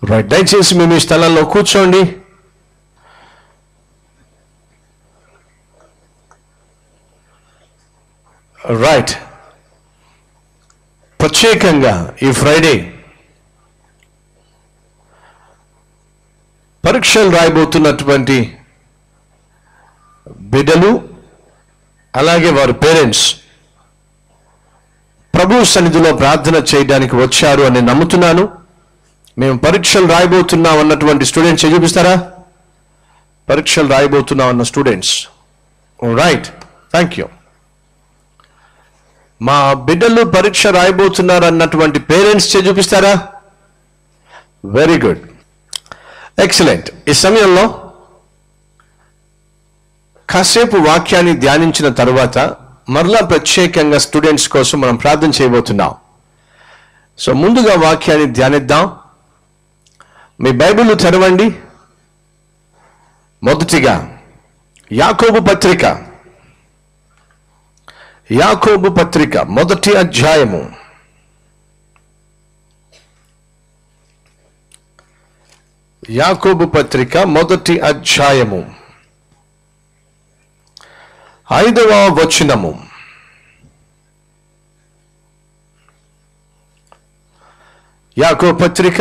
Right దయచేసి మేము ఈ స్థలంలో కూర్చోండి రైట్ ప్రత్యేకంగా ఈ ఫ్రైడే పరీక్షలు రాయబోతున్నటువంటి బిడ్డలు అలాగే వారి పేరెంట్స్ ప్రభు సన్నిధిలో ప్రార్థన చేయడానికి వచ్చారు అని నమ్ముతున్నాను మేము పరీక్షలు రాయబోతున్నాం అన్నటువంటి స్టూడెంట్స్ చూపిస్తారా పరీక్షలు రాయబోతున్నాం అన్న స్టూడెంట్స్ రైట్ థ్యాంక్ యూ మా బిడ్డలు పరీక్ష రాయబోతున్నారు అన్నటువంటి పేరెంట్స్ చూపిస్తారా వెరీ గుడ్ ఎక్సలెంట్ ఈ సమయంలో కాసేపు వాక్యాన్ని ధ్యానించిన తరువాత మరలా ప్రత్యేకంగా స్టూడెంట్స్ కోసం మనం ప్రార్థన చేయబోతున్నాం సో ముందుగా వాక్యాన్ని ధ్యానిద్దాం మీ బైబిల్ తెరవండి మొదటిగా యాకోబు పత్రిక యాకోబు పత్రిక మొదటి అధ్యాయము యాకోబు పత్రిక మొదటి అధ్యాయము ఐదవ వచనము యాకో పత్రిక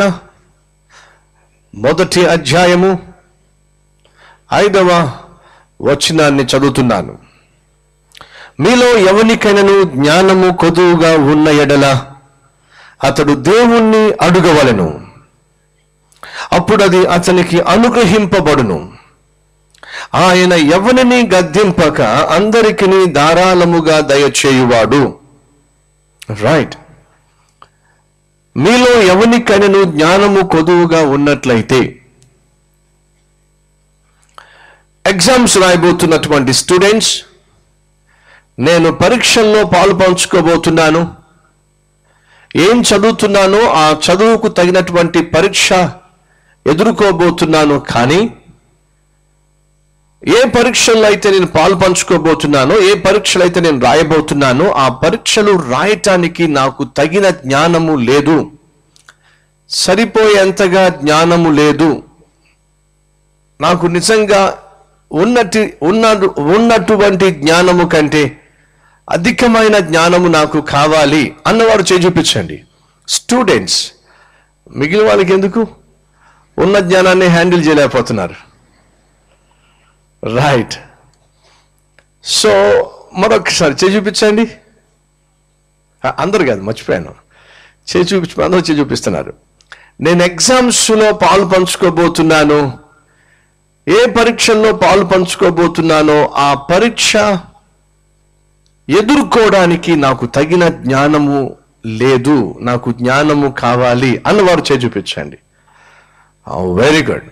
మొదటి అధ్యాయము ఐదవ వచనాన్ని చదువుతున్నాను మీలో ఎవరికైనాను జ్ఞానము కొదువుగా ఉన్న ఎడల అతడు దేవుణ్ణి అడుగవలెను అప్పుడు అది అతనికి అనుగ్రహింపబడును ఆయన ఎవరిని గద్దింపక అందరికిని ధారాళముగా దయచేయువాడు రైట్ మీలో ఎవరికైనాను జ్ఞానము కొదువుగా ఉన్నట్లయితే ఎగ్జామ్స్ రాయబోతున్నటువంటి స్టూడెంట్స్ నేను పరీక్షల్లో పాలు పంచుకోబోతున్నాను ఏం చదువుతున్నానో ఆ చదువుకు తగినటువంటి పరీక్ష ఎదుర్కోబోతున్నాను కానీ ఏ పరీక్షల్లో అయితే నేను పాలు పంచుకోబోతున్నానో ఏ పరీక్షలు అయితే నేను రాయబోతున్నానో ఆ పరీక్షలు రాయటానికి నాకు తగిన జ్ఞానము లేదు సరిపోయేంతగా జ్ఞానము లేదు నాకు నిజంగా ఉన్నటి ఉన్న ఉన్నటువంటి జ్ఞానము కంటే అధికమైన జ్ఞానము నాకు కావాలి అన్నవారు చేయి చూపించండి స్టూడెంట్స్ మిగిలిన వాళ్ళకి ఎందుకు ఉన్న జ్ఞానాన్ని హ్యాండిల్ చేయలేకపోతున్నారు రైట్ సో మరొకసారి చేయి చూపించండి ఆ, అందరు కాదు మర్చిపోయాను చేయి చూపించి అందరూ చేయి చూపిస్తున్నారు నేను ఎగ్జామ్స్లో పాలు పంచుకోబోతున్నాను ఏ పరీక్షల్లో పాలు పంచుకోబోతున్నానో ఆ పరీక్ష ఎదుర్కోవడానికి నాకు తగిన జ్ఞానము లేదు నాకు జ్ఞానము కావాలి అన్నవారు చేయి చూపించండి వెరీ గుడ్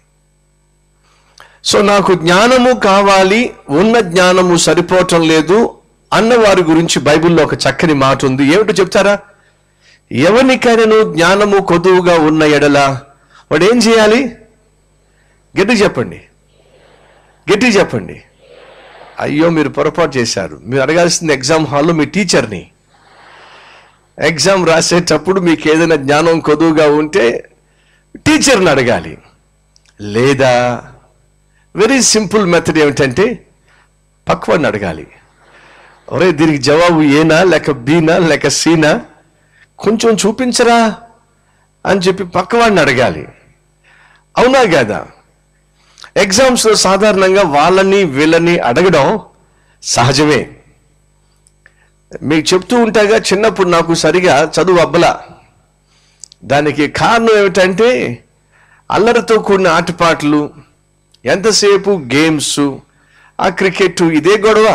సో నాకు జ్ఞానము కావాలి ఉన్న జ్ఞానము సరిపోవటం లేదు అన్న వారి గురించి బైబిల్లో ఒక చక్కని మాట ఉంది ఏమిటో చెప్తారా ఎవరికైనాను జ్ఞానము కొదువుగా ఉన్న ఎడల వాడు ఏం చేయాలి గట్టి చెప్పండి గట్టి చెప్పండి అయ్యో మీరు పొరపాటు చేశారు మీరు అడగాల్సింది ఎగ్జామ్ హాల్లో మీ టీచర్ని ఎగ్జామ్ రాసేటప్పుడు మీకు ఏదైనా జ్ఞానం కొదువుగా ఉంటే టీచర్ని అడగాలి లేదా వెరీ సింపుల్ మెథడ్ ఏమిటంటే పక్వాడిని అడగాలి ఒరే దీనికి జవాబు ఏనా లేక బీనా లేక సీనా కొంచెం చూపించరా అని చెప్పి పక్కవాడిని అడగాలి అవునా కాదా ఎగ్జామ్స్లో సాధారణంగా వాళ్ళని వీళ్ళని అడగడం సహజమే మీకు చెప్తూ ఉంటాగా చిన్నప్పుడు నాకు సరిగా చదువు అబ్బలా దానికి కారణం ఏమిటంటే అల్లరితో కూడిన ఆటపాటలు ఎంతసేపు గేమ్స్ ఆ క్రికెట్ ఇదే గొడవ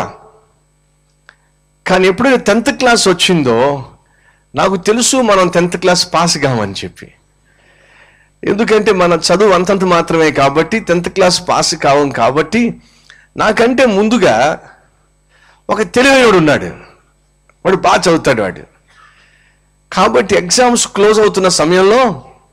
కానీ ఎప్పుడైతే టెన్త్ క్లాస్ వచ్చిందో నాకు తెలుసు మనం టెన్త్ క్లాస్ పాస్ కామని చెప్పి ఎందుకంటే మన చదువు అంతంత మాత్రమే కాబట్టి టెన్త్ క్లాస్ పాస్ కావం కాబట్టి నాకంటే ముందుగా ఒక తెలివైనడు ఉన్నాడు వాడు బాగా చదువుతాడు వాడు కాబట్టి ఎగ్జామ్స్ క్లోజ్ అవుతున్న సమయంలో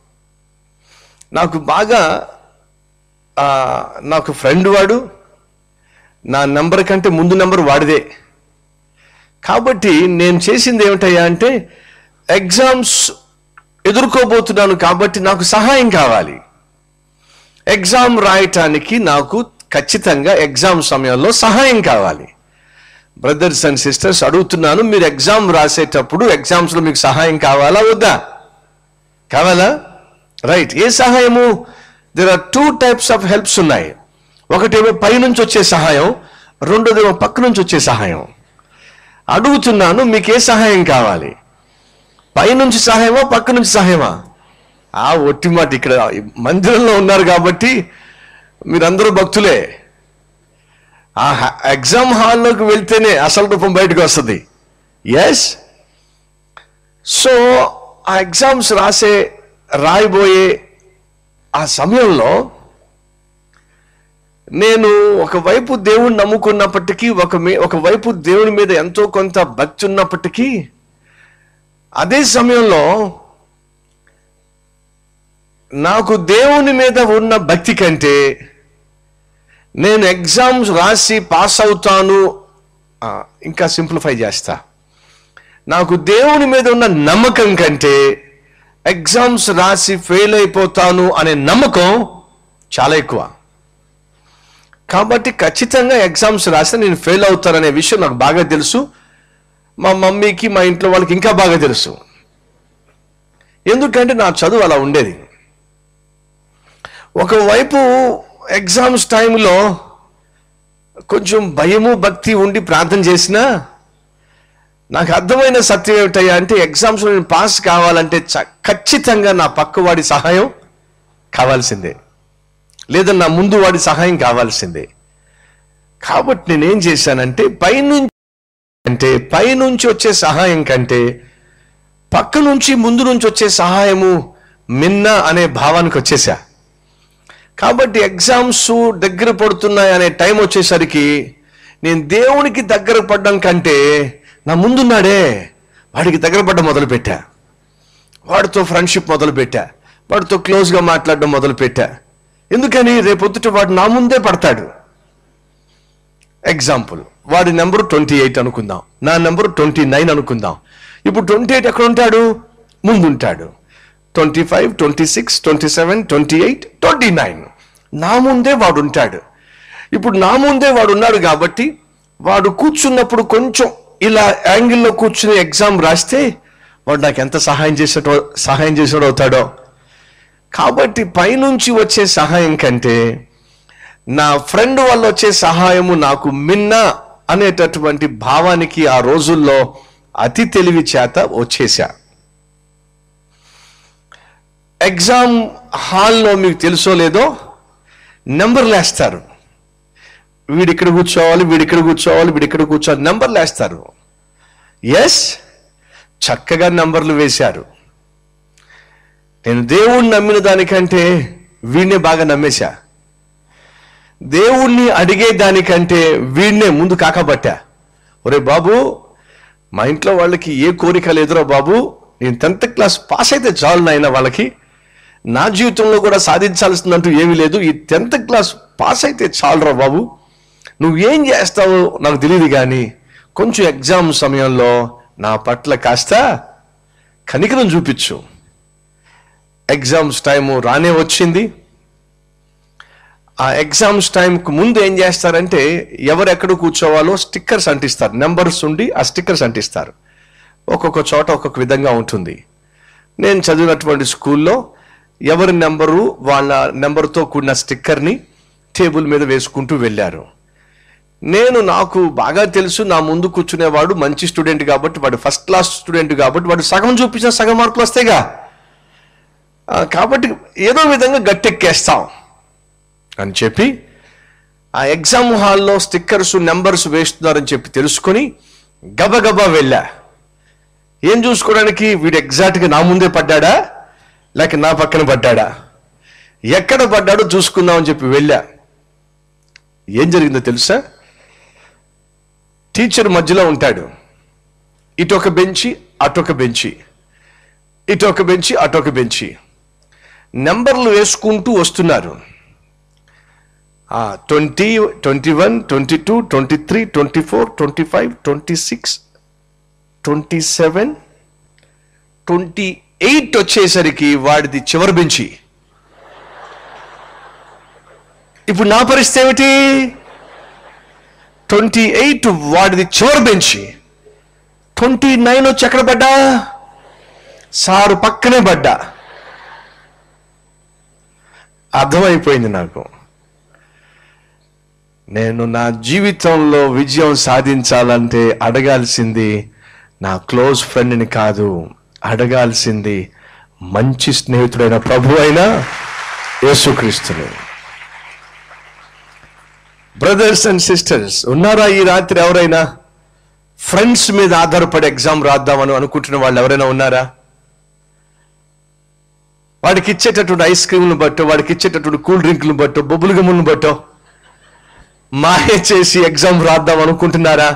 నాకు బాగా ఆ, నాకు ఫ్రెండ్ వాడు నా నెంబర్ కంటే ముందు నెంబర్ వాడిదే కాబట్టి నేను చేసింది ఏమిటయ్యా అంటే ఎగ్జామ్స్ ఎదుర్కోబోతున్నాను కాబట్టి నాకు సహాయం కావాలి ఎగ్జామ్ రాయటానికి నాకు ఖచ్చితంగా ఎగ్జామ్ సమయంలో సహాయం కావాలి బ్రదర్స్ అండ్ సిస్టర్స్ అడుగుతున్నాను మీరు ఎగ్జామ్ రాసేటప్పుడు ఎగ్జామ్స్లో మీకు సహాయం కావాలా వద్దా కావాలా రైట్ ఏ సహాయము there are two types of helps ఉన్నాయి ఒకటేమో పైనుంచి వచ్చే సహాయం రెండోదేమో పక్క నుంచి వచ్చే సహాయం అడుగుతున్నాను మీకు ఏ సహాయం కావాలి పైనుంచి సహాయమా పక్క నుంచి సహాయమా ఆ ఒట్టి మాట ఇక్కడ మందిరంలో ఉన్నారు కాబట్టి మీరందరూ భక్తులే ఆ ఎగ్జామ్ హాల్లోకి వెళ్తేనే అసలు రూపం బయటకు వస్తుంది ఎస్ సో ఆ ఎగ్జామ్స్ రాసే రాయబోయే ఆ సమయంలో నేను ఒకవైపు దేవుణ్ణి నమ్ముకున్నప్పటికీ ఒక మీ- ఒకవైపు దేవుని మీద ఎంతో కొంత భక్తి ఉన్నప్పటికీ అదే సమయంలో నాకు దేవుని మీద ఉన్న భక్తి కంటే నేను ఎగ్జామ్స్ రాసి పాస్ అవుతాను ఆ, ఇంకా సింప్లిఫై చేస్తా నాకు దేవుని మీద ఉన్న నమ్మకం కంటే ఎగ్జామ్స్ రాసి ఫెయిల్ అయిపోతాను అనే నమ్మకం చాలా ఎక్కువ కాబట్టి ఖచ్చితంగా ఎగ్జామ్స్ రాస్తే నేను ఫెయిల్ అవుతాననే విషయం నాకు బాగా తెలుసు మా మమ్మీకి మా ఇంట్లో వాళ్ళకి ఇంకా బాగా తెలుసు ఎందుకంటే నా చదువు అలా ఉండేది ఒకవైపు ఎగ్జామ్స్ టైంలో కొంచెం భయము భక్తి ఉండి ప్రార్థన చేసినా నాకు అర్థమైన సత్యం ఏమిటయ్యా అంటే ఎగ్జామ్స్లో నేను పాస్ కావాలంటే చ- ఖచ్చితంగా నా పక్కవాడి సహాయం కావాల్సిందే లేదా నా ముందు వాడి సహాయం కావాల్సిందే కాబట్టి నేనేం చేశానంటే పైనుంచి అంటే పైనుంచి వచ్చే సహాయం కంటే పక్క నుంచి ముందు నుంచి వచ్చే సహాయము మిన్న అనే భావానికి వచ్చేసా కాబట్టి ఎగ్జామ్స్ దగ్గర పడుతున్నాయి అనే టైం వచ్చేసరికి నేను దేవునికి దగ్గర పడ్డం కంటే నా ముందున్నాడే వాడికి దగ్గర పడ్డం మొదలుపెట్టా వాడితో ఫ్రెండ్షిప్ మొదలుపెట్టా వాడితో క్లోజ్గా మాట్లాడడం మొదలుపెట్టా ఎందుకని రేపొద్దుట వాడు నా ముందే పడతాడు ఎగ్జాంపుల్ వాడి నెంబర్ ట్వంటీ ఎయిట్ అనుకుందాం నా నెంబర్ ట్వంటీ నైన్ అనుకుందాం ఇప్పుడు ట్వంటీ ఎయిట్ ఎక్కడ ఉంటాడు ముందుంటాడు twenty five twenty six twenty seven twenty eight twenty nine నా ముందే వాడు ఉంటాడు ఇప్పుడు నా ముందే వాడు ఉన్నాడు కాబట్టి వాడు కూర్చున్నప్పుడు కొంచెం ఇలా యాంగిల్లో కూర్చుని ఎగ్జామ్ రాస్తే వాడు నాకు ఎంత సహాయం చేసేటో సహాయం చేసాడు అవుతాడో కాబట్టి పైనుంచి వచ్చే సహాయం కంటే నా ఫ్రెండ్ వల్ల వచ్చే సహాయము నాకు మిన్న అనేటటువంటి భావానికి ఆ రోజుల్లో అతి తెలివి చేత వచ్చేసా ఎగ్జామ్ హాల్లో మీకు తెలుసో లేదో నెంబర్లు వేస్తారు వీడిక్కడ కూర్చోవాలి వీడిక్కడ కూర్చోవాలి వీడిక్కడ కూర్చోవాలి నెంబర్లు వేస్తారు ఎస్ చక్కగా నెంబర్లు వేశారు నేను దేవుణ్ణి నమ్మిన దానికంటే వీడినే బాగా నమ్మేశా దేవుణ్ణి అడిగే దానికంటే వీడినే ముందు కాకబట్టా ఒరే బాబు మా ఇంట్లో వాళ్ళకి ఏ కోరిక లేదురా బాబు నేను టెన్త్ క్లాస్ పాస్ అయితే చాలు నాయన వాళ్ళకి నా జీవితంలో కూడా సాధించాల్సిందంటూ ఏమీ లేదు ఈ టెన్త్ క్లాస్ పాస్ అయితే చాలురా బాబు నువ్వేం చేస్తావో నాకు తెలియదు కానీ కొంచెం ఎగ్జామ్ సమయంలో నా పట్ల కాస్త కనికరం చూపించు ఎగ్జామ్స్ టైము రానే వచ్చింది ఆ ఎగ్జామ్స్ టైంకు ముందు ఏం చేస్తారంటే ఎవరు ఎక్కడ కూర్చోవాలో స్టిక్కర్స్ అంటిస్తారు నెంబర్స్ ఉండి ఆ స్టిక్కర్స్ అంటిస్తారు ఒక్కొక్క చోట ఒక్కొక్క విధంగా ఉంటుంది నేను చదివినటువంటి స్కూల్లో ఎవరి నెంబరు వాళ్ళ నెంబర్తో కూడిన స్టిక్కర్ని టేబుల్ మీద వేసుకుంటూ వెళ్ళారు నేను నాకు బాగా తెలుసు నా ముందు కూర్చునేవాడు మంచి స్టూడెంట్ కాబట్టి వాడు ఫస్ట్ క్లాస్ స్టూడెంట్ కాబట్టి వాడు సగం చూపించిన సగం మార్కులు వస్తాయిగా ఆ, కాబట్టి ఏదో విధంగా గట్టెక్కేస్తాం అని చెప్పి ఆ ఎగ్జామ్ హాల్లో స్టిక్కర్స్ నెంబర్స్ వేస్తున్నారని చెప్పి తెలుసుకొని గబగబా వెళ్ళా ఏం చూసుకోవడానికి వీడు ఎగ్జాక్ట్గా నా ముందే పడ్డాడా లేక నా పక్కన పడ్డాడా ఎక్కడ పడ్డాడో చూసుకుందామని చెప్పి వెళ్ళా ఏం జరిగిందో తెలుసా టీచర్ మధ్యలో ఉంటాడు ఇటొక బెంచి అటొక బెంచి ఇటొక బెంచి అటొక బెంచి నెంబర్లు వేసుకుంటూ వస్తున్నారు twenty twenty one twenty two twenty three twenty four twenty five twenty six twenty seven twenty eight వచ్చేసరికి వాడిది చివరి బెంచి ఇప్పుడు నా పరిస్థితి ఏమిటి ట్వంటీ ఎయిట్ వాడిది చివరి బెంచి ట్వంటీ నైన్ వచ్చి ఎక్కడ పడ్డా సారు పక్కనే పడ్డా అర్థమైపోయింది నాకు నేను నా జీవితంలో విజయం సాధించాలంటే అడగాల్సింది నా క్లోజ్ ఫ్రెండ్ని కాదు అడగాల్సింది మంచి స్నేహితుడైన ప్రభు అయిన యేసుక్రీస్తుని బ్రదర్స్ అండ్ సిస్టర్స్ ఉన్నారా ఈ రాత్రి ఎవరైనా ఫ్రెండ్స్ మీద ఆధారపడి ఎగ్జామ్ రాద్దామని అనుకుంటున్న వాళ్ళు ఎవరైనా ఉన్నారా వాడికి ఇచ్చేటటువంటి ఐస్ క్రీమ్ను బట్టో వాడికి ఇచ్చేటటువంటి కూల్ డ్రింక్లను బట్టో బొబ్బులు గమ్ములను బట్టో మాయ చేసి ఎగ్జామ్ రాద్దాం అనుకుంటున్నారా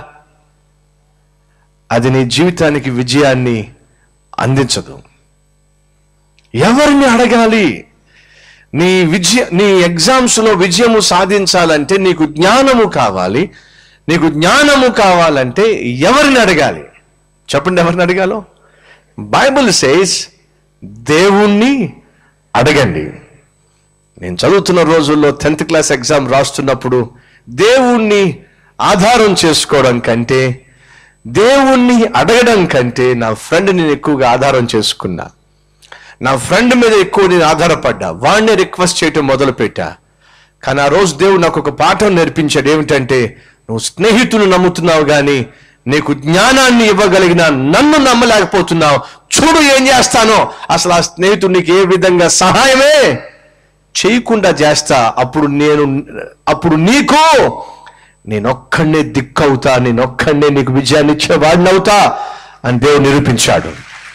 అది నీ జీవితానికి విజయాన్ని అందించదు ఎవరిని అడగాలి నీ విజయ నీ ఎగ్జామ్స్ లో విజయము సాధించాలంటే నీకు జ్ఞానము కావాలి నీకు జ్ఞానము కావాలంటే ఎవరిని అడగాలి చెప్పండి ఎవరిని అడగాలో బైబిల్ సేస్ దేవుణ్ణి అడగండి నేను చదువుతున్న రోజుల్లో టెన్త్ క్లాస్ ఎగ్జామ్ రాస్తున్నప్పుడు దేవుణ్ణి ఆధారం చేసుకోవడం కంటే దేవుణ్ణి అడగడం కంటే నా ఫ్రెండ్ని నేను ఎక్కువగా ఆధారం చేసుకున్నా నా ఫ్రెండ్ మీద ఎక్కువ నేను ఆధారపడ్డా వాడిని రిక్వెస్ట్ చేయటం మొదలుపెట్టా కానీ ఆ రోజు దేవుడు నాకు ఒక పాఠం నేర్పించాడు ఏమిటంటే నువ్వు స్నేహితులు నమ్ముతున్నావు కానీ నీకు జ్ఞానాన్ని ఇవ్వగలిగిన నన్ను నమ్మలేకపోతున్నావు చూడు ఏం చేస్తానో అసలు ఆ స్నేహితుడు నీకు ఏ విధంగా సహాయమే చేయకుండా చేస్తా అప్పుడు నేను అప్పుడు నీకు నేనొక్కడనే దిక్కవుతా నేనొక్కడనే నీకు విజయాన్ని ఇచ్చేవాడిని అవుతా అని దేవుడు నిరూపించాడు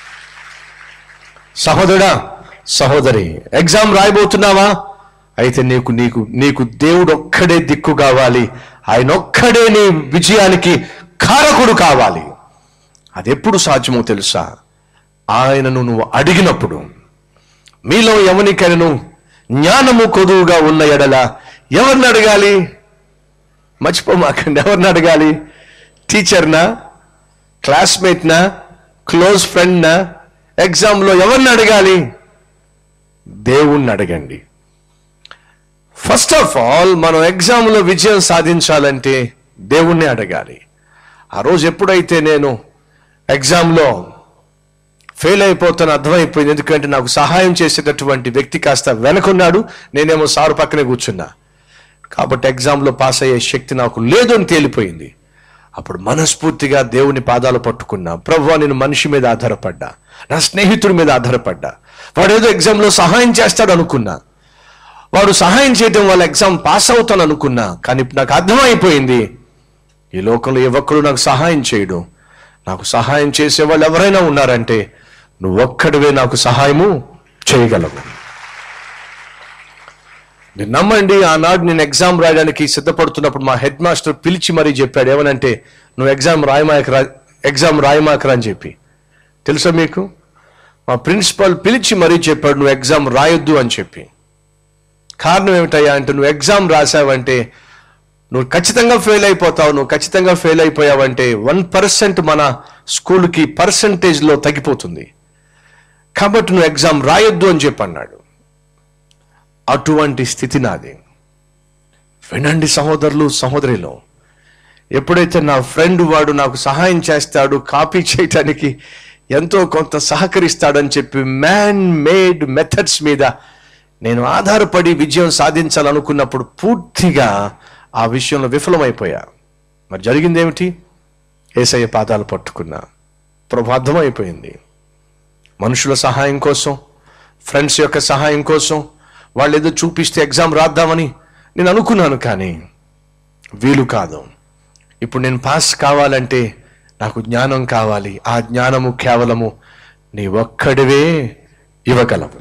సహోదరుడా సహోదరి ఎగ్జామ్ రాయబోతున్నావా అయితే నీకు నీకు నీకు దేవుడు ఒక్కడే దిక్కు కావాలి ఆయన ఒక్కడే నీ విజయానికి కారకుడు కావాలి అది ఎప్పుడు సాధ్యమో తెలుసా ఆయనను నువ్వు అడిగినప్పుడు మీలో ఎవరికైనా జ్ఞానము కొదువుగా ఉన్న ఎడల ఎవరిని అడగాలి మర్చిపోమాకండి ఎవరిని అడగాలి టీచర్నా క్లాస్మేట్నా క్లోజ్ ఫ్రెండ్నా ఎగ్జామ్లో ఎవరిని అడగాలి దేవుణ్ణి అడగండి ఫస్ట్ ఆఫ్ ఆల్ మనం ఎగ్జామ్లో విజయం సాధించాలంటే దేవుణ్ణి అడగాలి ఆ రోజు ఎప్పుడైతే నేను ఎగ్జామ్లో ఫెయిల్ అయిపోతాను అర్థమైపోయింది ఎందుకంటే నాకు సహాయం చేసేటటువంటి వ్యక్తి కాస్త వెనకున్నాడు నేనేమో సారు పక్కనే కూర్చున్నా కాబట్టి ఎగ్జామ్లో పాస్ అయ్యే శక్తి నాకు లేదు అని తేలిపోయింది అప్పుడు మనస్ఫూర్తిగా దేవుని పాదాలు పట్టుకున్నా ప్రభు నేను మనిషి మీద ఆధారపడ్డా నా స్నేహితుడి మీద ఆధారపడ్డా వాడు ఏదో ఎగ్జామ్లో సహాయం చేస్తాడు అనుకున్నా వాడు సహాయం చేయడం వల్ల ఎగ్జామ్ పాస్ అవుతాను అనుకున్నా కానీ ఇప్పుడు నాకు అర్థమైపోయింది ఈ లోకంలో ఏ ఒక్కడు నాకు సహాయం చేయడు నాకు సహాయం చేసే వాళ్ళు ఎవరైనా ఉన్నారంటే నువ్వు ఒక్కడివే నాకు సహాయము చేయగలవు మీరు నమ్మండి ఆనాడు నేను ఎగ్జామ్ రాయడానికి సిద్ధపడుతున్నప్పుడు మా హెడ్ మాస్టర్ పిలిచి మరీ చెప్పాడు ఏమనంటే నువ్వు ఎగ్జామ్ రాయమాకరా ఎగ్జామ్ రాయమాకరా అని చెప్పి తెలుసా మీకు మా ప్రిన్సిపల్ పిలిచి మరీ చెప్పాడు నువ్వు ఎగ్జామ్ రాయొద్దు అని చెప్పి కారణం ఏమిటయ్యా అంటే నువ్వు ఎగ్జామ్ రాసావంటే నువ్వు ఖచ్చితంగా ఫెయిల్ అయిపోతావు నువ్వు ఖచ్చితంగా ఫెయిల్ అయిపోయావంటే వన్ పర్సెంట్ మన స్కూల్కి పర్సంటేజ్లో తగ్గిపోతుంది కాబట్టి నువ్వు ఎగ్జామ్ రాయొద్దు అని చెప్పి అన్నాడు అటువంటి స్థితి నాది వినండి సహోదరులు సహోదరిలో ఎప్పుడైతే నా ఫ్రెండ్ వాడు నాకు సహాయం చేస్తాడు కాపీ చేయటానికి ఎంతో కొంత సహకరిస్తాడని చెప్పి మ్యాన్ మేడ్ మెథడ్స్ మీద నేను ఆధారపడి విజయం సాధించాలనుకున్నప్పుడు పూర్తిగా ఆ విషయంలో విఫలమైపోయా మరి జరిగింది ఏమిటి ఏసయ్య పాదాలు పట్టుకున్నా ప్రభు అర్థమైపోయింది మనుషుల సహాయం కోసం ఫ్రెండ్స్ యొక్క సహాయం కోసం వాళ్ళు ఏదో చూపిస్తే ఎగ్జామ్ రాద్దామని నేను అనుకున్నాను కానీ వీలు కాదు ఇప్పుడు నేను పాస్ కావాలంటే నాకు జ్ఞానం కావాలి ఆ జ్ఞానము కేవలము నీ ఒక్కడివే ఇవ్వగలవు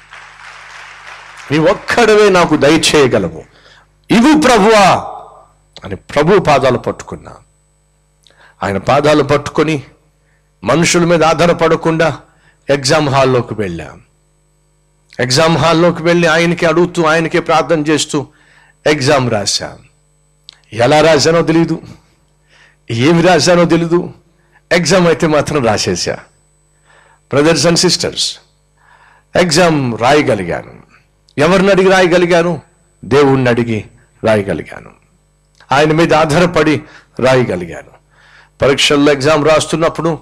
నీ ఒక్కడవే నాకు దయచేయగలవు ఇవు ప్రభువా అని ప్రభు పాదాలు పట్టుకున్నా ఆయన పాదాలు పట్టుకొని మనుషుల మీద ఆధారపడకుండా ఎగ్జామ్ హాల్లోకి వెళ్ళాం ఎగ్జామ్ హాల్లోకి వెళ్ళి ఆయనకి అడుగుతూ ఆయనకే ప్రార్థన చేస్తూ ఎగ్జామ్ రాశాం ఎలా రాశానో తెలీదు ఏమి రాశానో తెలీదు ఎగ్జామ్ అయితే మాత్రం రాసేసా బ్రదర్స్ అండ్ సిస్టర్స్ ఎగ్జామ్ రాయగలిగాను ఎవరిని అడిగి రాయగలిగాను దేవుణ్ణి అడిగి రాయగలిగాను ఆయన మీద ఆధారపడి రాయగలిగాను పరీక్షల్లో ఎగ్జామ్ రాస్తున్నప్పుడు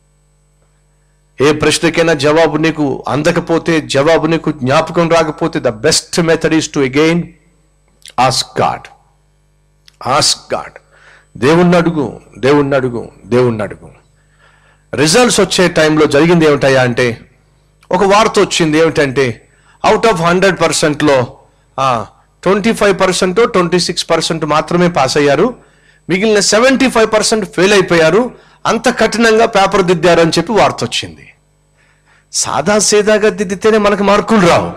ఏ ప్రశ్నకైనా జవాబు నీకు అందకపోతే జవాబు నీకు జ్ఞాపకం రాకపోతే the best method is to again ask God ask God దేవుణ్ణి అడుగు దేవుణ్ణి అడుగు దేవుణ్ణి అడుగు రిజల్ట్స్ వచ్చే టైంలో జరిగింది ఏమిటయా అంటే ఒక వార్త వచ్చింది ఏమిటంటే అవుట్ ఆఫ్ హండ్రెడ్ పర్సెంట్లో twenty five percent twenty six percent మాత్రమే పాస్ అయ్యారు మిగిలిన సెవెంటీ ఫైవ్ పర్సెంట్ ఫెయిల్ అయిపోయారు అంత కఠినంగా పేపర్ దిద్దారు అని చెప్పి వార్త వచ్చింది సాదా సీదాగా దిద్దితేనే మనకు మార్కులు రావు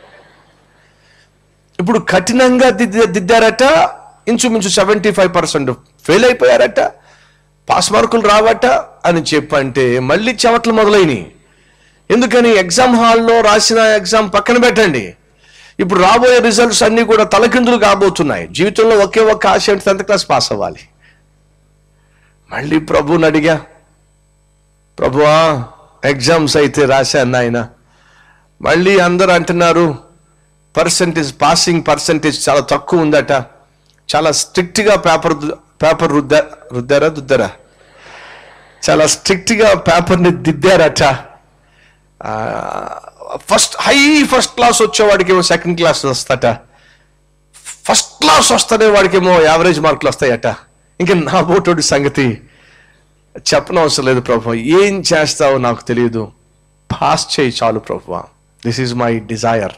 ఇప్పుడు కఠినంగా దిద్ద దిద్దారట ఇంచుమించు సెవెంటీ ఫైవ్ పర్సెంట్ ఫెయిల్ అయిపోయారట పాస్ మార్కులు రావట అని చెప్పంటే మళ్ళీ చెమటలు మొదలైనవి ఎందుకని ఎగ్జామ్ హాల్లో రాసిన ఎగ్జామ్ పక్కన పెట్టండి ఇప్పుడు రాబోయే రిజల్ట్స్ అన్నీ కూడా తలకిందులు కాబోతున్నాయి జీవితంలో ఒకే ఒక్క ఆశ ఏంటి టెన్త్ క్లాస్ పాస్ అవ్వాలి మళ్ళీ ప్రభుని అడిగా ప్రభువా ఎగ్జామ్స్ అయితే రాశాను నాయన మళ్ళీ అందరూ అంటున్నారు పర్సంటేజ్ పాసింగ్ పర్సంటేజ్ చాలా తక్కువ ఉందట చాలా స్ట్రిక్ట్గా పేపర్ పేపర్ రుద్దా రుద్దారా దుద్దారా చాలా స్ట్రిక్ట్గా పేపర్ని దిద్దారట ఫస్ట్ హై ఫస్ట్ క్లాస్ వచ్చేవాడికేమో సెకండ్ క్లాస్ వస్తాట ఫస్ట్ క్లాస్ వస్తానే వాడికేమో యావరేజ్ మార్కులు వస్తాయట ఇంకా నా బోటోడి సంగతి చెప్పనవసరం లేదు ప్రభు ఏం చేస్తావో నాకు తెలియదు పాస్ చేయి చాలు ప్రభు దిస్ ఈజ్ మై డిజైర్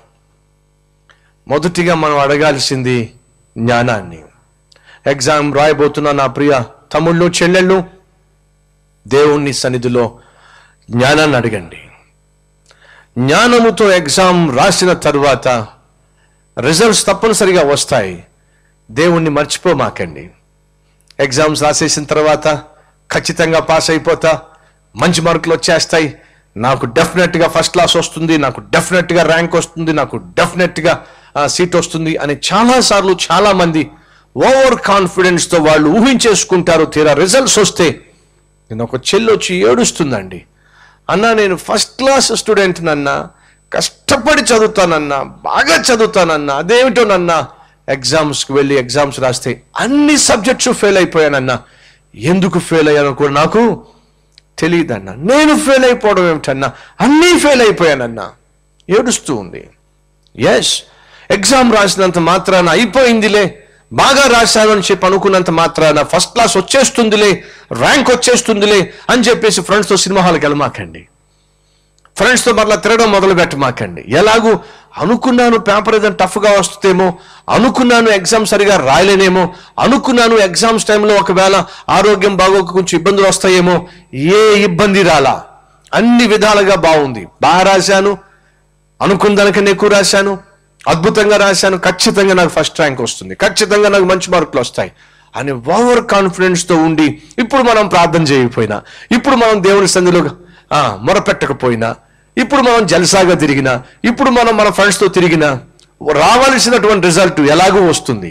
మొదటిగా మనం అడగాల్సింది జ్ఞానాన్ని ఎగ్జామ్ రాయబోతున్న నా ప్రియ తమ్ముళ్ళు చెల్లెళ్ళు దేవుణ్ణి సన్నిధిలో జ్ఞానాన్ని అడగండి జ్ఞానముతో ఎగ్జామ్ రాసిన తరువాత రిజల్ట్స్ తప్పనిసరిగా వస్తాయి దేవుణ్ణి మర్చిపోమాకండి ఎగ్జామ్స్ రాసేసిన తర్వాత ఖచ్చితంగా పాస్ అయిపోతా మంచి మార్కులు వచ్చేస్తాయి నాకు డెఫినెట్గా ఫస్ట్ క్లాస్ వస్తుంది నాకు డెఫినెట్గా ర్యాంక్ వస్తుంది నాకు డెఫినెట్గా సీట్ వస్తుంది అని చాలాసార్లు చాలామంది ఓవర్ కాన్ఫిడెన్స్తో వాళ్ళు ఊహించేసుకుంటారు తీరా రిజల్ట్స్ వస్తే నేను ఒక చెల్లి వచ్చి ఏడుస్తుందండి అన్నా నేను ఫస్ట్ క్లాస్ స్టూడెంట్ నన్నా కష్టపడి చదువుతానన్నా బాగా చదువుతానన్నా అదేమిటోనన్నా ఎగ్జామ్స్కి వెళ్ళి ఎగ్జామ్స్ రాస్తే అన్ని సబ్జెక్ట్స్ ఫెయిల్ అయిపోయానన్నా ఎందుకు ఫెయిల్ అయ్యానో కూడా నాకు తెలియదన్నా నేను ఫెయిల్ అయిపోవడం ఏమిటన్నా అన్నీ ఫెయిల్ అయిపోయానన్నా ఏడుస్తూ ఉంది ఎస్ ఎగ్జామ్ రాసినంత మాత్రాన అయిపోయిందిలే బాగా రాశాను అని చెప్పి అనుకున్నంత మాత్రాన ఫస్ట్ క్లాస్ వచ్చేస్తుందిలే ర్యాంక్ వచ్చేస్తుందిలే అని చెప్పేసి ఫ్రెండ్స్తో సినిమా హాల్కి వెళ్ళమాకండి ఫ్రెండ్స్తో మరలా తిరగడం మొదలు పెట్టమాకండి ఎలాగూ అనుకున్నాను పేపర్ ఏదైనా టఫ్గా వస్తుందేమో అనుకున్నాను ఎగ్జామ్ సరిగా రాయలేనేమో అనుకున్నాను ఎగ్జామ్స్ టైంలో ఒకవేళ ఆరోగ్యం బాగోక కొంచెం ఇబ్బందులు వస్తాయేమో ఏ ఇబ్బంది రాలా అన్ని విధాలుగా బాగుంది బాగా రాశాను అనుకున్న దానికన్నా ఎక్కువ రాశాను అద్భుతంగా రాశాను ఖచ్చితంగా నాకు ఫస్ట్ ర్యాంక్ వస్తుంది ఖచ్చితంగా నాకు మంచి మార్కులు వస్తాయి అని ఓవర్ కాన్ఫిడెన్స్తో ఉండి ఇప్పుడు మనం ప్రార్థన చేయకపోయినా ఇప్పుడు మనం దేవుని సంధిలో ఆ, మొరపెట్టకపోయినా ఇప్పుడు మనం జల్సాగా తిరిగినా ఇప్పుడు మనం మన ఫ్రెండ్స్తో తిరిగినా రావాల్సినటువంటి రిజల్ట్ ఎలాగో వస్తుంది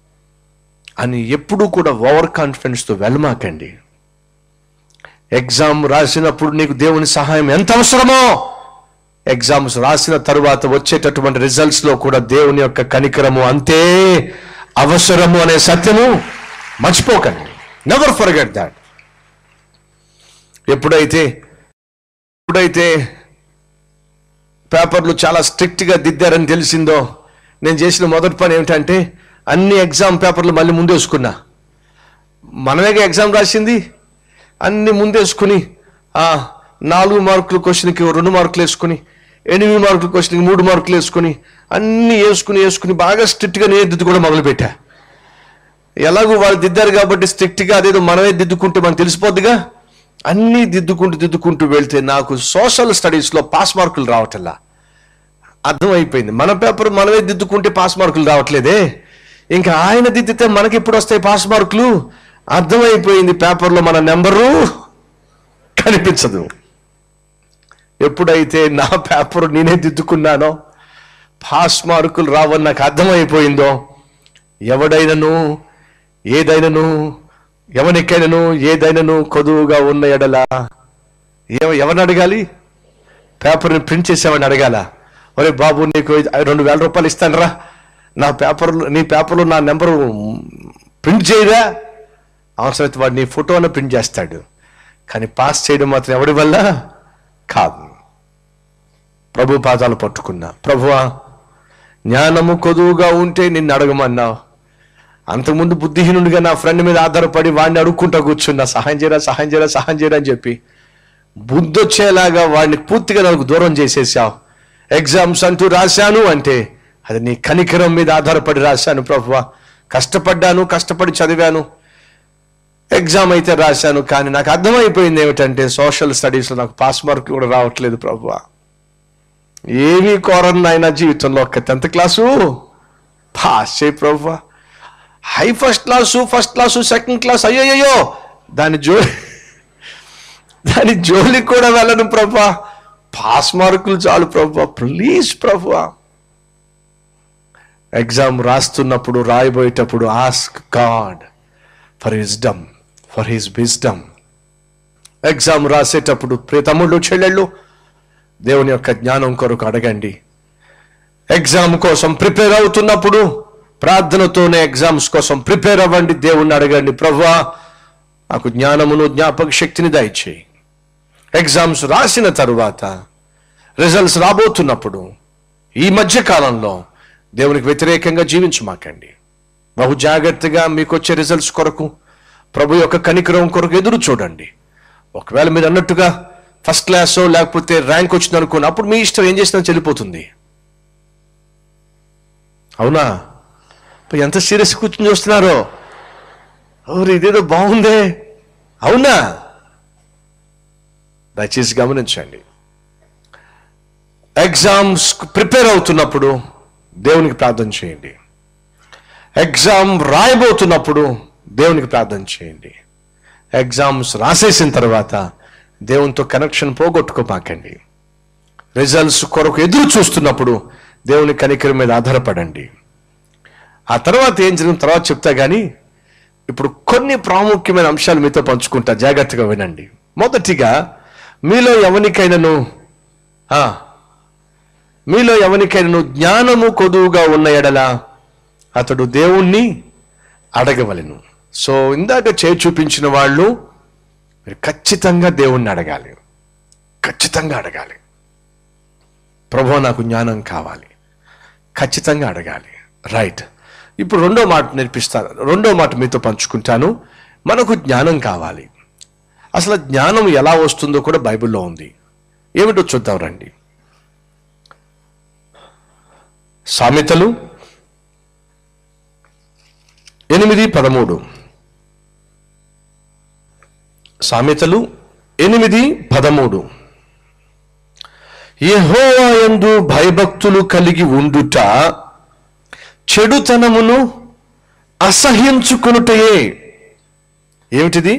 అని ఎప్పుడూ కూడా ఓవర్ కాన్ఫిడెన్స్తో వెళ్ళమాకండి ఎగ్జామ్ రాసినప్పుడు నీకు దేవుని సహాయం ఎంత అవసరమో ఎగ్జామ్స్ రాసిన తరువాత వచ్చేటటువంటి రిజల్ట్స్ లో కూడా దేవుని యొక్క కనికరము అంతే అవసరము అనే సత్యము మర్చిపోకండి నెవర్ ఫర్గెట్ దాట్ ఎప్పుడైతే ఎప్పుడైతే పేపర్లు చాలా స్ట్రిక్ట్గా దిద్దారని తెలిసిందో నేను చేసిన మొదటి పని ఏమిటంటే అన్ని ఎగ్జామ్ పేపర్లు మళ్ళీ ముందేసుకున్నా మనమేగా ఎగ్జామ్ రాసింది అన్ని ముందేసుకుని ఆ నాలుగు మార్కుల క్వశ్చన్కి రెండు మార్కులు వేసుకుని ఎనిమిది మార్కుల క్వశ్చన్కి మూడు మార్కులు వేసుకుని అన్ని వేసుకుని వేసుకుని బాగా స్ట్రిక్ట్గా నేను దిద్దు కూడా మొదలుపెట్టా ఎలాగో వాళ్ళు దిద్దారు కాబట్టి స్ట్రిక్ట్గా అదేదో మనమే దిద్దుకుంటే మనకు తెలిసిపోద్దిగా అన్నీ దిద్దుకుంటూ దిద్దుకుంటూ వెళ్తే నాకు సోషల్ స్టడీస్లో పాస్ మార్కులు రావటల్లా అర్థమైపోయింది మన పేపర్ మనమే దిద్దుకుంటే పాస్ మార్కులు రావట్లేదే ఇంకా ఆయన దిద్దితే మనకి ఎప్పుడు వస్తాయి పాస్ మార్కులు అర్థమైపోయింది పేపర్లో మన నెంబరు కనిపించదు ఎప్పుడైతే నా పేపర్ నేనే దిద్దుకున్నానో పాస్ మార్కులు రావని నాకు అర్థమైపోయిందో ఎవడైనను ఏదైనను ఎవరికైనను ఏదైనను కొదువుగా ఉన్న ఎడల ఎవ- ఎవరిని అడగాలి పేపర్ని ప్రింట్ చేసేవాడిని అడగాల ఒరే బాబు నీకు ఇది రెండు వేల రూపాయలు ఇస్తానురా నా పేపర్లు నీ పేపర్లో నా నెంబరు ప్రింట్ చేయరా అవసరమైతే వాడు నీ ఫోటోను ప్రింట్ చేస్తాడు కానీ పాస్ చేయడం మాత్రం ఎవడి వల్ల కాదు ప్రభు పాదాలు పట్టుకున్నా ప్రభువా జ్ఞానము కొదువుగా ఉంటే నిన్ను అడగమన్నావు అంతకుముందు బుద్ధిహీనుడిగా నా ఫ్రెండ్ మీద ఆధారపడి వాడిని అడుక్కుంటా కూర్చున్నా సహాయం చేయరా సహాయం చేయరా సహాయం చేయరా అని చెప్పి బుద్ధి వచ్చేలాగా వాడిని పూర్తిగా నాకు దూరం చేసేసావు ఎగ్జామ్స్ అంటూ రాశాను అంటే అది నీ కనికరం మీద ఆధారపడి రాశాను ప్రభువా కష్టపడ్డాను కష్టపడి చదివాను ఎగ్జామ్ అయితే రాశాను కానీ నాకు అర్థమైపోయింది ఏమిటంటే సోషల్ స్టడీస్లో నాకు పాస్ మార్క్ కూడా రావట్లేదు ప్రభువా ఏమీ కోరను నాయన జీవితంలో ఒక్క టెన్త్ క్లాసు పాస్ చేయి ప్రభువా high first class first class second class అయ్యయ్యో దాని జో దాని జోలికి కూడా వెళ్ళను ప్రభా పాస్ మార్కులు చాలు ప్రభా ప్లీజ్ ప్రభా ఎగ్జామ్ రాస్తున్నప్పుడు రాయబోయేటప్పుడు ask God for wisdom for his wisdom exam రాసేటప్పుడు ప్రియ తమ్ముళ్ళు చెల్లెళ్ళు దేవుని యొక్క జ్ఞానం కొరకు అడగండి ఎగ్జామ్ కోసం ప్రిపేర్ అవుతున్నప్పుడు ప్రార్థనతోనే ఎగ్జామ్స్ కోసం ప్రిపేర్ అవ్వండి దేవుణ్ణి అడగండి ప్రభువా నాకు జ్ఞానమును జ్ఞాపక శక్తిని దయచేయి ఎగ్జామ్స్ రాసిన తరువాత రిజల్ట్స్ రాబోతున్నప్పుడు ఈ మధ్య కాలంలో దేవునికి వ్యతిరేకంగా జీవించమాకండి బహు జాగ్రత్తగా మీకు వచ్చే రిజల్ట్స్ కొరకు ప్రభు యొక్క కనికరం కొరకు ఎదురు చూడండి ఒకవేళ మీరు అన్నట్టుగా ఫస్ట్ క్లాస్ లేకపోతే ర్యాంక్ వచ్చింది అనుకోండి అప్పుడు మీ ఇష్టం ఏం చేసినా చెల్లిపోతుంది అవునా ఇప్పుడు ఎంత సీరియస్ కూర్చుని చూస్తున్నారో ఓరి ఇదేదో బాగుందే అవునా దయచేసి గమనించండి ఎగ్జామ్స్ ప్రిపేర్ అవుతున్నప్పుడు దేవునికి ప్రార్థన చేయండి ఎగ్జామ్ రాయబోతున్నప్పుడు దేవునికి ప్రార్థన చేయండి ఎగ్జామ్స్ రాసేసిన తర్వాత దేవునితో కనెక్షన్ పోగొట్టుకోమాకండి రిజల్ట్స్ కొరకు ఎదురు చూస్తున్నప్పుడు దేవుని కనికరం మీద ఆధారపడండి ఆ తర్వాత ఏం జరిగిన తర్వాత చెప్తా కానీ ఇప్పుడు కొన్ని ప్రాముఖ్యమైన అంశాలు మీతో పంచుకుంటా జాగ్రత్తగా వినండి మొదటిగా మీలో ఎవరికైనాను ఆ, మీలో ఎవరికైనాను జ్ఞానము కొదువుగా ఉన్న ఎడల అతడు దేవుణ్ణి అడగవలెను సో ఇందాక చేయి చూపించిన వాళ్ళు మీరు ఖచ్చితంగా దేవుణ్ణి అడగాలి ఖచ్చితంగా అడగాలి ప్రభు నాకు జ్ఞానం కావాలి ఖచ్చితంగా అడగాలి రైట్ ఇప్పుడు రెండో మాట నేర్పిస్తాను రెండో మాట మీతో పంచుకుంటాను మనకు జ్ఞానం కావాలి అసలు జ్ఞానం ఎలా వస్తుందో కూడా బైబిల్లో ఉంది ఏమిటో చూద్దాం రండి సామెతలు ఎనిమిది పదమూడు సామెతలు ఎనిమిది పదమూడు యెహోవా యందు భయభక్తులు కలిగి ఉండుట చెడుతనమును అసహ్యించుకునుటయే ఏమిటిది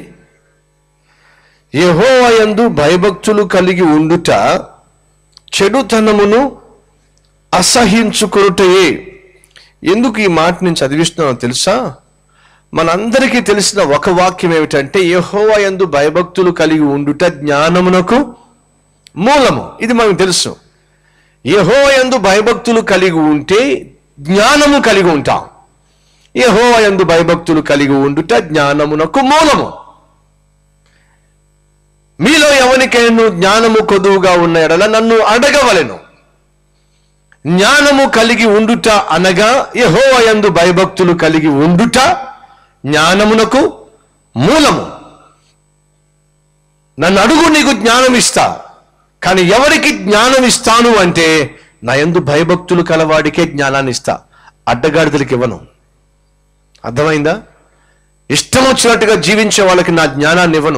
యెహోవా యందు భయభక్తులు కలిగి ఉండుట చెడుతనమును అసహించుకునుటయే ఎందుకు ఈ మాట నేను చదివిస్తున్నానో తెలుసా మనందరికీ తెలిసిన ఒక వాక్యం ఏమిటంటే యెహోవా యందు భయభక్తులు కలిగి ఉండుట జ్ఞానమునకు మూలము ఇది మనకు తెలుసు యెహోవా యందు భయభక్తులు కలిగి ఉంటే జ్ఞానము కలిగి ఉంటాం యెహోవా యందు భయభక్తులు కలిగి ఉండుట జ్ఞానమునకు మూలము మీలో ఎవరికైనా జ్ఞానము కొదువుగా ఉన్న ఎడల నన్ను అడగవలెను జ్ఞానము కలిగి ఉండుట అనగా యెహోవా యందు భయభక్తులు కలిగి ఉండుట జ్ఞానమునకు మూలము నన్ను అడుగు నీకు జ్ఞానం ఇస్తా కానీ ఎవరికి జ్ఞానం ఇస్తాను అంటే నా యందు భయభక్తులు కలవాడికే జ్ఞానాన్ని ఇస్తా అడ్డగాడిదలకి ఇవ్వను అర్థమైందా ఇష్టం వచ్చినట్టుగా జీవించే వాళ్ళకి నా జ్ఞానాన్ని ఇవ్వను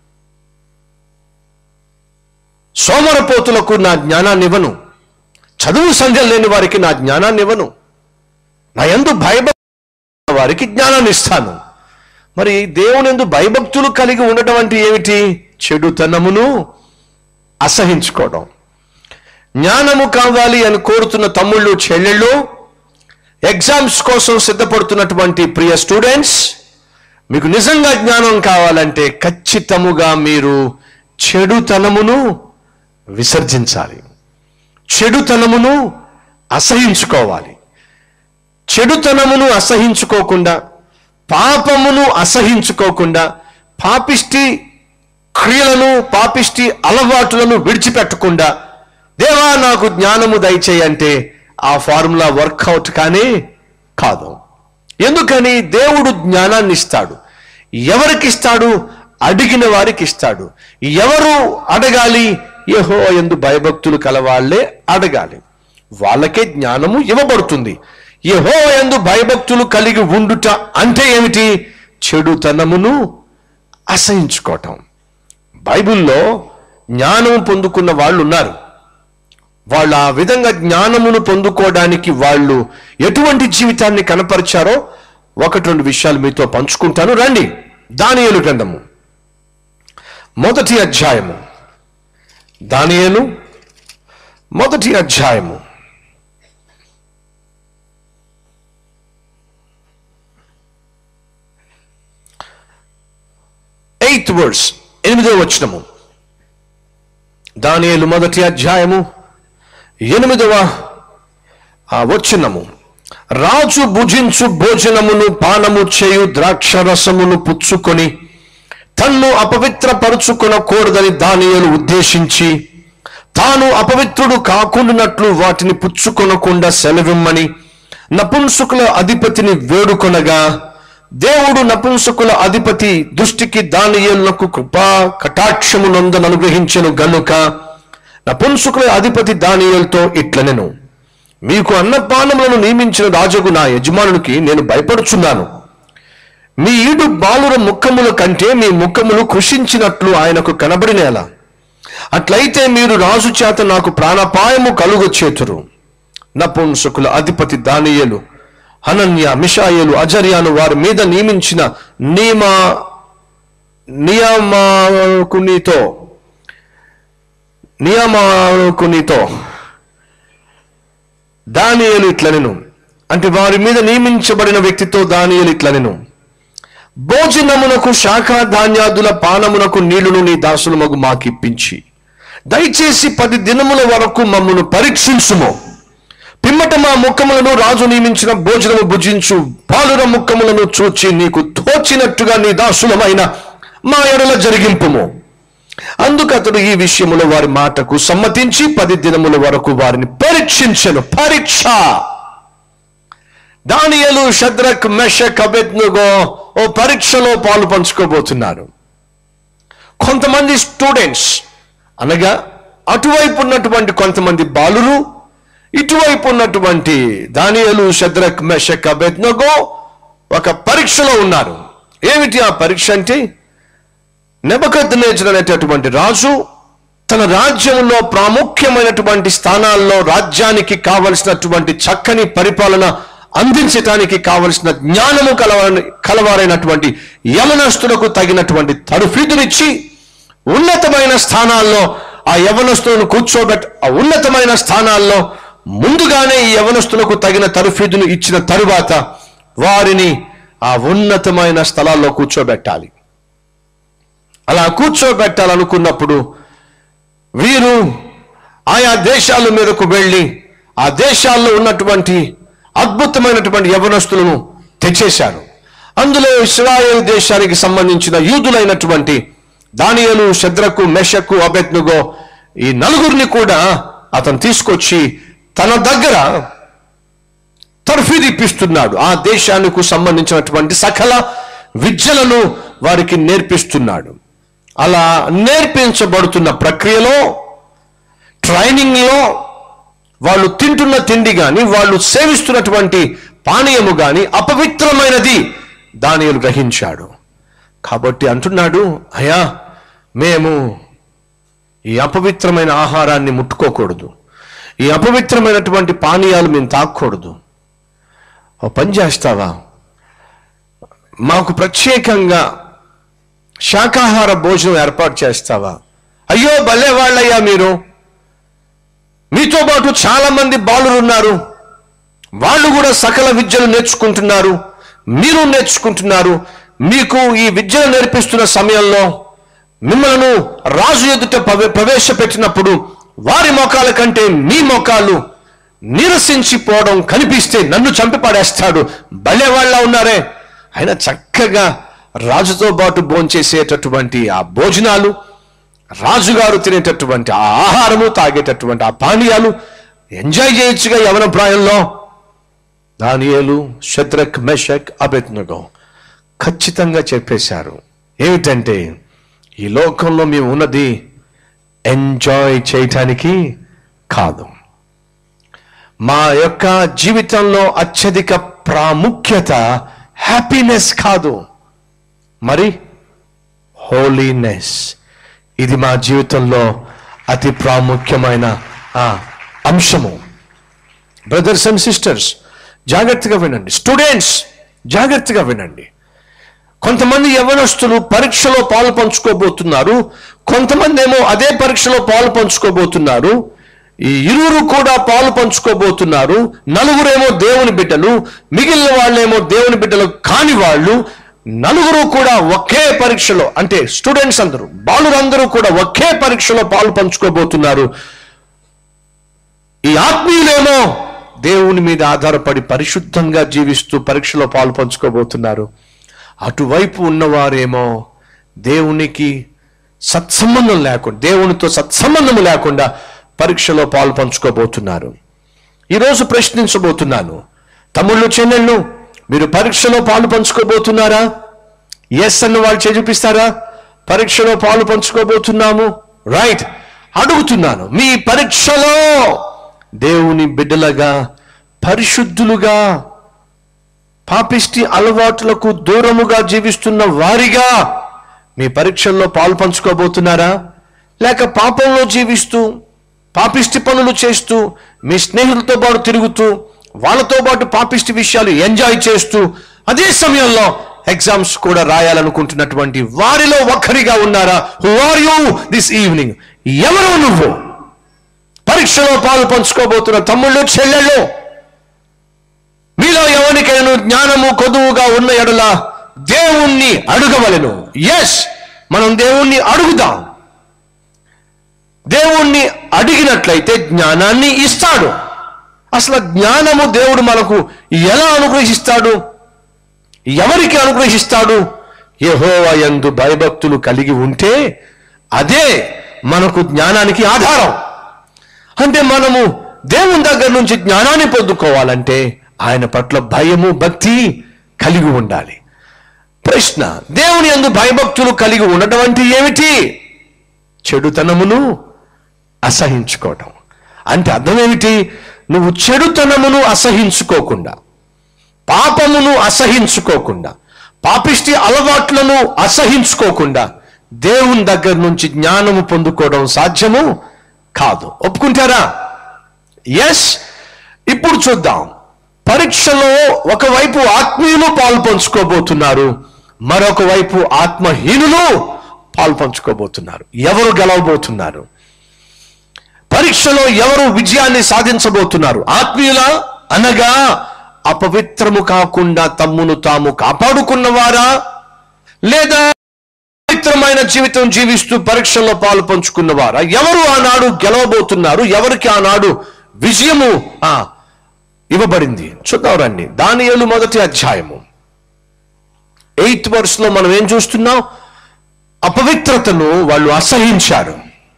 సోమరపోతులకు నా జ్ఞానాన్ని ఇవ్వను చదువు సంధ్య లేని వారికి నా జ్ఞానాన్ని ఇవ్వను నా ఎందు భయభక్తులు వారికి జ్ఞానాన్ని ఇస్తాను మరి దేవుని ఎందు భయభక్తులు కలిగి ఉండటం అంటే ఏమిటి చెడుతనమును అసహించుకోవడం జ్ఞానము కావాలి అని కోరుతున్న తమ్ముళ్ళు చెల్లెళ్ళు ఎగ్జామ్స్ కోసం సిద్ధపడుతున్నటువంటి ప్రియ స్టూడెంట్స్ మీకు నిజంగా జ్ఞానం కావాలంటే ఖచ్చితముగా మీరు చెడుతనమును విసర్జించాలి చెడుతనమును అసహించుకోవాలి చెడుతనమును అసహించుకోకుండా పాపమును అసహించుకోకుండా పాపిష్టి క్రియలను పాపిష్టి అలవాటులను విడిచిపెట్టకుండా దేవా నాకు జ్ఞానము దయచేయంటే ఆ ఫార్ములా వర్కౌట్ కానీ కాదు ఎందుకని దేవుడు జ్ఞానాన్ని ఇస్తాడు ఎవరికి ఇస్తాడు అడిగిన వారికి ఇస్తాడు ఎవరు అడగాలి యహో ఎందు భయభక్తులు కలవాళ్లే అడగాలి వాళ్ళకే జ్ఞానము ఇవ్వబడుతుంది యహో ఎందు భయభక్తులు కలిగి ఉండుట అంటే ఏమిటి చెడుతనమును అసహించుకోవటం బైబిల్లో జ్ఞానం పొందుకున్న వాళ్ళు ఉన్నారు వాళ్ళు ఆ విధంగా జ్ఞానమును పొందుకోవడానికి వాళ్ళు ఎటువంటి జీవితాన్ని కనపరిచారో ఒకటి రెండు విషయాలు మీతో పంచుకుంటాను రండి దానియేలు గ్రంథము మొదటి అధ్యాయము దానియేలు మొదటి అధ్యాయము ఎయిత్ వర్డ్స్ ఎనిమిదో వచనము దానియేలు మొదటి అధ్యాయము ఎనిమిదవ ఆ వచనము రాజు భుజించు భోజనమును పానము చేయు ద్రాక్షరసమును పుచ్చుకొని తన్ను అపవిత్రపరుచుకొనకూడదని దానియేలు ఉద్దేశించి తాను అపవిత్రుడు కాకుండానట్లు వాటిని పుచ్చుకొనకుండా సెలవిమ్మని నపుంసకుల అధిపతిని వేడుకొనగా దేవుడు నపుంసకుల అధిపతి దృష్టికి దానియేలునకు కృపా కటాక్షము నందను అనుగ్రహించెను గనుక నపుంసకుల అధిపతి దానియేలుతో ఇట్లనెను మీకు అన్నపానములను నియమించిన రాజుకు నా యజమానునికి నేను భయపడుచున్నాను మీ ఈడు బాలుర ముఖముల కంటే మీ ముఖములు కృషించినట్లు ఆయనకు కనబడినేలా అట్లయితే మీరు రాజు చేత నాకు ప్రాణపాయము కలుగు చేతురు నపుంసకుల అధిపతి దానియేలు హనన్య మిషాయేలు అజర్యాను వారి మీద నియమించిన నియమ నియమాకునితో నియమాకునితో దానియేలు ఇట్లనెను అంటే వారి మీద నియమించబడిన వ్యక్తితో దానియేలు ఇట్లనెను భోజనమునకు శాఖ ధాన్యాదుల పానమునకు నీళ్లును నీ దాసుల మగు మాకిప్పించి దయచేసి పది దినముల వరకు మమ్మను పరీక్షించుము పిమ్మట మా ముఖములను రాజు నియమించిన భోజనము భుజించు పాలుర ముఖములను చూచి నీకు తోచినట్టుగా నీ దాసులమైన మా ఎడల జరిగింపుము అందుకు అతడు ఈ విషయములో వారి మాటకు సమ్మతించి పది దినముల వరకు వారిని పరీక్షించను పరీక్ష దానియలు షద్రక్ మెషక్ అబెద్నుగో ఓ పరీక్షలో పాలు పంచుకోబోతున్నారు కొంతమంది స్టూడెంట్స్ అనగా అటువైపు ఉన్నటువంటి కొంతమంది బాలురు ఇటువైపు ఉన్నటువంటి దానియలు షద్రక్ మెషక్ అబెద్నగో ఒక పరీక్షలో ఉన్నారు ఏమిటి ఆ పరీక్ష అంటే నెబకద్నేజర్ అనేటటువంటి రాజు తన రాజ్యంలో ప్రాముఖ్యమైనటువంటి స్థానాల్లో రాజ్యానికి కావలసినటువంటి చక్కని పరిపాలన అందించటానికి కావలసిన జ్ఞానము కలవారి కలవారైనటువంటి యవనస్తులకు తగినటువంటి తరుఫీదునిచ్చి ఉన్నతమైన స్థానాల్లో ఆ యవనస్తులను కూర్చోబెట్ ఆ ఉన్నతమైన స్థానాల్లో ముందుగానే ఈ యవనస్తులకు తగిన తరుఫీదును ఇచ్చిన తరువాత వారిని ఆ ఉన్నతమైన స్థలాల్లో కూర్చోబెట్టాలి అలా కూర్చోబెట్టాలనుకున్నప్పుడు వీరు ఆయా దేశాల మీదకు వెళ్ళి ఆ దేశాల్లో ఉన్నటువంటి అద్భుతమైనటువంటి యవనస్తులను తెచ్చేశారు అందులో ఇస్రాయేల్ దేశానికి సంబంధించిన యూదులైనటువంటి దానియలు శద్రకు మెషకు అబెత్నుగో ఈ నలుగురిని కూడా అతను తీసుకొచ్చి తన దగ్గర తర్ఫీదు ఇప్పిస్తున్నాడు ఆ దేశానికి సంబంధించినటువంటి సకల విద్యలను వారికి నేర్పిస్తున్నాడు అలా నేర్పించబడుతున్న ప్రక్రియలో ట్రైనింగ్లో వాళ్ళు తింటున్న తిండి కానీ వాళ్ళు సేవిస్తున్నటువంటి పానీయము కానీ అపవిత్రమైనది దానియలు గ్రహించాడు కాబట్టి అంటున్నాడు అయ్యా మేము ఈ అపవిత్రమైన ఆహారాన్ని ముట్టుకోకూడదు ఈ అపవిత్రమైనటువంటి పానీయాలు మేము తాకూడదు ఓ పని చేస్తావా మాకు ప్రత్యేకంగా శాకాహార భోజనం ఏర్పాటు చేస్తావా అయ్యో భలే వాళ్ళయ్యా మీరు మీతో పాటు చాలా మంది బాలురు ఉన్నారు వాళ్ళు కూడా సకల విద్యలు నేర్చుకుంటున్నారు మీరు నేర్చుకుంటున్నారు మీకు ఈ విద్యలు నేర్పిస్తున్న సమయంలో మిమ్మలను రాజు ఎదుట ప్రవే- ప్రవేశపెట్టినప్పుడు వారి మొఖాల కంటే మీ మొఖాలు నిరసించిపోవడం కనిపిస్తే నన్ను చంపి పడేస్తాడు భలే వాళ్ళ ఉన్నారే ఆయన చక్కగా రాజుతో పాటు భోంచేసేటటువంటి ఆ భోజనాలు రాజుగారు తినేటటువంటి ఆ ఆహారము తాగేటటువంటి ఆ పానీయాలు ఎంజాయ్ చేయొచ్చుగా యవన ప్రాయంలో దానియేలు శత్రక్ మెషక్ అబెత్నగో ఖచ్చితంగా చెప్పేశారు ఏమిటంటే ఈ లోకంలో మేము ఉన్నది ఎంజాయ్ చేయటానికి కాదు మా యొక్క జీవితంలో అత్యధిక ప్రాముఖ్యత హ్యాపీనెస్ కాదు మరి హోలీనెస్ ఇది మా జీవితంలో అతి ప్రాముఖ్యమైన ఆ, అంశము బ్రదర్స్ అండ్ సిస్టర్స్ జాగ్రత్తగా వినండి స్టూడెంట్స్ జాగ్రత్తగా వినండి కొంతమంది యవనస్తులు పరీక్షలో పాలు పంచుకోబోతున్నారు కొంతమంది ఏమో అదే పరీక్షలో పాలు పంచుకోబోతున్నారు ఈ ఇరువురు కూడా పాలు పంచుకోబోతున్నారు నలుగురేమో దేవుని బిడ్డలు మిగిలిన వాళ్ళేమో దేవుని బిడ్డలు కాని వాళ్ళు నలుగురు కూడా ఒకే పరీక్షలో అంటే స్టూడెంట్స్ అందరూ బాలురందరూ కూడా ఒకే పరీక్షలో పాలు పంచుకోబోతున్నారు ఈ ఆత్మీయులేమో దేవుని మీద ఆధారపడి పరిశుద్ధంగా జీవిస్తూ పరీక్షలో పాలు పంచుకోబోతున్నారు అటువైపు ఉన్నవారేమో దేవునికి సత్సంబంధం లేకుండా దేవునితో సత్సంబంధం లేకుండా పరీక్షలో పాలు పంచుకోబోతున్నారు ఈరోజు ప్రశ్నించబోతున్నాను తమ్ముళ్ళు చెల్లెళ్ళు మీరు పరీక్షలో పాలు పంచుకోబోతున్నారా ఎస్ అన్న వాళ్ళు చేయి చూపిస్తారా పరీక్షలో పాలు పంచుకోబోతున్నాము రైట్ అడుగుతున్నాను మీ పరీక్షలో దేవుని బిడ్డలుగా పరిశుద్ధులుగా పాపిష్టి అలవాట్లకు దూరముగా జీవిస్తున్న వారిగా మీ పరీక్షల్లో పాలు పంచుకోబోతున్నారా లేక పాపంలో జీవిస్తూ పాపిష్టి పనులు చేస్తూ మీ స్నేహితులతో పాటు తిరుగుతూ వాళ్ళతో పాటు పాపిష్టి విషయాలు ఎంజాయ్ చేస్తూ అదే సమయంలో ఎగ్జామ్స్ కూడా రాయాలనుకుంటున్నటువంటి వారిలో ఒక్కరిగా ఉన్నారా who are you this evening ఎవరు నువ్వు పరీక్షలో పాలు పంచుకోబోతున్న తమ్ముళ్ళు చెల్లెళ్ళు మీలో ఎవరికైనా జ్ఞానము కొదువుగా ఉన్న ఎడల దేవుణ్ణి అడగవలెను ఎస్ మనం దేవుణ్ణి అడుగుదాం దేవుణ్ణి అడిగినట్లయితే జ్ఞానాన్ని ఇస్తాడు అసలు జ్ఞానము దేవుడు మనకు ఎలా అనుగ్రహిస్తాడు ఎవరికి అనుగ్రహిస్తాడు యెహోవా యందు భయభక్తులు కలిగి ఉంటే అదే మనకు జ్ఞానానికి ఆధారం అంటే మనము దేవుని దగ్గర నుంచి జ్ఞానాన్ని పొందుకోవాలంటే ఆయన పట్ల భయము భక్తి కలిగి ఉండాలి ప్రశ్న దేవుని యందు భయభక్తులు కలిగి ఉండటం అంటే ఏమిటి చెడుతనమును అసహించుకోవటం అంటే అర్థం ఏమిటి నువ్వు చెడుతనమును అసహించుకోకుండా పాపమును అసహించుకోకుండా పాపిష్టి అలవాట్లను అసహించుకోకుండా దేవుని దగ్గర నుంచి జ్ఞానము పొందుకోవడం సాధ్యము కాదు ఒప్పుకుంటారా ఎస్ ఇప్పుడు చూద్దాం పరీక్షలో ఒకవైపు ఆత్మీయులు పాలు పంచుకోబోతున్నారు మరొక వైపు ఆత్మహీనులు పాలు పంచుకోబోతున్నారు ఎవరు గెలవబోతున్నారు పరీక్షలో ఎవరు విజయాన్ని సాధించబోతున్నారు ఆత్మీయుల అనగా అపవిత్రము కాకుండా తమ్మును తాము కాపాడుకున్నవారా లేదా పవిత్రమైన జీవితం జీవిస్తూ పరీక్షల్లో పాలు పంచుకున్నవారా ఎవరు ఆనాడు గెలవబోతున్నారు ఎవరికి ఆనాడు విజయము ఆ ఇవ్వబడింది చూద్దాం రండి దానియేలు మొదటి అధ్యాయము ఎయిత్ వర్స్ లో మనం ఏం చూస్తున్నాం అపవిత్రతను వాళ్ళు అసహించారు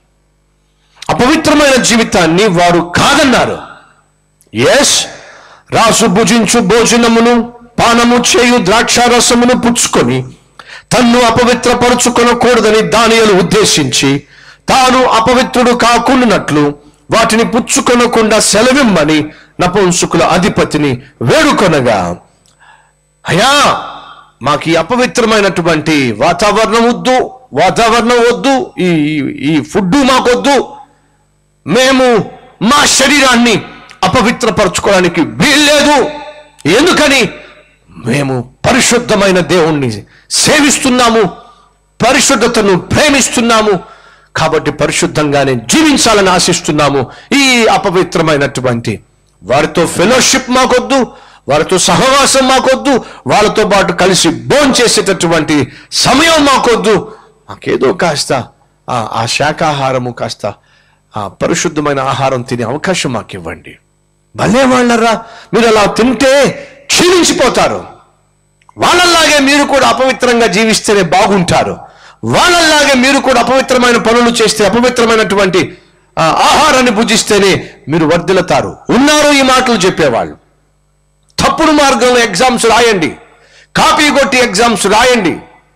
అపవిత్రమైన జీవితాన్ని వారు కాదన్నారు ఎస్ రాసు భుజించు భోజనమును పానము చేయు ద్రాక్షారసమును పుచ్చుకొని తన్ను అపవిత్రపరుచుకొనకూడదని దానియలు ఉద్దేశించి తాను అపవిత్రుడు కాకుండానట్లు వాటిని పుచ్చుకొనకుండా సెలవిమ్మని నపుంసుకుల అధిపతిని వేడుకొనగా అయ్యా మాకు ఈ అపవిత్రమైనటువంటి వాతావరణం వద్దు వాతావరణం వద్దు ఈ ఈ- ఈ ఫుడ్ మాకొద్దు మేము మా శరీరాన్ని అపవిత్రపరచుకోవడానికి వీల్లేదు ఎందుకని మేము పరిశుద్ధమైన దేవుణ్ణి సేవిస్తున్నాము పరిశుద్ధతను ప్రేమిస్తున్నాము కాబట్టి పరిశుద్ధంగానే జీవించాలని ఆశిస్తున్నాము ఈ అపవిత్రమైనటువంటి వారితో ఫెలోషిప్ మాకొద్దు వారితో సహవాసం మాకొద్దు వాళ్ళతో పాటు కలిసి భోన్ చేసేటటువంటి సమయం మాకొద్దు మాకేదో కాస్త ఆ, ఆ శాకాహారము కాస్త ఆ పరిశుద్ధమైన ఆహారం తినే అవకాశం మాకు ఇవ్వండి భలే వాళ్ళరా మీరు అలా తింటే క్షీణించిపోతారు వాళ్ళలాగే మీరు కూడా అపవిత్రంగా జీవిస్తేనే బాగుంటారు వాళ్ళలాగే మీరు కూడా అపవిత్రమైన పనులు చేస్తే అపవిత్రమైనటువంటి ఆ, ఆహారాన్ని భుజిస్తేనే మీరు వర్ధిల్లుతారు ఉన్నారు ఈ మాటలు చెప్పేవాళ్ళు తప్పుడు మార్గంలో ఎగ్జామ్స్ రాయండి కాపీ కొట్టి ఎగ్జామ్స్ రాయండి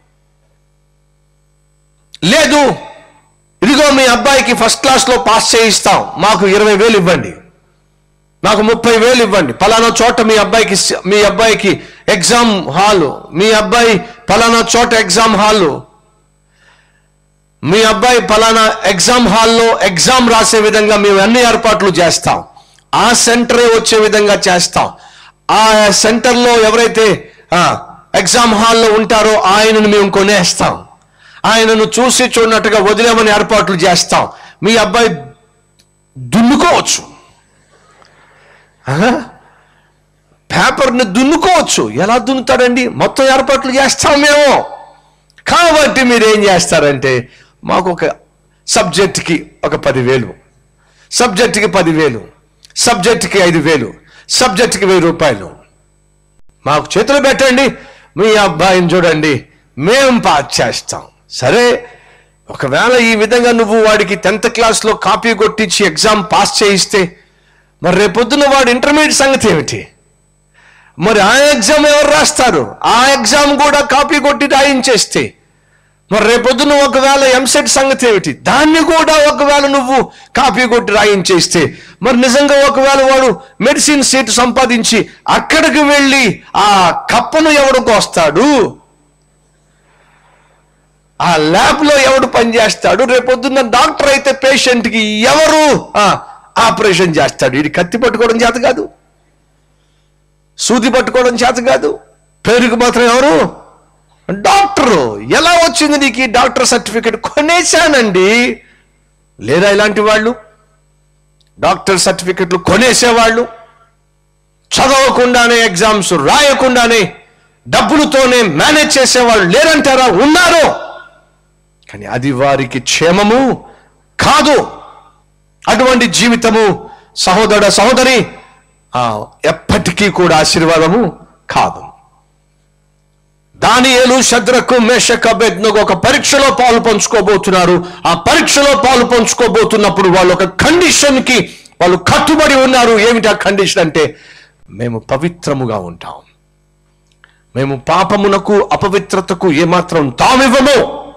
లేదు ఇదిగో మీ అబ్బాయికి ఫస్ట్ క్లాస్లో పాస్ చేయిస్తాం మాకు ఇరవై వేలు ఇవ్వండి నాకు ముప్పై వేలు ఇవ్వండి పలానా చోట మీ అబ్బాయికి స- మీ అబ్బాయికి ఎగ్జామ్ హాల్ మీ అబ్బాయి పలానా చోట ఎగ్జామ్ హాల్ మీ అబ్బాయి పలానా ఎగ్జామ్ హాల్లో ఎగ్జామ్ రాసే విధంగా మేము అన్ని ఏర్పాట్లు చేస్తాం ఆ సెంటరే వచ్చే విధంగా చేస్తాం ఆ సెంటర్లో ఎవరైతే ఆ, ఎగ్జామ్ హాల్లో ఉంటారో ఆయనను మేము కొనేస్తాం ఆయనను చూసి చూడనట్టుగా వదిలేమని ఏర్పాట్లు చేస్తాం మీ అబ్బాయి దున్నుకోవచ్చు ఆహా. పేపర్ని దున్నుకోవచ్చు ఎలా దున్నుతాడండి మొత్తం ఏర్పాట్లు చేస్తాం మేము కాబట్టి మీరు ఏం చేస్తారంటే మాకు ఒక సబ్జెక్ట్కి ఒక పదివేలు సబ్జెక్ట్కి పదివేలు సబ్జెక్ట్కి ఐదు వేలు సబ్జెక్ట్కి వెయ్యి రూపాయలు మాకు చేతులు పెట్టండి మీ అబ్బాయిని చూడండి మేము పాస్ చేస్తాం సరే ఒకవేళ ఈ విధంగా నువ్వు వాడికి టెన్త్ క్లాస్లో కాపీ కొట్టించి ఎగ్జామ్ పాస్ చేయిస్తే మరి రేపొద్దున వాడు ఇంటర్మీడియట్ సంగతి ఏమిటి మరి ఆ ఎగ్జామ్ ఎవరు రాస్తారు ఆ ఎగ్జామ్ కూడా కాపీ కొట్టి రాయించేస్తే మరి రేపొద్దున ఒకవేళ ఎంసెట్ సంగతి ఏమిటి దాన్ని కూడా ఒకవేళ నువ్వు కాపీ కొట్టి రాయించేస్తే మరి నిజంగా ఒకవేళ వాడు మెడిసిన్ సీట్ సంపాదించి అక్కడికి వెళ్ళి ఆ కప్పను ఎవడు కోస్తాడు ఆ ల్యాబ్ లో ఎవడు పనిచేస్తాడు రేపొద్దున్న డాక్టర్ అయితే పేషెంట్ కి ఎవరు ఆ, ఆపరేషన్ చేస్తాడు ఇది కత్తి పట్టుకోవడం చేత కాదు సూది పట్టుకోవడం చేత కాదు పేరుకు మాత్రం ఎవరు డాక్టరు ఎలా వచ్చింది నీకు ఈ డాక్టర్ సర్టిఫికెట్ కొనేశానండి లేదా ఇలాంటి వాళ్ళు డాక్టర్ సర్టిఫికెట్లు కొనేసేవాళ్ళు చదవకుండానే ఎగ్జామ్స్ రాయకుండానే డబ్బులతోనే మేనేజ్ చేసేవాళ్ళు లేరంటారా ఉన్నారు కానీ అది వారికి క్షేమము కాదు అటువంటి జీవితము సహోదర సహోదరి ఆ, ఎప్పటికీ కూడా ఆశీర్వాదము కాదు దానియేలు శద్రకు మేషక్ అబెద్నకు ఒక పరీక్షలో పాలు పంచుకోబోతున్నారు ఆ పరీక్షలో పాలు పంచుకోబోతున్నప్పుడు వాళ్ళు ఒక కండిషన్ కి వాళ్ళు కట్టుబడి ఉన్నారు ఏమిటి ఆ కండిషన్ అంటే మేము పవిత్రముగా ఉంటాం మేము పాపమునకు అపవిత్రతకు ఏమాత్రం తామివ్వము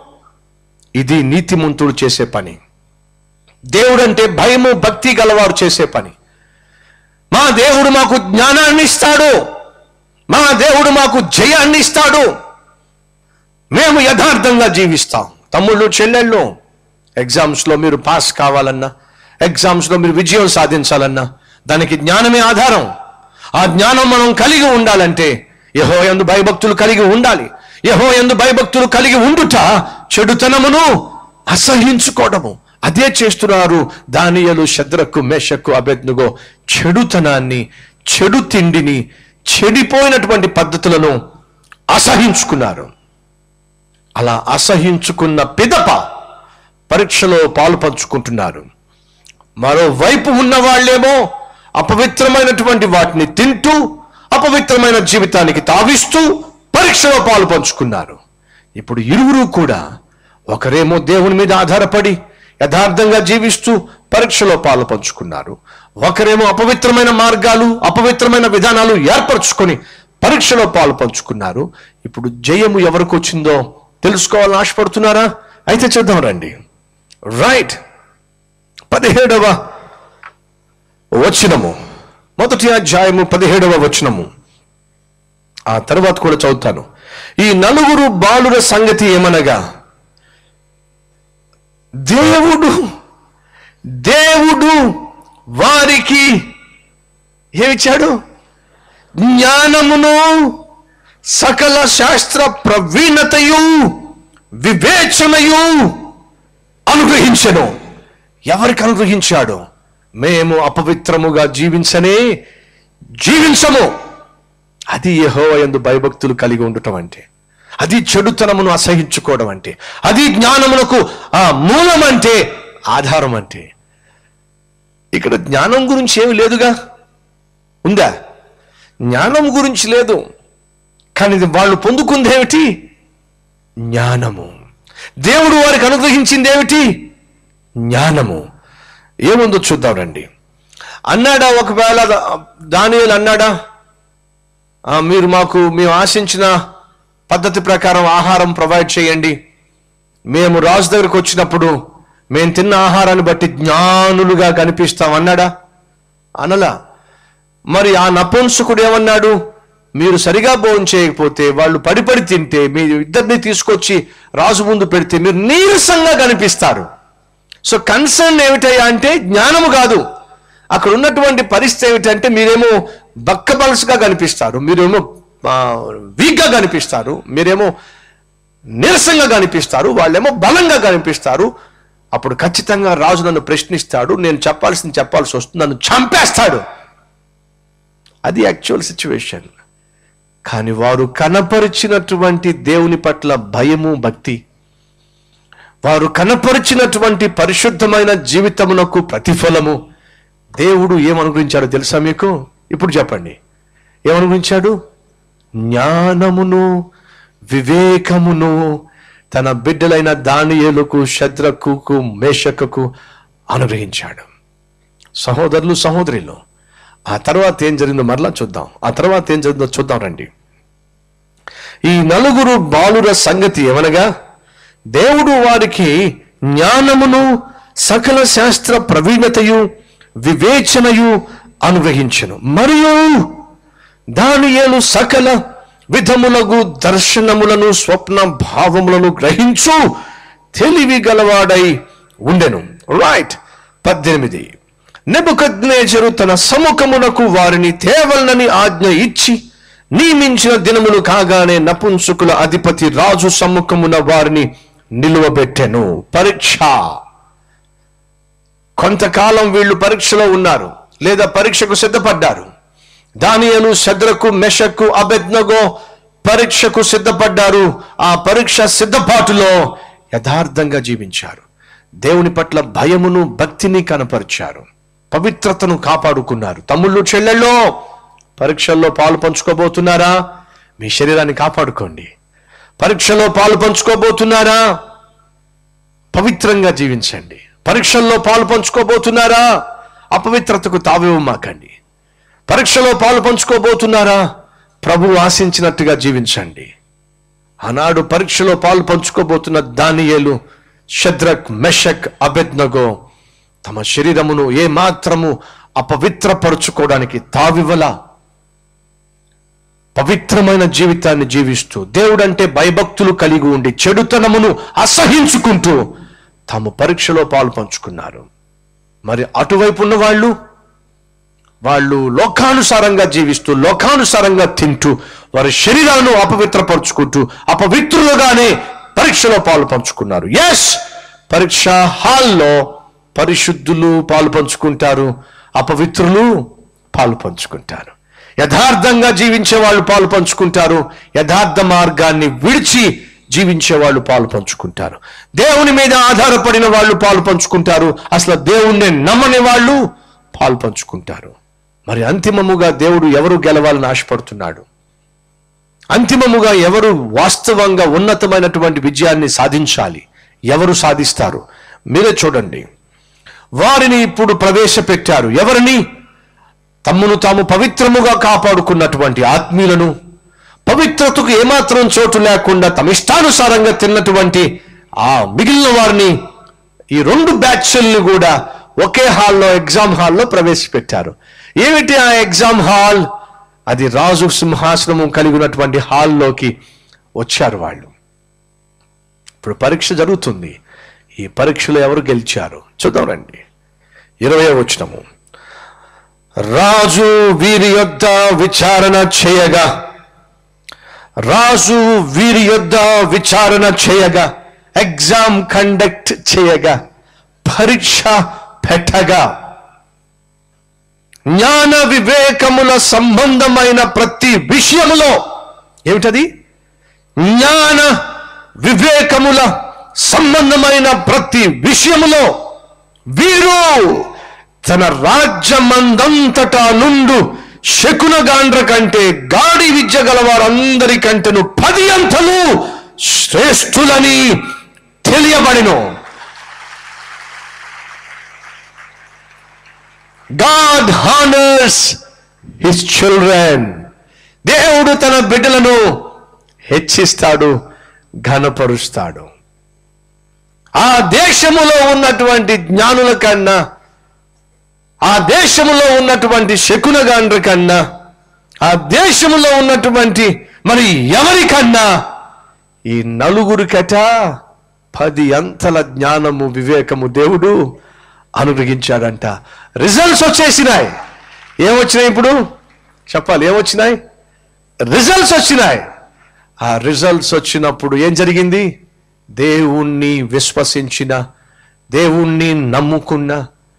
ఇది నీతిమంతుడు చేసే పని దేవుడంటే భయము భక్తి గలవారు చేసే పని మా దేవుడు మాకు జ్ఞానాన్ని ఇస్తాడు మా దేవుడు మాకు జయాన్ని ఇస్తాడు మేము యథార్థంగా జీవిస్తాం తమ్ముళ్ళు చెల్లెళ్ళు ఎగ్జామ్స్లో మీరు పాస్ కావాలన్నా ఎగ్జామ్స్లో మీరు విజయం సాధించాలన్నా దానికి జ్ఞానమే ఆధారం ఆ జ్ఞానం మనం కలిగి ఉండాలంటే యహో ఎందు భయభక్తులు కలిగి ఉండాలి యహో ఎందు భయభక్తులు కలిగి ఉండుట చెడుతనమును అసహించుకోవడము అదే చేస్తున్నారు దానియలు శద్రకు మేషకు అభెజ్ఞగో చెడుతనాన్ని చెడు తిండిని చెడిపోయినటువంటి పద్ధతులను అసహించుకున్నారు అలా అసహించుకున్న పిదప పరీక్షలో పాలు పంచుకుంటున్నారు మరోవైపు ఉన్న వాళ్ళేమో అపవిత్రమైనటువంటి వాటిని తింటూ అపవిత్రమైన జీవితానికి తావిస్తూ పరీక్షలో పాలు పంచుకున్నారు ఇప్పుడు ఇరువురు కూడా ఒకరేమో దేవుని మీద ఆధారపడి యథార్థంగా జీవిస్తూ పరీక్షలో పాలు పంచుకున్నారు ఒకరేమో అపవిత్రమైన మార్గాలు అపవిత్రమైన విధానాలు ఏర్పరచుకొని పరీక్షలో పాలు పంచుకున్నారు ఇప్పుడు జయము ఎవరికి వచ్చిందో తెలుసుకోవాలని ఆశపడుతున్నారా అయితే చూద్దాం రండి రైట్ పదిహేడవ వచనము మొదటి అధ్యాయము పదిహేడవ వచనము ఆ తర్వాత కూడా చదువుతాను ఈ నలుగురు బాలుర సంగతి ఏమనగా దేవుడు దేవుడు వారికి ఏమిచ్చాడు జ్ఞానమును సకల శాస్త్ర ప్రవీణతయు వివేచనయు అనుగ్రహించను ఎవరికి అనుగ్రహించాడు మేము అపవిత్రముగా జీవించనే జీవించము అది యెహోవా యందు భయభక్తులు కలిగి ఉండటం అంటే అది చెడుతనమును అసహించుకోవడం అంటే అది జ్ఞానమునకు ఆ మూలం అంటే ఆధారం అంటే ఇక్కడ జ్ఞానం గురించి ఏమి లేదుగా ఉందా జ్ఞానం గురించి లేదు కానీ ఇది వాళ్ళు పొందుకుంది ఏమిటి జ్ఞానము దేవుడు వారికి అనుగ్రహించింది ఏమిటి జ్ఞానము ఏముందో చూద్దాం రండి అన్నాడా ఒకవేళ దానియలు అన్నాడా "ఆ, మీరు మాకు మేము ఆశించిన పద్ధతి ప్రకారం ఆహారం ప్రొవైడ్ చేయండి మేము రాజు దగ్గరకు వచ్చినప్పుడు మేము తిన్న ఆహారాన్ని బట్టి జ్ఞానులుగా కనిపిస్తాం అన్నాడా అనలా మరి ఆ నపుంసకుడు ఏమన్నాడు మీరు సరిగా భోజనం చేయకపోతే వాళ్ళు పడి పడి తింటే మీ ఇద్దరిని తీసుకొచ్చి రాజు ముందు పెడితే మీరు నీరసంగా కనిపిస్తారు సో కన్సర్న్ ఏమిటయ్యా అంటే జ్ఞానము కాదు అక్కడ ఉన్నటువంటి పరిస్థితి ఏమిటంటే మీరేమో బక్కబల్స్గా కనిపిస్తారు మీరేమో వీక్గా కనిపిస్తారు మీరేమో నీరసంగా కనిపిస్తారు వాళ్ళేమో బలంగా కనిపిస్తారు అప్పుడు ఖచ్చితంగా రాజు నన్ను ప్రశ్నిస్తాడు నేను చెప్పాల్సింది చెప్పాల్సి వస్తుంది నన్ను చంపేస్తాడు అది యాక్చువల్ సిచ్యువేషన్ కానీ వారు కనపరిచినటువంటి దేవుని పట్ల భయము భక్తి వారు కనపరిచినటువంటి పరిశుద్ధమైన జీవితమునకు ప్రతిఫలము దేవుడు ఏమనుగ్రహించాడో తెలుసా మీకు ఇప్పుడు చెప్పండి ఏమనుగ్రహించాడు జ్ఞానమును వివేకమును తన బిడ్డలైన దానియేలుకు శద్రకుకు మేషకుకు అనుగ్రహించాడు సహోదరులు సహోదరులు ఆ తర్వాత ఏం జరిగిందో మరలా చూద్దాం ఆ తర్వాత ఏం జరిగిందో చూద్దాం రండి ఈ నలుగురు బాలుర సంగతి ఏమనగా దేవుడు వారికి జ్ఞానమును సకల శాస్త్ర ప్రవీణతయు వివేచనయు అనుగ్రహించను మరియు దానియేలు సకల విధములగు దర్శనములను స్వప్న భావములను గ్రహించు తెలివి గలవాడై ఉండెను రైట్ పద్దెనిమిది నెబుకద్నేజరు తన సముఖమునకు వారిని తేవలనని ఆజ్ఞ ఇచ్చి నియమించిన దినములు కాగానే నపుంసుకుల అధిపతి రాజు సమ్ముఖమున వారిని నిలువబెట్టెను పరీక్ష కొంతకాలం వీళ్ళు పరీక్షలో ఉన్నారు లేదా పరీక్షకు సిద్ధపడ్డారు దానియలు శద్రకు మెషకు అబెద్నగో పరీక్షకు సిద్ధపడ్డారు ఆ పరీక్ష సిద్ధపాటులో యథార్థంగా జీవించారు దేవుని పట్ల భయమును భక్తిని కనపరిచారు పవిత్రతను కాపాడుకున్నారు తమ్ముళ్ళు చెల్లెళ్ళో పరీక్షల్లో పాలు పంచుకోబోతున్నారా మీ శరీరాన్ని కాపాడుకోండి పరీక్షలో పాలు పంచుకోబోతున్నారా పవిత్రంగా జీవించండి పరీక్షల్లో పాలు పంచుకోబోతున్నారా అపవిత్రతకు తావివ్వమాకండి పరీక్షలో పాలు పంచుకోబోతున్నారా ప్రభు ఆశించినట్టుగా జీవించండి ఆనాడు పరీక్షలో పాలు పంచుకోబోతున్న దానియేలు షద్రక్ మెషక్ అబెద్నగో తమ శరీరమును ఏ మాత్రము అపవిత్రపరుచుకోవడానికి తావివ్వలా పవిత్రమైన జీవితాన్ని జీవిస్తూ దేవుడంటే భయభక్తులు కలిగి ఉండి చెడుతనమును అసహించుకుంటూ తాము పరీక్షలో పాలు పంచుకున్నారు మరి అటువైపు ఉన్న వాళ్ళు వాళ్ళు లోకానుసారంగా జీవిస్తూ లోకానుసారంగా తింటూ వారి శరీరాలను అపవిత్రపరుచుకుంటూ అపవిత్రులుగానే పరీక్షలో పాలు పంచుకున్నారు ఎస్ పరీక్ష హాల్లో పరిశుద్ధులు పాలు పంచుకుంటారు అపవిత్రులు పాలు పంచుకుంటారు యథార్థంగా జీవించే వాళ్ళు పాలు పంచుకుంటారు యథార్థ మార్గాన్ని విడిచి జీవించే వాళ్ళు పాలు పంచుకుంటారు దేవుని మీద ఆధారపడిన వాళ్ళు పాలు పంచుకుంటారు అసలు దేవుణ్ణి నమ్మని వాళ్ళు పాలు పంచుకుంటారు మరి అంతిమముగా దేవుడు ఎవరు గెలవాలని ఆశపడుతున్నాడు అంతిమముగా ఎవరు వాస్తవంగా ఉన్నతమైనటువంటి విజయాన్ని సాధించాలి ఎవరు సాధిస్తారు మీరే చూడండి వారిని ఇప్పుడు ప్రవేశపెట్టారు ఎవరిని తమ్మును తాము పవిత్రముగా కాపాడుకున్నటువంటి ఆత్మీయులను పవిత్రతకు ఏమాత్రం చోటు లేకుండా తమ ఇష్టానుసారంగా తిన్నటువంటి ఆ మిగిలిన వారిని ఈ రెండు బ్యాచ్ల్ని కూడా ఒకే హాల్లో ఎగ్జామ్ హాల్లో ప్రవేశపెట్టారు ఏమిటి ఆ ఎగ్జామ్ హాల్ అది రాజు సింహాసనము కలిగి ఉన్నటువంటి హాల్లోకి వచ్చారు వాళ్ళు ఇప్పుడు పరీక్ష జరుగుతుంది ఈ పరీక్షలో ఎవరు గెలిచారు చూద్దాం రండి ఇరవై వచ్చినము రాజు వీరి యొద్ద విచారణ చేయగా రాజు వీరి యొద్ద విచారణ చేయగా ఎగ్జామ్ కండక్ట్ చేయగా పరీక్ష పెట్టగా జ్ఞాన వివేకముల సంబంధమైన ప్రతి విషయములో ఏమిటది జ్ఞాన వివేకముల సంబంధమైన ప్రతి విషయములో వీరు తన రాజ్యమందంతటా నుండు శకునగాండ్ర కంటే గాడి విద్య గల వారందరికంటేను పది అంతలు శ్రేష్ఠులని తెలియబడిను గాడ్ హానర్స్ హిస్ చిల్డ్రన్ దేవుడు తన బిడ్డలను హెచ్చిస్తాడు ఘనపరుస్తాడు ఆ దేశములో ఉన్నటువంటి జ్ఞానుల కన్నా ఆ దేశములో ఉన్నటువంటి శకునగాండ్ర కన్నా ఆ దేశములో ఉన్నటువంటి మరి ఎవరికన్నా ఈ నలుగురికట పది అంతల జ్ఞానము వివేకము దేవుడు అనుగ్రహించాడంట రిజల్ట్స్ వచ్చేసినాయి ఏమొచ్చినాయి ఇప్పుడు చెప్పాలి ఏమొచ్చినాయి రిజల్ట్స్ వచ్చినాయి ఆ రిజల్ట్స్ వచ్చినప్పుడు ఏం జరిగింది దేవుణ్ణి విశ్వసించిన దేవుణ్ణి నమ్ముకున్న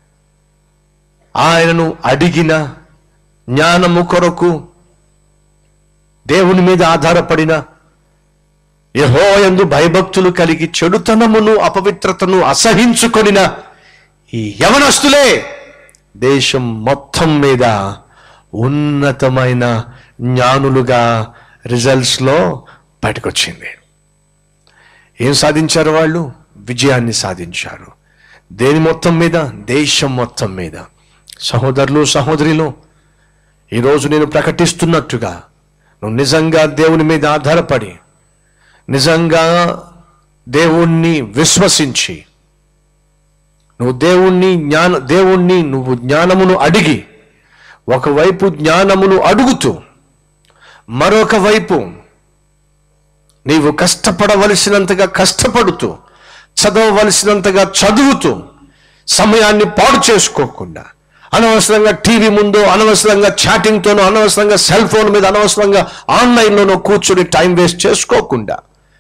ఆయనను అడిగిన జ్ఞానము కొరకు దేవుని మీద ఆధారపడిన యహోయందు భయభక్తులు కలిగి చెడుతనమును అపవిత్రతను అసహించుకొనిన ఈ యవనస్తులే దేశం మొత్తం మీద ఉన్నతమైన జ్ఞానులుగా రిజల్ట్స్ లో బయటకొచ్చింది ఏం సాధించారు వాళ్ళు విజయాన్ని సాధించారు దేని మొత్తం మీద దేశం మొత్తం మీద సహోదరులు సహోదరులు ఈరోజు నేను ప్రకటిస్తున్నట్టుగా నువ్వు నిజంగా దేవుని మీద ఆధారపడి నిజంగా దేవుణ్ణి విశ్వసించి నువ్వు దేవుణ్ణి జ్ఞాన దేవుణ్ణి నువ్వు జ్ఞానమును అడిగి ఒకవైపు జ్ఞానమును అడుగుతూ మరొక వైపు నీవు కష్టపడవలసినంతగా కష్టపడుతూ చదవవలసినంతగా చదువుతూ సమయాన్ని పాడు చేసుకోకుండా అనవసరంగా టీవీ ముందు అనవసరంగా చాటింగ్తోనో అనవసరంగా సెల్ ఫోన్ మీద అనవసరంగా ఆన్లైన్లోనో కూర్చుని టైం వేస్ట్ చేసుకోకుండా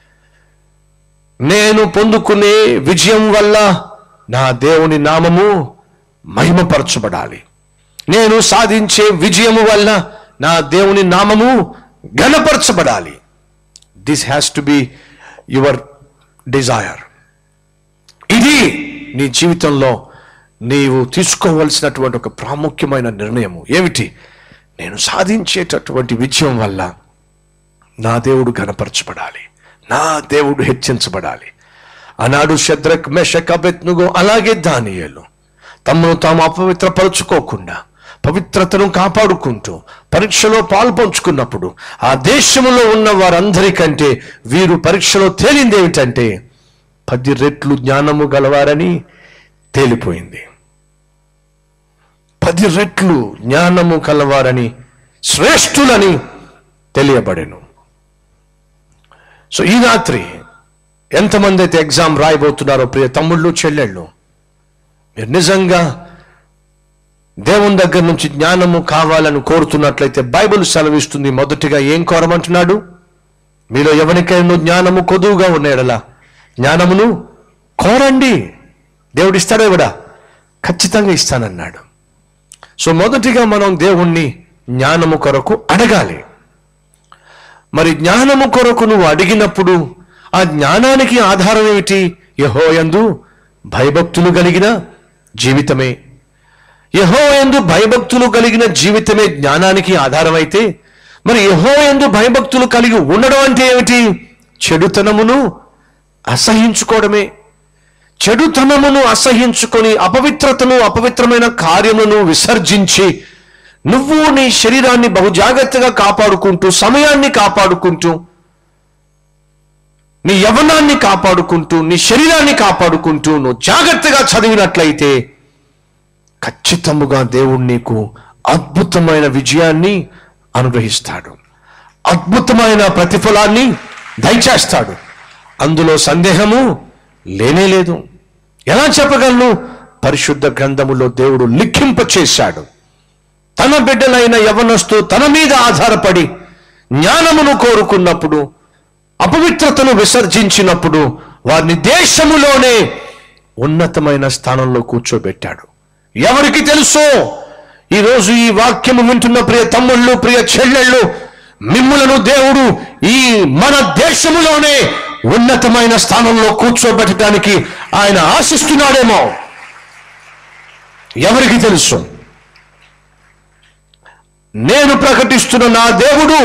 నేను పొందుకునే విజయం వల్ల నా దేవుని నామము మహిమపరచబడాలి నేను సాధించే విజయము వల్ల నా దేవుని నామము ఘనపరచబడాలి this has to be your desire ఇది నీ జీవితంలో నీవు తీసుకోవలసినటువంటి ఒక ప్రాముఖ్యమైన నిర్ణయము ఏమిటి నేను సాధించేటటువంటి విజయం వల్ల నా దేవుడు గనపరచబడాలి నా దేవుడు హెచ్చించబడాలి ఆనాడు శద్రక్ మెషక్ అబెత్నుగో అలాగే దానియేలు తమను తాము అపవిత్రపరుచుకోకుండా పవిత్రతను కాపాడుకుంటూ పరీక్షలో పాల్పంచుకున్నప్పుడు ఆ దేశములో ఉన్న వారందరికంటే వీరు పరీక్షలో తేలింది ఏమిటంటే పది రెట్లు జ్ఞానము గలవారని తేలిపోయింది పది రెట్లు జ్ఞానము కలవారని శ్రేష్ఠులని తెలియబడెను సో ఈ రాత్రి ఎంతమంది అయితే ఎగ్జామ్ రాయబోతున్నారో ప్రియ తమ్ముళ్ళు చెల్లెళ్ళు మీరు నిజంగా దేవుని దగ్గర నుంచి జ్ఞానము కావాలని కోరుతున్నట్లయితే బైబిల్ సెలవిస్తుంది మొదటిగా ఏం కోరమంటున్నాడు మీలో ఎవరికైనా జ్ఞానము కొదువుగా ఉన్నాడలా జ్ఞానమును కోరండి దేవుడు ఇస్తాడో కూడా ఖచ్చితంగా ఇస్తానన్నాడు సో మొదటిగా మనం దేవుణ్ణి జ్ఞానము కొరకు అడగాలి మరి జ్ఞానము కొరకు నువ్వు అడిగినప్పుడు ఆ జ్ఞానానికి ఆధారం ఏమిటి యహోయందు భయభక్తులు కలిగిన జీవితమే యహోయందు భయభక్తులు కలిగిన జీవితమే జ్ఞానానికి ఆధారమైతే మరి యహోయందు భయభక్తులు కలిగి ఉండడం అంటే ఏమిటి చెడుతనమును అసహించుకోవడమే చెడుతనమును అసహించుకొని అపవిత్రతను అపవిత్రమైన కార్యములను విసర్జించి నువ్వు నీ శరీరాన్ని బహు జాగ్రత్తగా కాపాడుకుంటూ సమయాన్ని కాపాడుకుంటూ నీ యవనాన్ని కాపాడుకుంటూ నీ శరీరాన్ని కాపాడుకుంటూ నువ్వు జాగ్రత్తగా చదివినట్లయితే ఖచ్చితముగా దేవుడు నీకు అద్భుతమైన విజయాన్ని అనుగ్రహిస్తాడు అద్భుతమైన ప్రతిఫలాన్ని దయచేస్తాడు అందులో సందేహము లేనే లేదు ఎలా చెప్పగలను పరిశుద్ధ గ్రంథములో దేవుడు లిఖింప చేశాడు తన బిడ్డలైన యవనస్తు తన మీద ఆధారపడి జ్ఞానమును కోరుకున్నప్పుడు అపవిత్రతను విసర్జించినప్పుడు వారిని దేశములోనే ఉన్నతమైన స్థానంలో కూర్చోబెట్టాడు ఎవరికి తెలుసో ఈరోజు ఈ వాక్యము వింటున్న ప్రియ తమ్ముళ్ళు ప్రియ చెల్లెళ్ళు మిమ్ములను దేవుడు ఈ మన దేశములోనే ఉన్నతమైన స్థానంలో కూర్చోబెట్టడానికి ఆయన ఆశిస్తున్నాడేమో ఎవరికి తెలుసు నేను ప్రకటిస్తున్న నా దేవుడు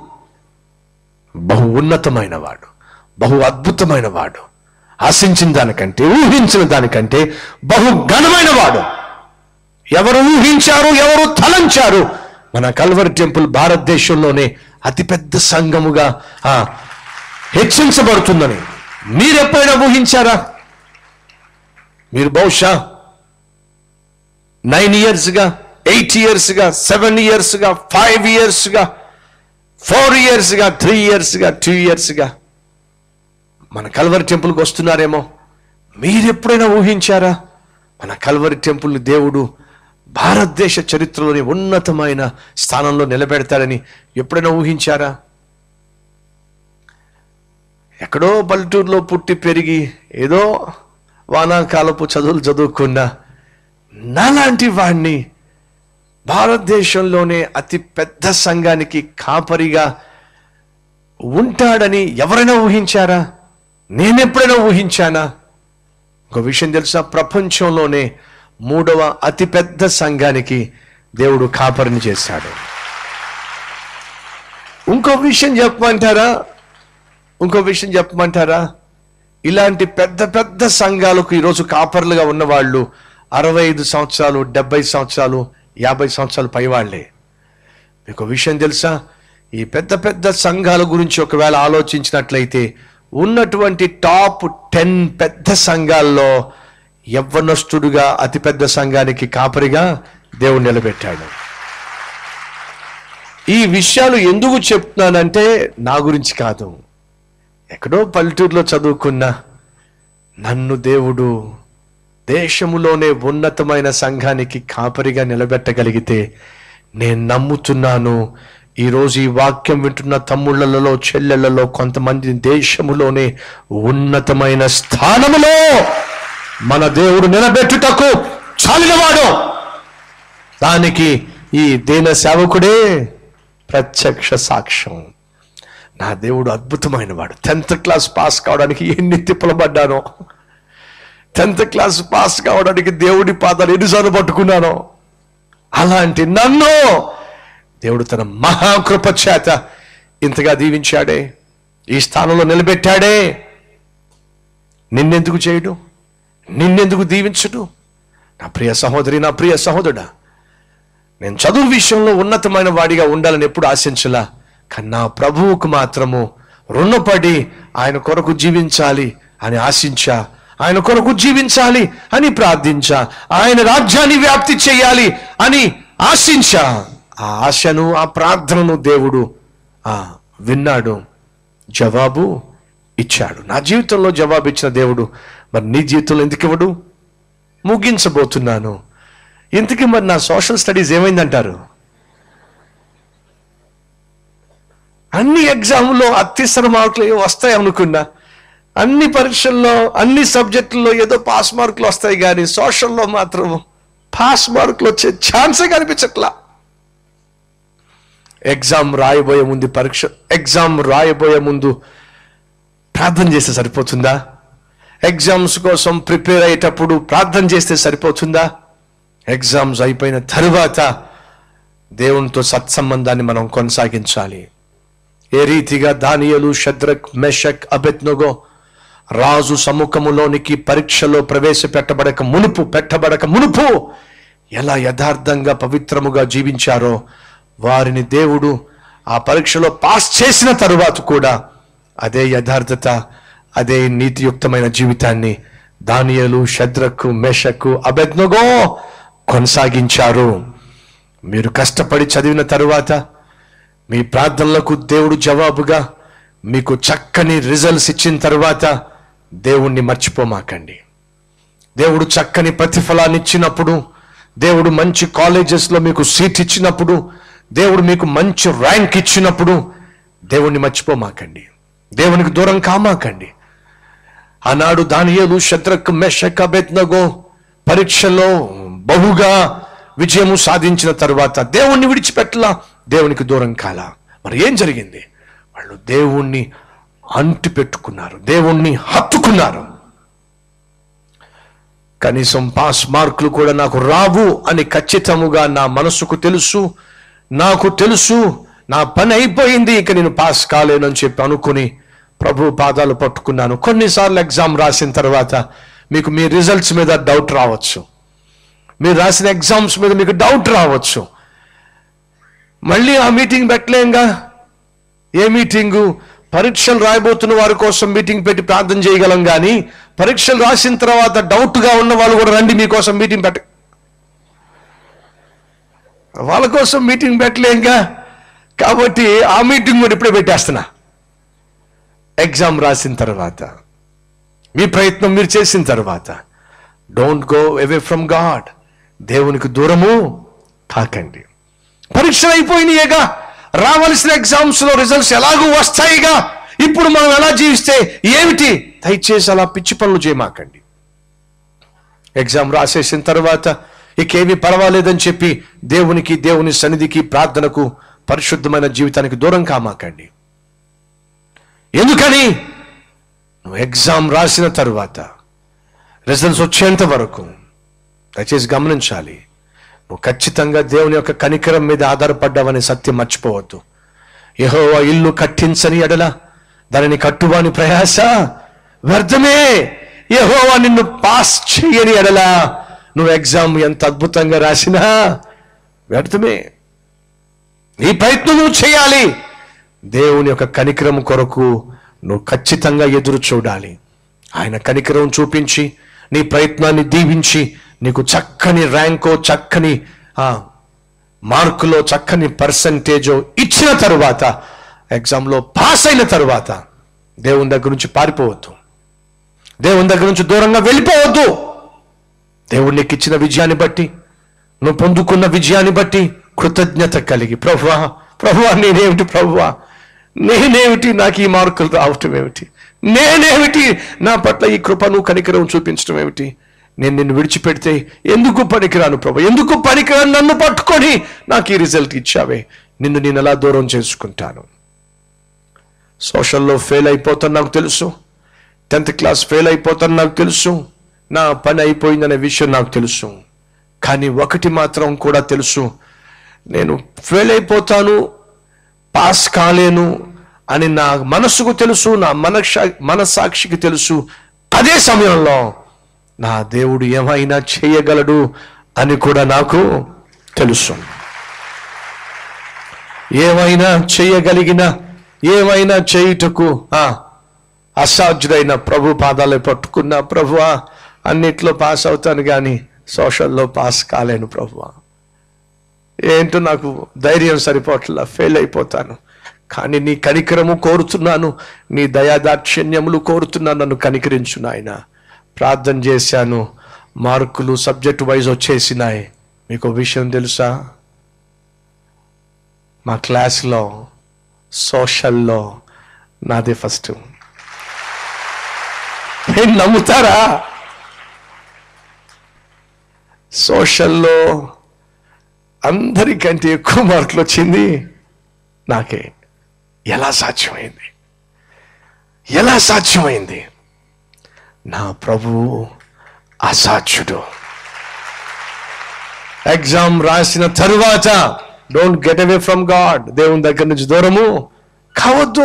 బహు ఉన్నతమైన వాడు బహు అద్భుతమైన వాడు ఆశించిన దానికంటే ఊహించిన దానికంటే బహు ఘనమైన వాడు ఎవరు ఊహించారు ఎవరు తలంచారు మన కల్వరి టెంపుల్ భారతదేశంలోనే అతిపెద్ద సంఘముగా ఆ, హెచ్చించబడుతుందని మీరు ఎప్పుడైనా ఊహించారా మీరు బహుశా నైన్ ఇయర్స్గా ఎయిట్ ఇయర్స్గా సెవెన్ ఇయర్స్గా ఫైవ్ ఇయర్స్గా ఫోర్ ఇయర్స్గా త్రీ ఇయర్స్గా టూ ఇయర్స్గా మన కల్వరి టెంపుల్కి వస్తున్నారేమో మీరు ఎప్పుడైనా ఊహించారా మన కల్వరి టెంపుల్ని దేవుడు భారతదేశ చరిత్రలోని ఉన్నతమైన స్థానంలో నిలబెడతాడని ఎప్పుడైనా ఊహించారా ఎక్కడో పల్లెటూరులో పుట్టి పెరిగి ఏదో వానాకాలపు చదువులు చదువుకున్నా నాలాంటి వాణ్ణి భారతదేశంలోనే అతి పెద్ద సంఘానికి కాపరిగా ఉంటాడని ఎవరైనా ఊహించారా నేనెప్పుడైనా ఊహించానా ఒక విషయం తెలుసా ప్రపంచంలోనే మూడవ అతిపెద్ద సంఘానికి దేవుడు కాపరిని చేశాడు ఇంకో విషయం చెప్పమంటారా ఇంకో విషయం చెప్పమంటారా ఇలాంటి పెద్ద పెద్ద సంఘాలకు ఈరోజు కాపర్లుగా ఉన్న వాళ్ళు అరవై ఐదు సంవత్సరాలు డెబ్బై సంవత్సరాలు యాభై సంవత్సరాలు పైవాళ్లే మీకు విషయం తెలుసా ఈ పెద్ద పెద్ద సంఘాల గురించి ఒకవేళ ఆలోచించినట్లయితే ఉన్నటువంటి టాప్ టెన్ పెద్ద సంఘాల్లో యవ్వనస్తుడుగా అతిపెద్ద సంఘానికి కాపరిగా దేవుడు నిలబెట్టాడు ఈ విషయాలు ఎందుకు చెప్తున్నానంటే నా గురించి కాదు ఎక్కడో పల్లెటూరులో చదువుకున్నా నన్ను దేవుడు దేశములోనే ఉన్నతమైన సంఘానికి కాపరిగా నిలబెట్టగలిగితే నేను నమ్ముతున్నాను ఈరోజు ఈ వాక్యం వింటున్న తమ్ముళ్ళలో చెల్లెళ్లలో కొంతమంది దేశములోనే ఉన్నతమైన స్థానములో మన దేవుడు నిలబెట్టుటకు చాలినవాడు దానికి ఈ దీన సేవకుడే ప్రత్యక్ష సాక్ష్యం నా దేవుడు అద్భుతమైన వాడు టెన్త్ క్లాస్ పాస్ కావడానికి ఎన్ని తిప్పలు పడ్డానో టెన్త్ క్లాస్ పాస్ కావడానికి దేవుడి పాదాలు ఎన్నిసార్లు పట్టుకున్నానో అలాంటి నన్ను దేవుడు తన మహాకృప చేత ఇంతగా దీవించాడే ఈ స్థానంలో నిలబెట్టాడే నిన్నెందుకు చేయడు నిన్నెందుకు దీవించడు నా ప్రియ సహోదరి నా ప్రియ సహోదరుడా నేను చదువు విషయంలో ఉన్నతమైన వాడిగా ఉండాలని ఎప్పుడు ఆశించలా కానీ నా ప్రభువుకు మాత్రము రుణపడి ఆయన కొరకు జీవించాలి అని ఆశించా ఆయన కొరకు జీవించాలి అని ప్రార్థించా ఆయన రాజ్యాన్ని వ్యాప్తి చేయాలి అని ఆశించా ఆ ఆశను ఆ ప్రార్థనను దేవుడు ఆ విన్నాడు జవాబు ఇచ్చాడు నా జీవితంలో జవాబు ఇచ్చిన దేవుడు మరి నీ జీవితంలో ఎందుకు ఇవ్వడు ముగించబోతున్నాను ఇంతకీ మరి నా సోషల్ స్టడీస్ ఏమైందంటారు అన్ని ఎగ్జామ్లో అత్యవసర మార్కులు ఏవో వస్తాయి అనుకున్నా అన్ని పరీక్షల్లో అన్ని సబ్జెక్టుల్లో ఏదో పాస్ మార్కులు వస్తాయి కానీ సోషల్లో మాత్రం పాస్ మార్కులు వచ్చే ఛాన్సే కనిపించట్లా ఎగ్జామ్ రాయబోయే ముందు పరీక్ష ఎగ్జామ్ రాయబోయే ముందు ప్రార్థన చేస్తే సరిపోతుందా ఎగ్జామ్స్ కోసం ప్రిపేర్ అయ్యేటప్పుడు ప్రార్థన చేస్తే సరిపోతుందా ఎగ్జామ్స్ అయిపోయిన తరువాత దేవునితో సత్సంబంధాన్ని మనం కొనసాగించాలి ఏ రీతిగా దానియలు షద్రక్ మెషక్ అబెత్నగో రాజు సముఖములోనికి పరీక్షలో ప్రవేశపెట్టబడక మునుపు పెట్టబడక మునుపు ఎలా యథార్థంగా పవిత్రముగా జీవించారో వారిని దేవుడు ఆ పరీక్షలో పాస్ చేసిన తరువాత కూడా అదే యథార్థత అదే నీతియుక్తమైన జీవితాన్ని దానియలు షద్రకు మెషకు అబెద్నగో కొనసాగించారు మీరు కష్టపడి చదివిన తరువాత మీ ప్రార్థనలకు దేవుడు జవాబుగా మీకు చక్కని రిజల్ట్స్ ఇచ్చిన తర్వాత దేవుణ్ణి మర్చిపోమాకండి దేవుడు చక్కని ప్రతిఫలాన్ని ఇచ్చినప్పుడు దేవుడు మంచి కాలేజెస్లో మీకు సీట్ ఇచ్చినప్పుడు దేవుడు మీకు మంచి ర్యాంక్ ఇచ్చినప్పుడు దేవుణ్ణి మర్చిపోమాకండి దేవునికి దూరం కామాకండి ఆనాడు దానియేలు శత్రక్ మెషక్ అబెత్నగో పరీక్షలో బహుగా విజయము సాధించిన తరువాత దేవుణ్ణి విడిచిపెట్టలా దేవునికి దూరం కాల మరి ఏం జరిగింది వాళ్ళు దేవుణ్ణి అంటి పెట్టుకున్నారు దేవుణ్ణి హత్తుకున్నారు కనీసం పాస్ మార్కులు కూడా నాకు రావు అని ఖచ్చితముగా నా మనసుకు తెలుసు నాకు తెలుసు నా పని అయిపోయింది ఇక నేను పాస్ కాలేనని చెప్పి అనుకుని ప్రభు పాదాలు పట్టుకున్నాను కొన్నిసార్లు ఎగ్జామ్ రాసిన తర్వాత మీకు మీ రిజల్ట్స్ మీద డౌట్ రావచ్చు మీరు రాసిన ఎగ్జామ్స్ మీద మీకు డౌట్ రావచ్చు మళ్ళీ ఆ మీటింగ్ పెట్టలేంగా ఏ మీటింగు పరీక్షలు రాయబోతున్న వారి కోసం మీటింగ్ పెట్టి ప్రార్థన చేయగలం కానీ పరీక్షలు రాసిన తర్వాత డౌట్గా ఉన్న వాళ్ళు కూడా రండి మీకోసం మీటింగ్ పెట్ట వాళ్ళ కోసం మీటింగ్ పెట్టలేంగా కాబట్టి ఆ మీటింగ్ కూడా ఇప్పుడే పెట్టేస్తున్నా ఎగ్జామ్ రాసిన తర్వాత మీ ప్రయత్నం మీరు చేసిన తర్వాత don't go away from God దేవునికి దూరము కాకండి పరీక్షలు అయిపోయినాయిగా రావలసిన ఎగ్జామ్స్ లో రిజల్ట్స్ ఎలాగూ వస్తాయిగా ఇప్పుడు మనం ఎలా జీవిస్తే ఏమిటి దయచేసి అలా పిచ్చి పనులు చేయమాకండి ఎగ్జామ్ రాసేసిన తర్వాత ఇకేమీ పర్వాలేదని చెప్పి దేవునికి దేవుని సన్నిధికి ప్రార్థనకు పరిశుద్ధమైన జీవితానికి దూరం కామాకండి ఎందుకని నువ్వు ఎగ్జామ్ రాసిన తరువాత రిజల్ట్స్ వచ్చేంత వరకు దయచేసి గమనించాలి నువ్వు ఖచ్చితంగా దేవుని యొక్క కనికరం మీద ఆధారపడ్డావనే సత్యం మర్చిపోవద్దు యెహోవా ఇల్లు కట్టించని ఎడల దానిని కట్టువాని ప్రయాస వ్యర్థమే యెహోవా నిన్ను పాస్ చేయని ఎడల నువ్వు ఎగ్జామ్ ఎంత అద్భుతంగా రాసినా వ్యర్థమే నీ ప్రయత్నం నువ్వు చేయాలి దేవుని యొక్క కనికరం కొరకు నువ్వు ఖచ్చితంగా ఎదురు చూడాలి ఆయన కనికరం చూపించి నీ ప్రయత్నాన్ని దీవించి నీకు చక్కని ర్యాంకో చక్కని ఆ, మార్కులో చక్కని పర్సంటేజో ఇచ్చిన తరువాత ఎగ్జామ్లో పాస్ అయిన తరువాత దేవుని దగ్గర నుంచి పారిపోవద్దు దేవుని దగ్గర నుంచి దూరంగా వెళ్ళిపోవద్దు దేవుడు నీకు ఇచ్చిన విజయాన్ని బట్టి నువ్వు పొందుకున్న విజయాన్ని బట్టి కృతజ్ఞత కలిగి ప్రభువా ప్రభువా నేనేమిటి ప్రభువా నేనేమిటి నాకు ఈ మార్కులు రావటం ఏమిటి నేనేమిటి నా పట్ల ఈ కృపను కనికరం చూపించడం ఏమిటి నేను నిన్ను విడిచిపెడితే ఎందుకు పనికిరాను ప్రభు ఎందుకు పనికిరాను నన్ను పట్టుకొని నాకు ఈ రిజల్ట్ ఇచ్చావే నిన్ను నేను ఎలా దూరం చేసుకుంటాను సోషల్లో ఫెయిల్ అయిపోతాను నాకు తెలుసు టెన్త్ క్లాస్ ఫెయిల్ అయిపోతాను నాకు తెలుసు నా పని అయిపోయిందనే విషయం నాకు తెలుసు కానీ ఒకటి మాత్రం కూడా తెలుసు నేను ఫెయిల్ అయిపోతాను పాస్ కాలేను అని నా మనసుకు తెలుసు నా మనసా మనసాక్షికి తెలుసు అదే సమయంలో నా దేవుడు ఏమైనా చేయగలడు అని కూడా నాకు తెలుసు ఏమైనా చేయగలిగిన ఏమైనా చేయుటకు ఆ అసాధ్యుడైన ప్రభు పాదాలు పట్టుకున్న ప్రభువా అన్నిట్లో పాస్ అవుతాను కానీ సోషల్లో పాస్ కాలేను ప్రభువా ఏంటో నాకు ధైర్యం సరిపోట్లా ఫెయిల్ అయిపోతాను కానీ నీ కనికరము కోరుతున్నాను నీ దయాదాక్షిణ్యములు కోరుతున్నాను నన్ను కనికరించు నాయన ప్రార్థన చేశాను మార్కులు సబ్జెక్ట్ వైజ్ వచ్చేసినాయి మీకు ఒక విషయం తెలుసా మా క్లాస్లో సోషల్లో నాదే ఫస్ట్ నేను నమ్ముతారా సోషల్లో అందరికంటే ఎక్కువ మార్కులు వచ్చింది నాకే ఎలా సాధ్యమైంది ఎలా సాధ్యమైంది నా ప్రభువు అసాధ్యుడు ఎగ్జామ్ రాసిన తరువాత don't get away from God దేవుని దగ్గర నుంచి దూరము కావద్దు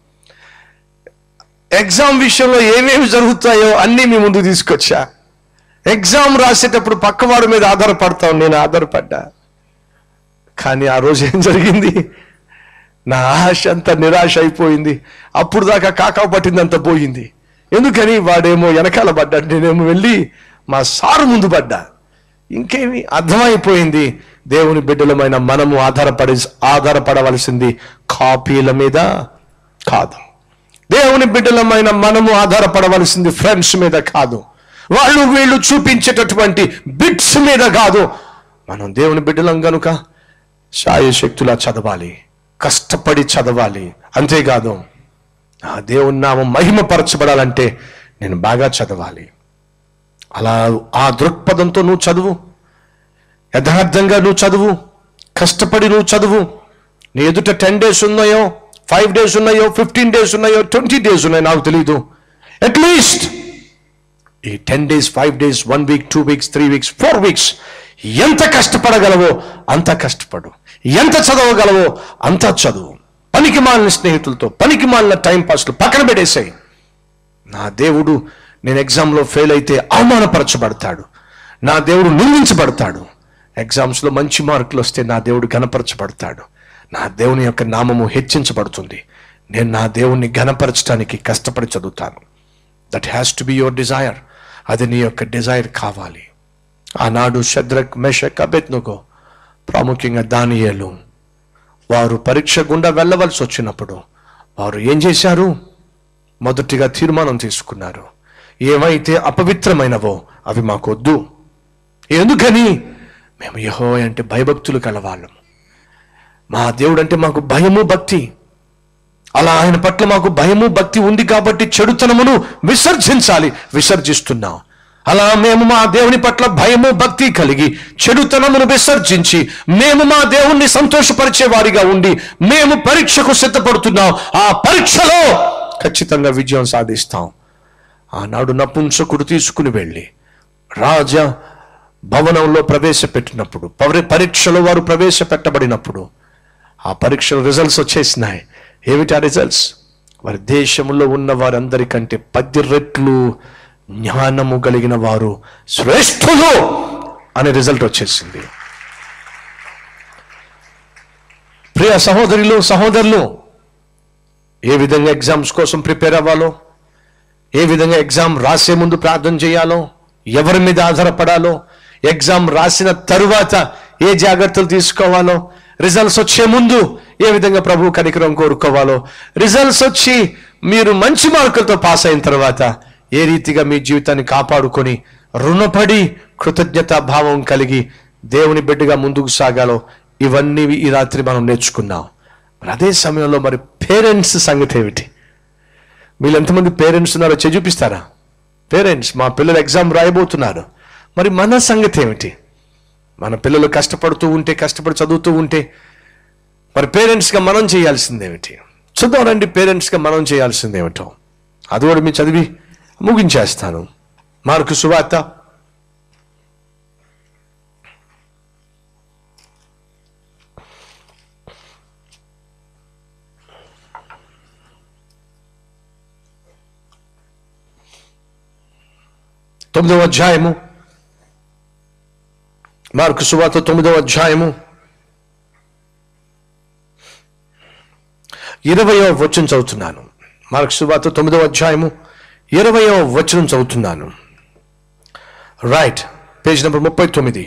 ఎగ్జామ్ విషయంలో ఏమేమి జరుగుతాయో అన్నీ మీ ముందు తీసుకొచ్చా ఎగ్జామ్ రాసేటప్పుడు పక్కవాడి మీద ఆధారపడతాం నేను ఆధారపడ్డా కానీ ఆ రోజు ఏం జరిగింది నా ఆశ అంతా నిరాశ అయిపోయింది అప్పుడు దాకా కాకా పట్టిందంత పోయింది ఎందుకని వాడేమో వెనకాల పడ్డాడు నేనేమో వెళ్ళి మా సారు ముందు పడ్డా ఇంకేమి అర్థమైపోయింది దేవుని బిడ్డలమైన మనము ఆధారపడి ఆధారపడవలసింది కాపీల మీద కాదు దేవుని బిడ్డలమైన మనము ఆధారపడవలసింది ఫ్రెండ్స్ మీద కాదు వాళ్ళు వీళ్ళు చూపించేటటువంటి బిట్స్ మీద కాదు మనం దేవుని బిడ్డలం గనుక శాయశక్తులా చదవాలి కష్టపడి చదవాలి అంతేకాదు ఆ దేవుని నామం మహిమపరచబడాలంటే నేను బాగా చదవాలి అలా ఆ దృక్పథంతో నువ్వు చదువు యథార్థంగా నువ్వు చదువు కష్టపడి నువ్వు చదువు నీ ఎదుట టెన్ డేస్ ఉన్నాయో ఫైవ్ డేస్ ఉన్నాయో ఫిఫ్టీన్ డేస్ ఉన్నాయో ట్వంటీ డేస్ ఉన్నాయో నాకు తెలియదు అట్లీస్ట్ ఈ ten days five days one week two weeks three weeks four weeks ఎంత కష్టపడగలవో అంత కష్టపడు ఎంత చదవగలవో అంత చదువు పనికి మాలిన స్నేహితులతో పనికి మాలిన టైం పాస్లు పక్కన పెట్టేసాయి నా దేవుడు నేను ఎగ్జామ్లో ఫెయిల్ అయితే అవమానపరచబడతాడు నా దేవుడు నిందించబడతాడు ఎగ్జామ్స్లో మంచి మార్కులు వస్తే నా దేవుడు గణపరచబడతాడు నా దేవుని యొక్క నామము హెచ్చించబడుతుంది నేను నా దేవుణ్ణి గణపరచడానికి కష్టపడి చదువుతాను that has to be your desire అది నీ యొక్క డిజైర్ కావాలి ఆనాడు శద్రక్ మెషక్ అబెత్నుకో ప్రాముఖ్యంగా దానియేలు వారు పరీక్ష గుండా వెళ్ళవలసి వచ్చినప్పుడు వారు ఏం చేశారు మొదటిగా తీర్మానం తీసుకున్నారు ఏమైతే అపవిత్రమైనవో అవి మాకొద్దు ఎందుకని మేము యహో అంటే భయభక్తులు కలవాళ్ళము మా దేవుడు అంటే మాకు భయము భక్తి అలా ఆయన పట్ల మాకు భయము భక్తి ఉంది కాబట్టి చెడుతనమును విసర్జించాలి విసర్జిస్తున్నాం అలా మేము మా దేవుని పట్ల భయము భక్తి కలిగి చెడుతనమును విసర్జించి మేము మా దేవుణ్ణి సంతోషపరిచే వారిగా ఉండి మేము పరీక్షకు సిద్ధపడుతున్నాం ఆ పరీక్షలో ఖచ్చితంగా విజయం సాధిస్తాం ఆనాడు నపుంసకుడు తీసుకుని వెళ్ళి రాజా భవనంలో ప్రవేశపెట్టినప్పుడు పరి- పరీక్షలో వారు ప్రవేశపెట్టబడినప్పుడు ఆ పరీక్షల రిజల్ట్స్ వచ్చేసినాయి ఏమిటి ఆ రిజల్ట్స్ వారి దేశంలో ఉన్న వారందరికంటే పది రెట్లు జ్ఞానము కలిగిన వారు శ్రేష్ఠులు అనే రిజల్ట్ వచ్చేసింది ప్రియ సహోదరులు సహోదరులు ఏ విధంగా ఎగ్జామ్స్ కోసం ప్రిపేర్ అవ్వాలో ఏ విధంగా ఎగ్జామ్ రాసే ముందు ప్రార్థన చేయాలో ఎవరి మీద ఆధారపడాలో ఎగ్జామ్ రాసిన తరువాత ఏ జాగ్రత్తలు తీసుకోవాలో రిజల్ట్స్ వచ్చే ముందు ఏ విధంగా ప్రభు కనికరం కోరుకోవాలో రిజల్ట్స్ వచ్చి మీరు మంచి మార్కులతో పాస్ అయిన తర్వాత ఏ రీతిగా మీ జీవితాన్ని కాపాడుకొని రుణపడి కృతజ్ఞతా భావం కలిగి దేవుని బిడ్డగా ముందుకు సాగాలో ఇవన్నీ ఈ రాత్రి మనం నేర్చుకున్నాం మరి అదే సమయంలో మరి పేరెంట్స్ సంగతి ఏమిటి వీళ్ళు ఎంతమంది పేరెంట్స్ ఉన్నారో చె చూపిస్తారా పేరెంట్స్ మా పిల్లలు ఎగ్జామ్ రాయబోతున్నారు మరి మన సంగతి ఏమిటి మన పిల్లలు కష్టపడుతూ ఉంటే కష్టపడి చదువుతూ ఉంటే మరి పేరెంట్స్గా మనం చేయాల్సిందేమిటి చూద్దాం రండి పేరెంట్స్గా మనం చేయాల్సిందేమిటో అది కూడా మీరు చదివి ముగించేస్తాను మార్కు సువార్త తొమ్మిదవ అధ్యాయము మార్కు సువార్త తొమ్మిదవ అధ్యాయము ఇరవయో వచనం చదువుతున్నాను మార్కు సువార్త తొమ్మిదవ అధ్యాయము ఇరవయో వచనం చదువుతున్నాను రైట్ పేజ్ నెంబర్ ముప్పై తొమ్మిది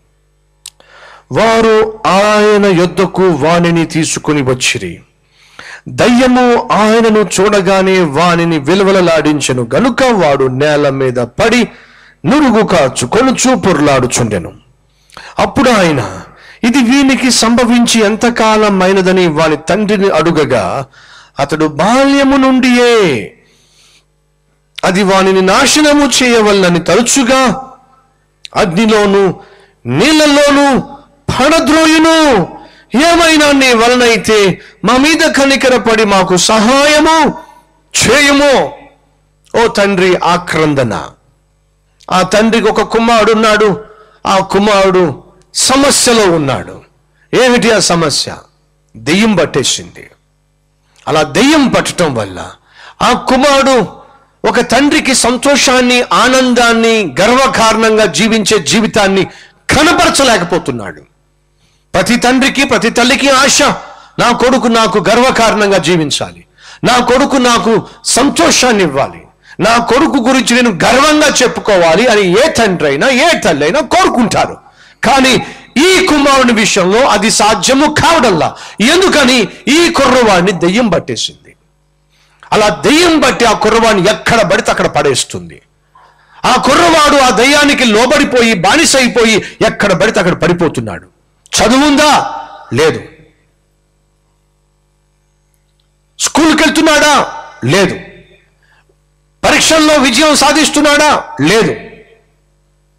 వారు ఆయన యొద్దకు వాణిని తీసుకుని వచ్చిరి దయ్యము ఆయనను చూడగానే వానిని విలువలలాడించెను గనుక వాడు నేల మీద పడి నురుగు కాచు కొనుచు పొర్లాడుచుండెను అప్పుడు ఆయన ఇది వీనికి సంభవించి ఎంతకాలం అయినదని వాని తండ్రిని అడుగగా అతడు బాల్యము నుండియే అది వానిని నాశనము చేయవల్లని తరచుగా అగ్నిలోను నీళ్ళలోను పడద్రోయును ఏమైనా నీ వలనైతే మా మీద కనికరపడి మాకు సహాయము చేయము ఓ తండ్రి ఆక్రందన ఆ తండ్రికి ఒక కుమారుడు ఉన్నాడు ఆ కుమారుడు సమస్యలో ఉన్నాడు ఏమిటి ఆ సమస్య దెయ్యం పట్టేసింది అలా దెయ్యం పట్టడం వల్ల ఆ కుమారుడు ఒక తండ్రికి సంతోషాన్ని ఆనందాన్ని గర్వకారణంగా జీవించే జీవితాన్ని కనపరచలేకపోతున్నాడు ప్రతి తండ్రికి ప్రతి తల్లికి ఆశ నా కొడుకు నాకు గర్వకారణంగా జీవించాలి నా కొడుకు నాకు సంతోషాన్ని ఇవ్వాలి నా కొడుకు గురించి నేను గర్వంగా చెప్పుకోవాలి అని ఏ తండ్రి అయినా ఏ తల్లి అయినా కోరుకుంటారు కానీ ఈ కుమారుని విషయంలో అది సాధ్యము కావడంలా ఎందుకని ఈ కుర్రవాడిని దెయ్యం పట్టేసింది అలా దెయ్యం బట్టి ఆ కుర్రవాడిని ఎక్కడ పడితే అక్కడ పడేస్తుంది ఆ కుర్రవాడు ఆ దయ్యానికి లోబడిపోయి బానిసైపోయి ఎక్కడ పడితే అక్కడ పడిపోతున్నాడు చదువుందా లేదు స్కూల్కి వెళ్తున్నాడా లేదు పరీక్షల్లో విజయం సాధిస్తున్నాడా లేదు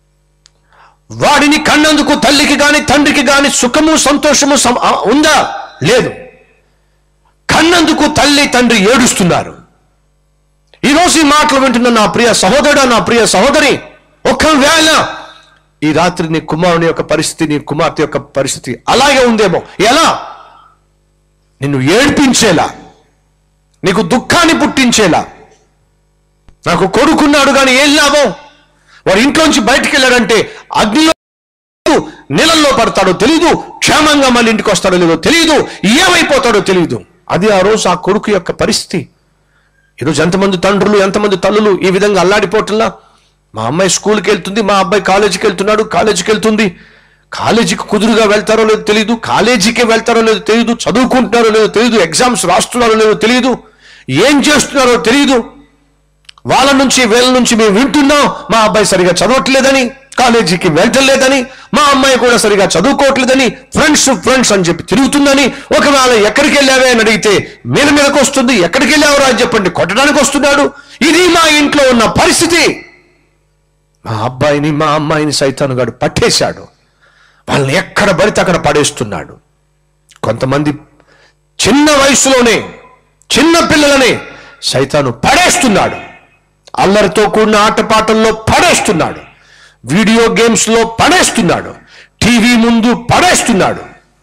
వాడిని కన్నందుకు తల్లికి గాని తండ్రికి గాని సుఖము సంతోషము సం- ఆ, ఉందా లేదు కన్నందుకు తల్లి తండ్రి ఏడుస్తున్నారు ఈరోజు ఈ మాటలు వింటున్న నా ప్రియ సహోదరుడు నా ప్రియ సహోదరి ఒకవేళ ఈ రాత్రి నీ కుమారుని యొక్క పరిస్థితి నీ కుమార్తె యొక్క పరిస్థితి అలాగే ఉందేమో ఎలా నిన్ను ఏడ్పించేలా నీకు దుఃఖాన్ని పుట్టించేలా నాకు కొడుకున్నాడు కానీ ఏం లాభం వాడు ఇంట్లోంచి బయటికి వెళ్ళాడంటే అగ్నిలో నీళ్ళల్లో పడతాడో తెలియదు క్షేమంగా మళ్ళీ ఇంటికి వస్తాడో లేదో తెలియదు ఏమైపోతాడో తెలియదు అది ఆ రోజు ఆ కొడుకు యొక్క పరిస్థితి ఈరోజు ఎంతమంది తండ్రులు ఎంతమంది తల్లులు ఈ విధంగా అల్లాడిపోవట్లా మా అమ్మాయి స్కూల్కి వెళ్తుంది మా అబ్బాయి కాలేజీకి వెళ్తున్నాడు కాలేజీకి వెళ్తుంది కాలేజీకి కుదురుగా వెళ్తారో లేదో తెలియదు కాలేజీకి వెళ్తారో లేదో తెలియదు చదువుకుంటున్నారో లేదో తెలియదు ఎగ్జామ్స్ రాస్తున్నారో లేదో తెలియదు ఏం చేస్తున్నారో తెలియదు వాళ్ళ నుంచి వీళ్ళ నుంచి మేము వింటున్నాం మా అబ్బాయి సరిగా చదవట్లేదని కాలేజీకి వెళ్ళట్లేదని మా అమ్మాయి కూడా సరిగా చదువుకోవట్లేదని ఫ్రెండ్స్ ఫ్రెండ్స్ అని చెప్పి తిరుగుతుందని ఒకవేళ ఎక్కడికి వెళ్ళావే అని అడిగితే మీద మీదకి వస్తుంది ఎక్కడికి వెళ్ళావురా అని చెప్పండి కొట్టడానికి వస్తున్నాడు ఇది మా ఇంట్లో ఉన్న పరిస్థితి మా అబ్బాయిని మా అమ్మాయిని సైతాను గాడు పట్టేశాడు వాళ్ళని ఎక్కడ పడితే అక్కడ పడేస్తున్నాడు కొంతమంది చిన్న వయసులోనే చిన్న పిల్లలనే సైతాను పడేస్తున్నాడు అల్లరితో కూడిన ఆటపాటల్లో పడేస్తున్నాడు వీడియో గేమ్స్ లో పడేస్తున్నాడు టీవీ ముందు పడేస్తున్నాడు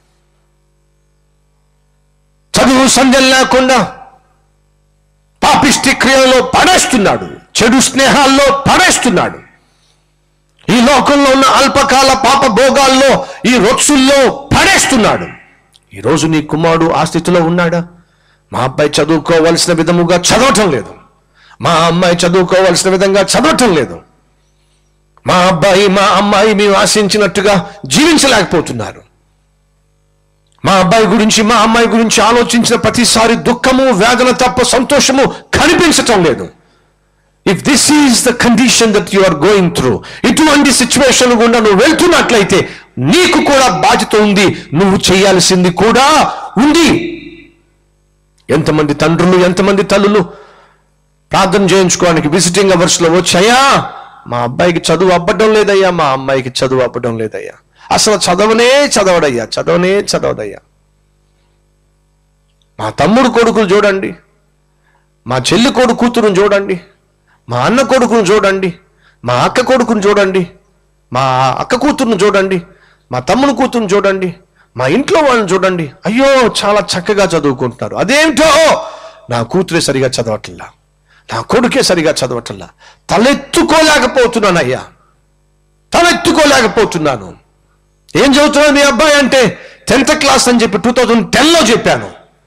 చదువు సంధ్యం లేకుండా పాపిష్టి క్రియలలో పడేస్తున్నాడు చెడు స్నేహాల్లో పడేస్తున్నాడు ఈ లోకంలో ఉన్న అల్పకాల పాప భోగాల్లో ఈ రొత్సుల్లో పడేస్తున్నాడు ఈరోజు నీ కుమారుడు ఆ స్థితిలో ఉన్నాడా మా అబ్బాయి చదువుకోవలసిన విధముగా చదవటం లేదు మా అమ్మాయి చదువుకోవలసిన విధంగా చదవటం లేదు మా అబ్బాయి మా అమ్మాయి మేము ఆశించినట్టుగా జీవించలేకపోతున్నారు మా అబ్బాయి గురించి మా అమ్మాయి గురించి ఆలోచించిన ప్రతిసారి దుఃఖము వేదన తప్ప సంతోషము కనిపించటం లేదు if this is the condition that you are going through ఇటువంటి సిచ్యువేషన్ గుండా నువ్వు వెళ్తున్నట్లయితే నీకు కూడా బాధ్యత ఉంది నువ్వు చేయాల్సింది కూడా ఉంది ఎంతమంది తండ్రులు ఎంతమంది తల్లులు ప్రార్థన చేయించుకోవడానికి విజిటింగ్ అవర్స్ లో వచ్చాయా మా అబ్బాయికి చదువు అవ్వడం లేదయ్యా మా అమ్మాయికి చదువు అవ్వడం లేదయ్యా అసలు చదవనే చదవడయ్యా చదవనే చదవడయ్యా మా తమ్ముడు కొడుకులు చూడండి మా చెల్లి కొడుకు కూతురుని చూడండి మా అన్న కొడుకును చూడండి మా అక్క కొడుకును చూడండి మా అక్క కూతురుని చూడండి మా తమ్ముని కూతురుని చూడండి మా ఇంట్లో వాళ్ళని చూడండి అయ్యో చాలా చక్కగా చదువుకుంటున్నారు అదేమిటో నా కూతురే సరిగా చదవట్లా నా కొడుకే సరిగా చదవట్లా తలెత్తుకోలేకపోతున్నాను అయ్యా తలెత్తుకోలేకపోతున్నాను ఏం చదువుతున్నాడు మీ అబ్బాయి అంటే టెన్త్ క్లాస్ అని చెప్పి టూ థౌజండ్ టెన్లో చెప్పాను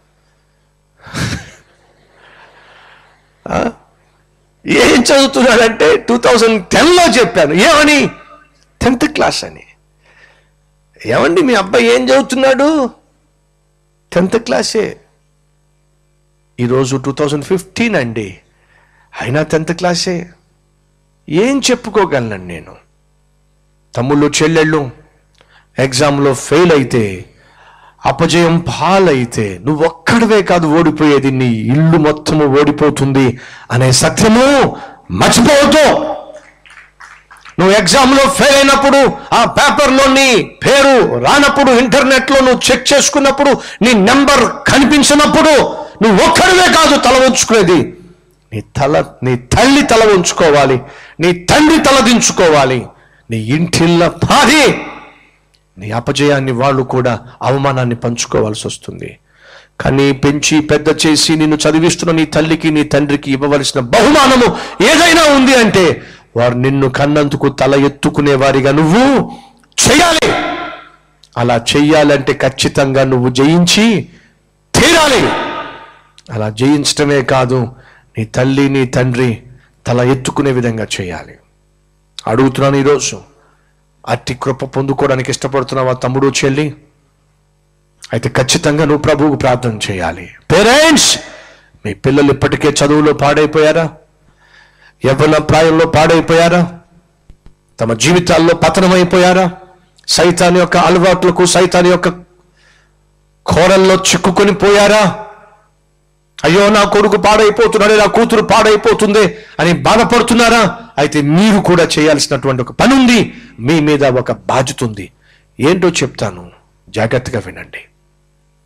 ఆ? ఏం చదువుతున్నాడంటే టూ థౌజండ్ టెన్లో చెప్పాను ఏమని టెన్త్ క్లాస్ అని ఏమండి మీ అబ్బాయి ఏం చదువుతున్నాడు టెన్త్ క్లాసే ఈరోజు టూ థౌజండ్ ఫిఫ్టీన్ అండి అయినా టెన్త్ క్లాసే ఏం చెప్పుకోగలను నేను తమ్ముళ్ళు చెల్లెళ్ళు ఎగ్జామ్లో ఫెయిల్ అయితే అపజయం పాలైతే నువ్వు ఒక్కడవే కాదు ఓడిపోయేది నీ ఇల్లు మొత్తము ఓడిపోతుంది అనే సత్యము మర్చిపోవద్దు నువ్వు ఎగ్జామ్లో ఫెయిల్ అయినప్పుడు ఆ పేపర్లో నీ పేరు రానప్పుడు ఇంటర్నెట్లో నువ్వు చెక్ చేసుకున్నప్పుడు నీ నెంబర్ కనిపించినప్పుడు నువ్వు ఒక్కడివే కాదు తల ఉంచుకునేది నీ తల నీ తల్లి తల ఉంచుకోవాలి నీ తండ్రి తల దించుకోవాలి నీ ఇంటిల్ల పాది నీ అపజయాన్ని వాళ్ళు కూడా అవమానాన్ని పంచుకోవాల్సి వస్తుంది కానీ పెంచి పెద్ద చేసి నిన్ను చదివిస్తున్న నీ తల్లికి నీ తండ్రికి ఇవ్వవలసిన బహుమానము ఏదైనా ఉంది అంటే వారు నిన్ను కన్నందుకు తల ఎత్తుకునే వారిగా నువ్వు చేయాలి అలా చెయ్యాలంటే ఖచ్చితంగా నువ్వు జయించి తీరాలి అలా జయించటమే కాదు నీ తల్లి నీ తండ్రి తల ఎత్తుకునే విధంగా చేయాలి అడుగుతున్నాను ఈరోజు అట్టి కృప పొందుకోవడానికి ఇష్టపడుతున్నావా తమ్ముడు చెల్లి అయితే ఖచ్చితంగా నువ్వు ప్రభువుకు ప్రార్థన చేయాలి పేరెంట్స్ మీ పిల్లలు ఇప్పటికే చదువులో పాడైపోయారా యవ్వన ప్రాయంలో పాడైపోయారా తమ జీవితాల్లో పతనమైపోయారా సైతాన్ యొక్క అలవాట్లకు సైతాన్ యొక్క కోరల్లో చిక్కుకొని పోయారా అయ్యో నా కొడుకు పాడైపోతున్నాడే నా కూతురు పాడైపోతుంది అని బాధపడుతున్నారా అయితే మీరు కూడా చేయాల్సినటువంటి ఒక పని ఉంది మీ మీద ఒక బాధ్యత ఉంది ఏంటో చెప్తాను జాగ్రత్తగా వినండి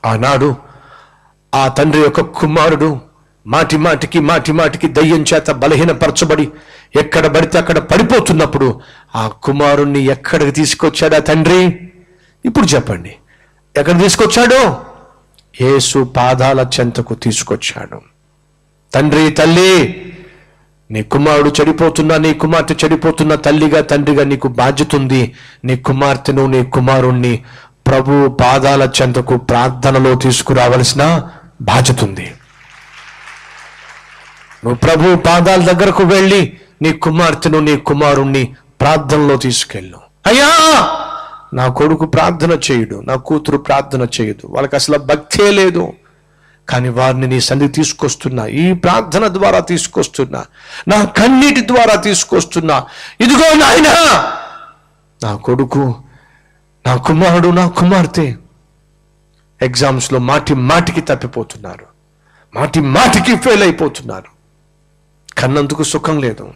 ఆనాడు ఆ తండ్రి యొక్క కుమారుడు మాటి మాటికి మాటి మాటికి దయ్యం చేత బలహీనపరచబడి ఎక్కడ పడితే అక్కడ పడిపోతున్నప్పుడు ఆ కుమారుణ్ణి ఎక్కడికి తీసుకొచ్చాడు ఆ తండ్రి ఇప్పుడు చెప్పండి ఎక్కడ తీసుకొచ్చాడు యేసు పాదాల చెంతకు తీసుకొచ్చాడు తండ్రి తల్లి నీ కుమారుడు చెడిపోతున్నా నీ కుమార్తె చెడిపోతున్న తల్లిగా తండ్రిగా నీకు బాధ్యత ఉంది నీ కుమార్తెను నీ కుమారుణ్ణి ప్రభు పాదాల చెంతకు ప్రార్థనలో తీసుకురావలసిన బాధ్యత ఉంది నువ్వు ప్రభు పాదాల దగ్గరకు వెళ్ళి నీ కుమార్తెను నీ కుమారుణ్ణి ప్రార్థనలో తీసుకెళ్ళు అయ్యా నా కొడుకు ప్రార్థన చేయడు నా కూతురు ప్రార్థన చేయదు వాళ్ళకి అసలు భక్తే లేదు కానీ వారిని నీ సన్నిధి తీసుకొస్తున్నా ఈ ప్రార్థన ద్వారా తీసుకొస్తున్నా నా కన్నీటి ద్వారా తీసుకొస్తున్నా ఇదిగో నాయనా నా కొడుకు నా కుమారుడు నా కుమార్తె ఎగ్జామ్స్లో మాటి మాటికి తప్పిపోతున్నారు మాటి మాటికి ఫెయిల్ అయిపోతున్నారు కన్నందుకు సుఖం లేదు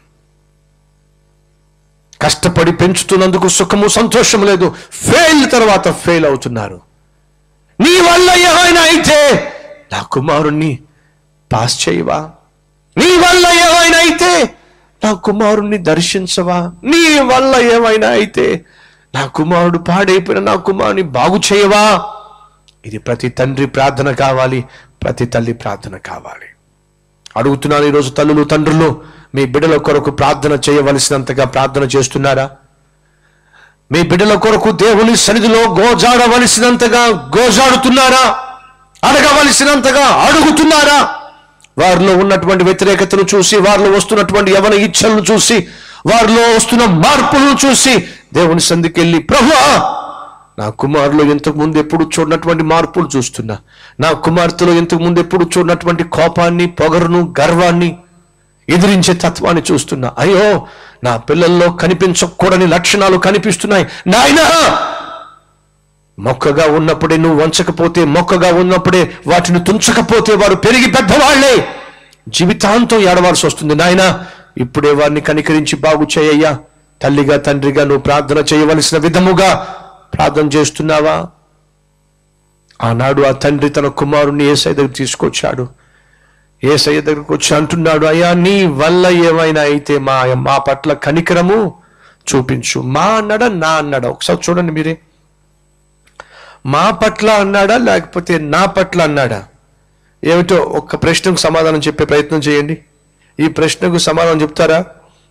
కష్టపడి పెంచుతున్నందుకు సుఖము సంతోషం లేదు ఫెయిల్ తర్వాత ఫెయిల్ అవుతున్నారు నీ వల్ల ఏమైనా అయితే నా కుమారుణ్ణి పాస్ చేయవా నీ వల్ల ఏమైనా అయితే నా కుమారుణ్ణి దర్శించవా నీ వల్ల ఏమైనా అయితే నా కుమారుడు పాడైపోయిన నా కుమారుని బాగు చేయవా ఇది ప్రతి తండ్రి ప్రార్థన కావాలి ప్రతి తల్లి ప్రార్థన కావాలి అడుగుతున్నాను ఈరోజు తల్లులు తండ్రులు మీ బిడ్డల కొరకు ప్రార్థన చేయవలసినంతగా ప్రార్థన చేస్తున్నారా మీ బిడ్డల కొరకు దేవుని సన్నిధిలో గోజాడవలసినంతగా గోజాడుతున్నారా అడగవలసినంతగా అడుగుతున్నారా వారిలో ఉన్నటువంటి వ్యతిరేకతను చూసి వారిలో వస్తున్నటువంటి యవన ఇచ్చలను చూసి వారిలో వస్తున్న మార్పులను చూసి దేవుని సంధికెళ్ళి ప్రభువా నా కుమారులో ఇంతకు ముందు ఎప్పుడు చూడనటువంటి మార్పులు చూస్తున్నా నా కుమార్తెలో ఇంతకు ముందు ఎప్పుడు చూడనటువంటి కోపాన్ని పొగరును గర్వాన్ని ఎదిరించే తత్వాన్ని చూస్తున్నా అయ్యో నా పిల్లల్లో కనిపించకూడని లక్షణాలు కనిపిస్తున్నాయి నాయనా మొక్కగా ఉన్నప్పుడే నువ్వు వంచకపోతే మొక్కగా ఉన్నప్పుడే వాటిని తుంచకపోతే వారు పెరిగి పెద్దవాళ్లే జీవితాంతం ఏడవాల్సి వస్తుంది నాయన ఇప్పుడే వారిని కనికరించి బాగు చేయయ్యా తల్లిగా తండ్రిగా నువ్వు ప్రార్థన చేయవలసిన విధముగా ప్రార్థన చేస్తున్నావా ఆనాడు ఆ తండ్రి తన కుమారుణ్ణి ఏసై దగ్గర తీసుకొచ్చాడు ఏసయ్య దగ్గరకు వచ్చి అంటున్నాడు అయ్యా నీ వల్ల ఏమైనా అయితే మా మా పట్ల కనికరము చూపించు మా అన్నాడా నా అన్నాడా ఒకసారి చూడండి మీరే మా పట్ల అన్నాడా లేకపోతే నా పట్ల అన్నాడా ఏమిటో ఒక్క ప్రశ్నకు సమాధానం చెప్పే ప్రయత్నం చేయండి ఈ ప్రశ్నకు సమాధానం చెప్తారా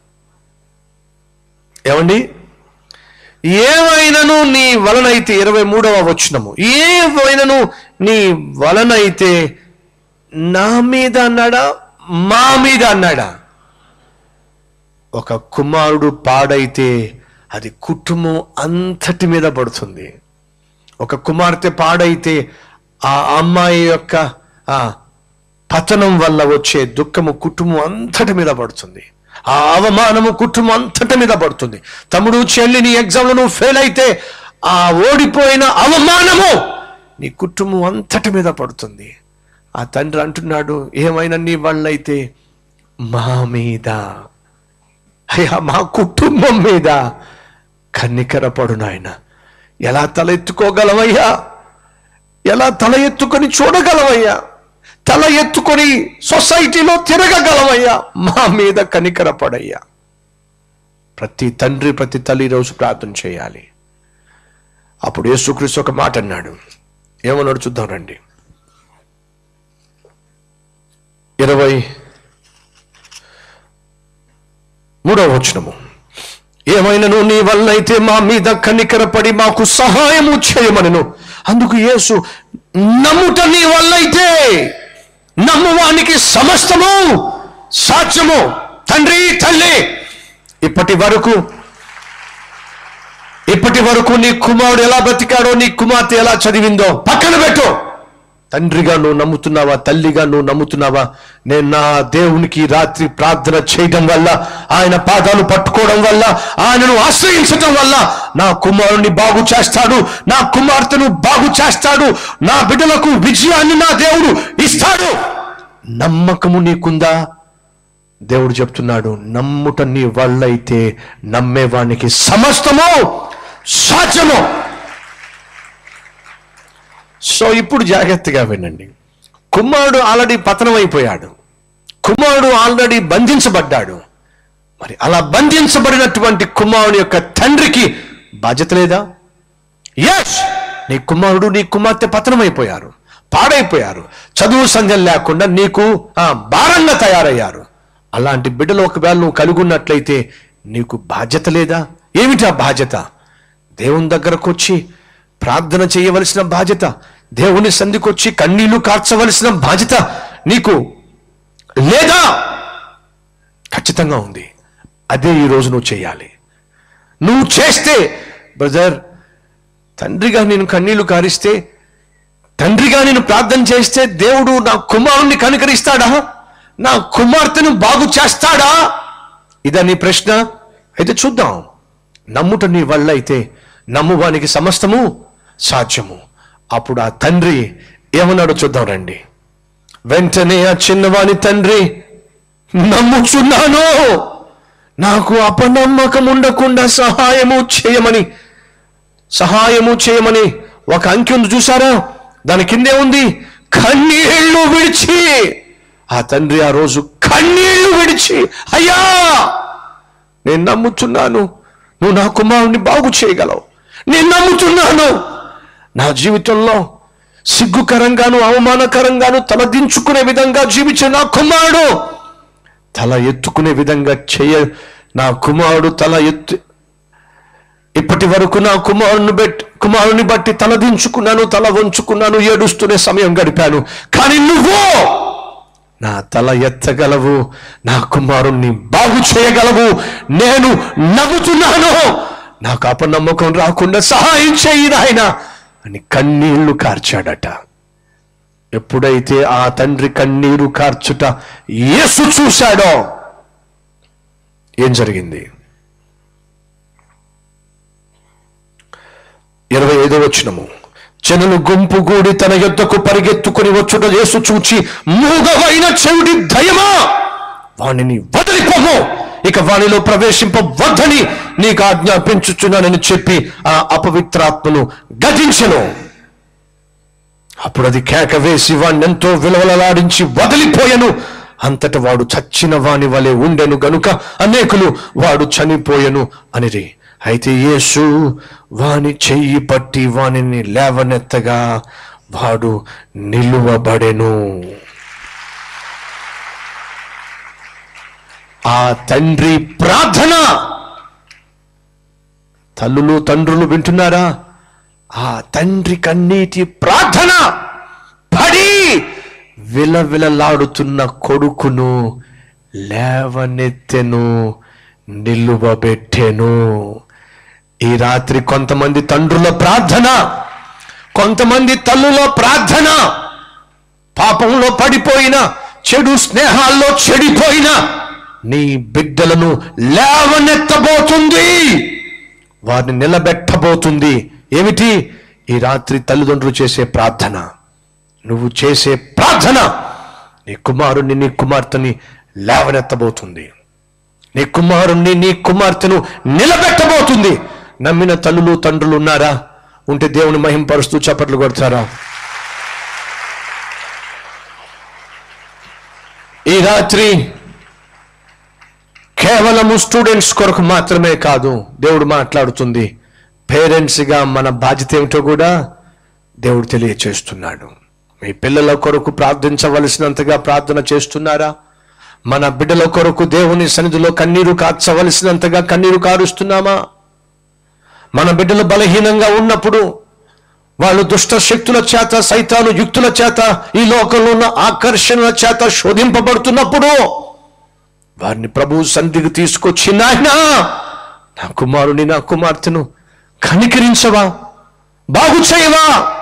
ఏమండి ఏమైనను నీ వలనైతే ఇరవై మూడవ వచనము ఏమైనను నీ వలనైతే నా మీద అన్నాడా మా మీద అన్నాడా ఒక కుమారుడు పాడైతే అది కుటుంబం అంతటి మీద పడుతుంది ఒక కుమార్తె పాడైతే ఆ అమ్మాయి యొక్క ఆ పతనం వల్ల వచ్చే దుఃఖము కుటుంబం అంతటి మీద పడుతుంది ఆ అవమానము కుటుంబం అంతటి మీద పడుతుంది తమ్ముడు చెల్లి నీ ఎగ్జామ్లో నువ్వు ఫెయిల్ అయితే ఆ ఓడిపోయిన అవమానము నీ కుటుంబం అంతటి మీద పడుతుంది ఆ తండ్రి అంటున్నాడు ఏమైనా నీ వాళ్ళైతే మా మీద అయ్యా మా కుటుంబం మీద కన్నికరపడు నాయన ఎలా తల ఎత్తుకోగలవయ్యా ఎలా తల ఎత్తుకొని చూడగలవయ్యా తల ఎత్తుకొని సొసైటీలో తిరగగలవయ్యా మా మీద కనికరపడయ్యా ప్రతి తండ్రి ప్రతి తల్లి ఈ రోజు ప్రార్థన చేయాలి అప్పుడు యేసుక్రీస్తు ఒక మాట అన్నాడు ఏమన్నాడు చూద్దాం రండి ఇరవై మూడవ వచనము ఏమైనను నీ వల్లైతే మా మీద కనికరపడి మాకు సహాయము చేయమనను అందుకు యేసు నమ్ముట నీ వల్లైతే నమ్మువానికి సమస్తము సాధ్యము తండ్రి తల్లి ఇప్పటి వరకు ఇప్పటి వరకు నీ కుమారుడు ఎలా బ్రతికాడో నీ కుమార్తె ఎలా చదివిందో పక్కన పెట్టు తండ్రిగా నువ్వు నమ్ముతున్నావా తల్లిగా నువ్వు నమ్ముతున్నావా నేను నా దేవునికి రాత్రి ప్రార్థన చేయడం వల్ల ఆయన పాదాలు పట్టుకోవడం వల్ల ఆయనను ఆశ్రయించడం వల్ల నా కుమారుని బాగు చేస్తాడు నా కుమార్తెను బాగు చేస్తాడు నా బిడ్డలకు విజయాన్ని నా దేవుడు ఇస్తాడు నమ్మకము నీకుందా దేవుడు చెప్తున్నాడు నమ్ముట నీ వల్లైతే నమ్మేవానికి సమస్తము సాధ్యము సో ఇప్పుడు జాగ్రత్తగా వినండి కుమారుడు ఆల్రెడీ పతనం అయిపోయాడు కుమారుడు ఆల్రెడీ బంధించబడ్డాడు మరి అలా బంధించబడినటువంటి కుమారుని యొక్క తండ్రికి బాధ్యత లేదా ఎస్ నీ కుమారుడు నీ కుమార్తె పతనమైపోయారు పాడైపోయారు చదువు సంధ్యం లేకుండా నీకు ఆ, భారంగా తయారయ్యారు అలాంటి బిడ్డలు ఒకవేళ నువ్వు కలిగి ఉన్నట్లయితే నీకు బాధ్యత లేదా ఏమిటి ఆ బాధ్యత దేవుని దగ్గరకు వచ్చి ప్రార్థన చేయవలసిన బాధ్యత దేవుని సంధికొచ్చి కన్నీళ్లు కార్చవలసిన బాధ్యత నీకు లేదా ఖచ్చితంగా ఉంది అదే ఈ రోజు నువ్వు చేయాలి నువ్వు చేస్తే బ్రదర్ తండ్రిగా నేను కన్నీళ్లు కారిస్తే తండ్రిగా నేను ప్రార్థన చేస్తే దేవుడు నా కుమారుణ్ణి కనుకరిస్తాడా నా కుమార్తెను బాగు చేస్తాడా ఇదా నీ ప్రశ్న అయితే చూద్దాం నమ్ముట నీ వల్ల అయితే నమ్మువానికి సమస్తము సాధ్యము అప్పుడు ఆ తండ్రి ఏమన్నాడో చూద్దాం రండి వెంటనే ఆ చిన్నవాని తండ్రి నమ్ముచున్నాను నాకు అపనమ్మకం ఉండకుండా సహాయము చేయమని సహాయము చేయమని ఒక అంకె ఉంది చూసారా దాని కిందే ఉంది కన్నీళ్లు విడిచి ఆ తండ్రి ఆ రోజు కన్నీళ్లు విడిచి అయ్యా నేను నమ్ముతున్నాను నువ్వు నా కుమారుని బాగు చేయగలవు నేను నమ్ముతున్నాను నా జీవితంలో సిగ్గుకరంగాను అవమానకరంగాను తలదించుకునే విధంగా జీవించే నా కుమారుడు తల ఎత్తుకునే విధంగా చేయ నా కుమారుడు తల ఎత్తు ఇప్పటి వరకు నా కుమారుని బట్టి కుమారుని బట్టి తలదించుకున్నాను తల వంచుకున్నాను ఏడుస్తూనే సమయం గడిపాను కానీ నువ్వు నా తల ఎత్తగలవు నా కుమారుణ్ణి బాగు చేయగలవు నేను నవ్వుతున్నాను నాకు అపనమ్మకం రాకుండా సహాయం చేయి నాయన అని కన్నీళ్లు కార్చాడట ఎప్పుడైతే ఆ తండ్రి కన్నీరు కార్చుట యేసు చూశాడో ఏం జరిగింది ఇరవై ఐదో వచ్చినము జనులు గుంపు గూడి తన యొద్దకు పరిగెత్తుకుని వచ్చుట యేసు చూచి మూగవైన చెవిటి దయమా వాణిని వదిలిపోము ఇక వానిలో ప్రవేశింపవద్దని నీకు ఆజ్ఞాపించుచున్నానని చెప్పి ఆ అపవిత్రాత్మను గతించెను అప్పుడు అది కేక వేసి వాణ్ణి ఎంతో విలవలలాడించి వదిలిపోయెను అంతట వాడు చచ్చిన వాని వలె ఉండెను గనుక అనేకులు వాడు చనిపోయెను అనిరి అయితే యేసు వాని చెయ్యి పట్టి వానిని లేవనెత్తగా వాడు నిలువబడెను ఆ తండ్రి ప్రార్థన తల్లులు తండ్రులు వింటున్నారా ఆ తండ్రి కన్నీటి ప్రార్థన పడి విలవిలలాడుతున్న కొడుకును లేవనెత్తెను నిలువబెట్టెను ఈ రాత్రి కొంతమంది తండ్రుల ప్రార్థన కొంతమంది తల్లుల ప్రార్థన పాపంలో పడిపోయిన చెడు స్నేహాల్లో చెడిపోయిన నీ బిడ్డలను లేవనెత్తబోతుంది వారిని నిలబెట్టబోతుంది ఏమిటి ఈ రాత్రి తల్లిదండ్రులు చేసే ప్రార్థన నువ్వు చేసే ప్రార్థన నీ కుమారుణ్ణి నీ కుమార్తెని లేవనెత్తబోతుంది నీ కుమారుణ్ణి నీ కుమార్తెను నిలబెట్టబోతుంది నమ్మిన తల్లులు తండ్రులు ఉన్నారా ఉంటే దేవుని మహింపరుస్తూ చప్పట్లు కొడతారా ఈ రాత్రి కేవలము స్టూడెంట్స్ కొరకు మాత్రమే కాదు దేవుడు మాట్లాడుతుంది పేరెంట్స్గా మన బాధ్యత ఏమిటో కూడా దేవుడు తెలియచేస్తున్నాడు మీ పిల్లల కొరకు ప్రార్థించవలసినంతగా ప్రార్థన చేస్తున్నారా మన బిడ్డల కొరకు దేవుని సన్నిధిలో కన్నీరు కార్చవలసినంతగా కన్నీరు కారుస్తున్నామా మన బిడ్డలు బలహీనంగా ఉన్నప్పుడు వాళ్ళు దుష్ట శక్తుల చేత సైతాను యుక్తుల చేత ఈ లోకంలో ఉన్న ఆకర్షణల చేత శోధింపబడుతున్నప్పుడు వారిని ప్రభు సన్నిధికి తీసుకొచ్చి నాయనా నా కుమారుని నా కుమార్తెను కనికరించవా బాగు చేయవా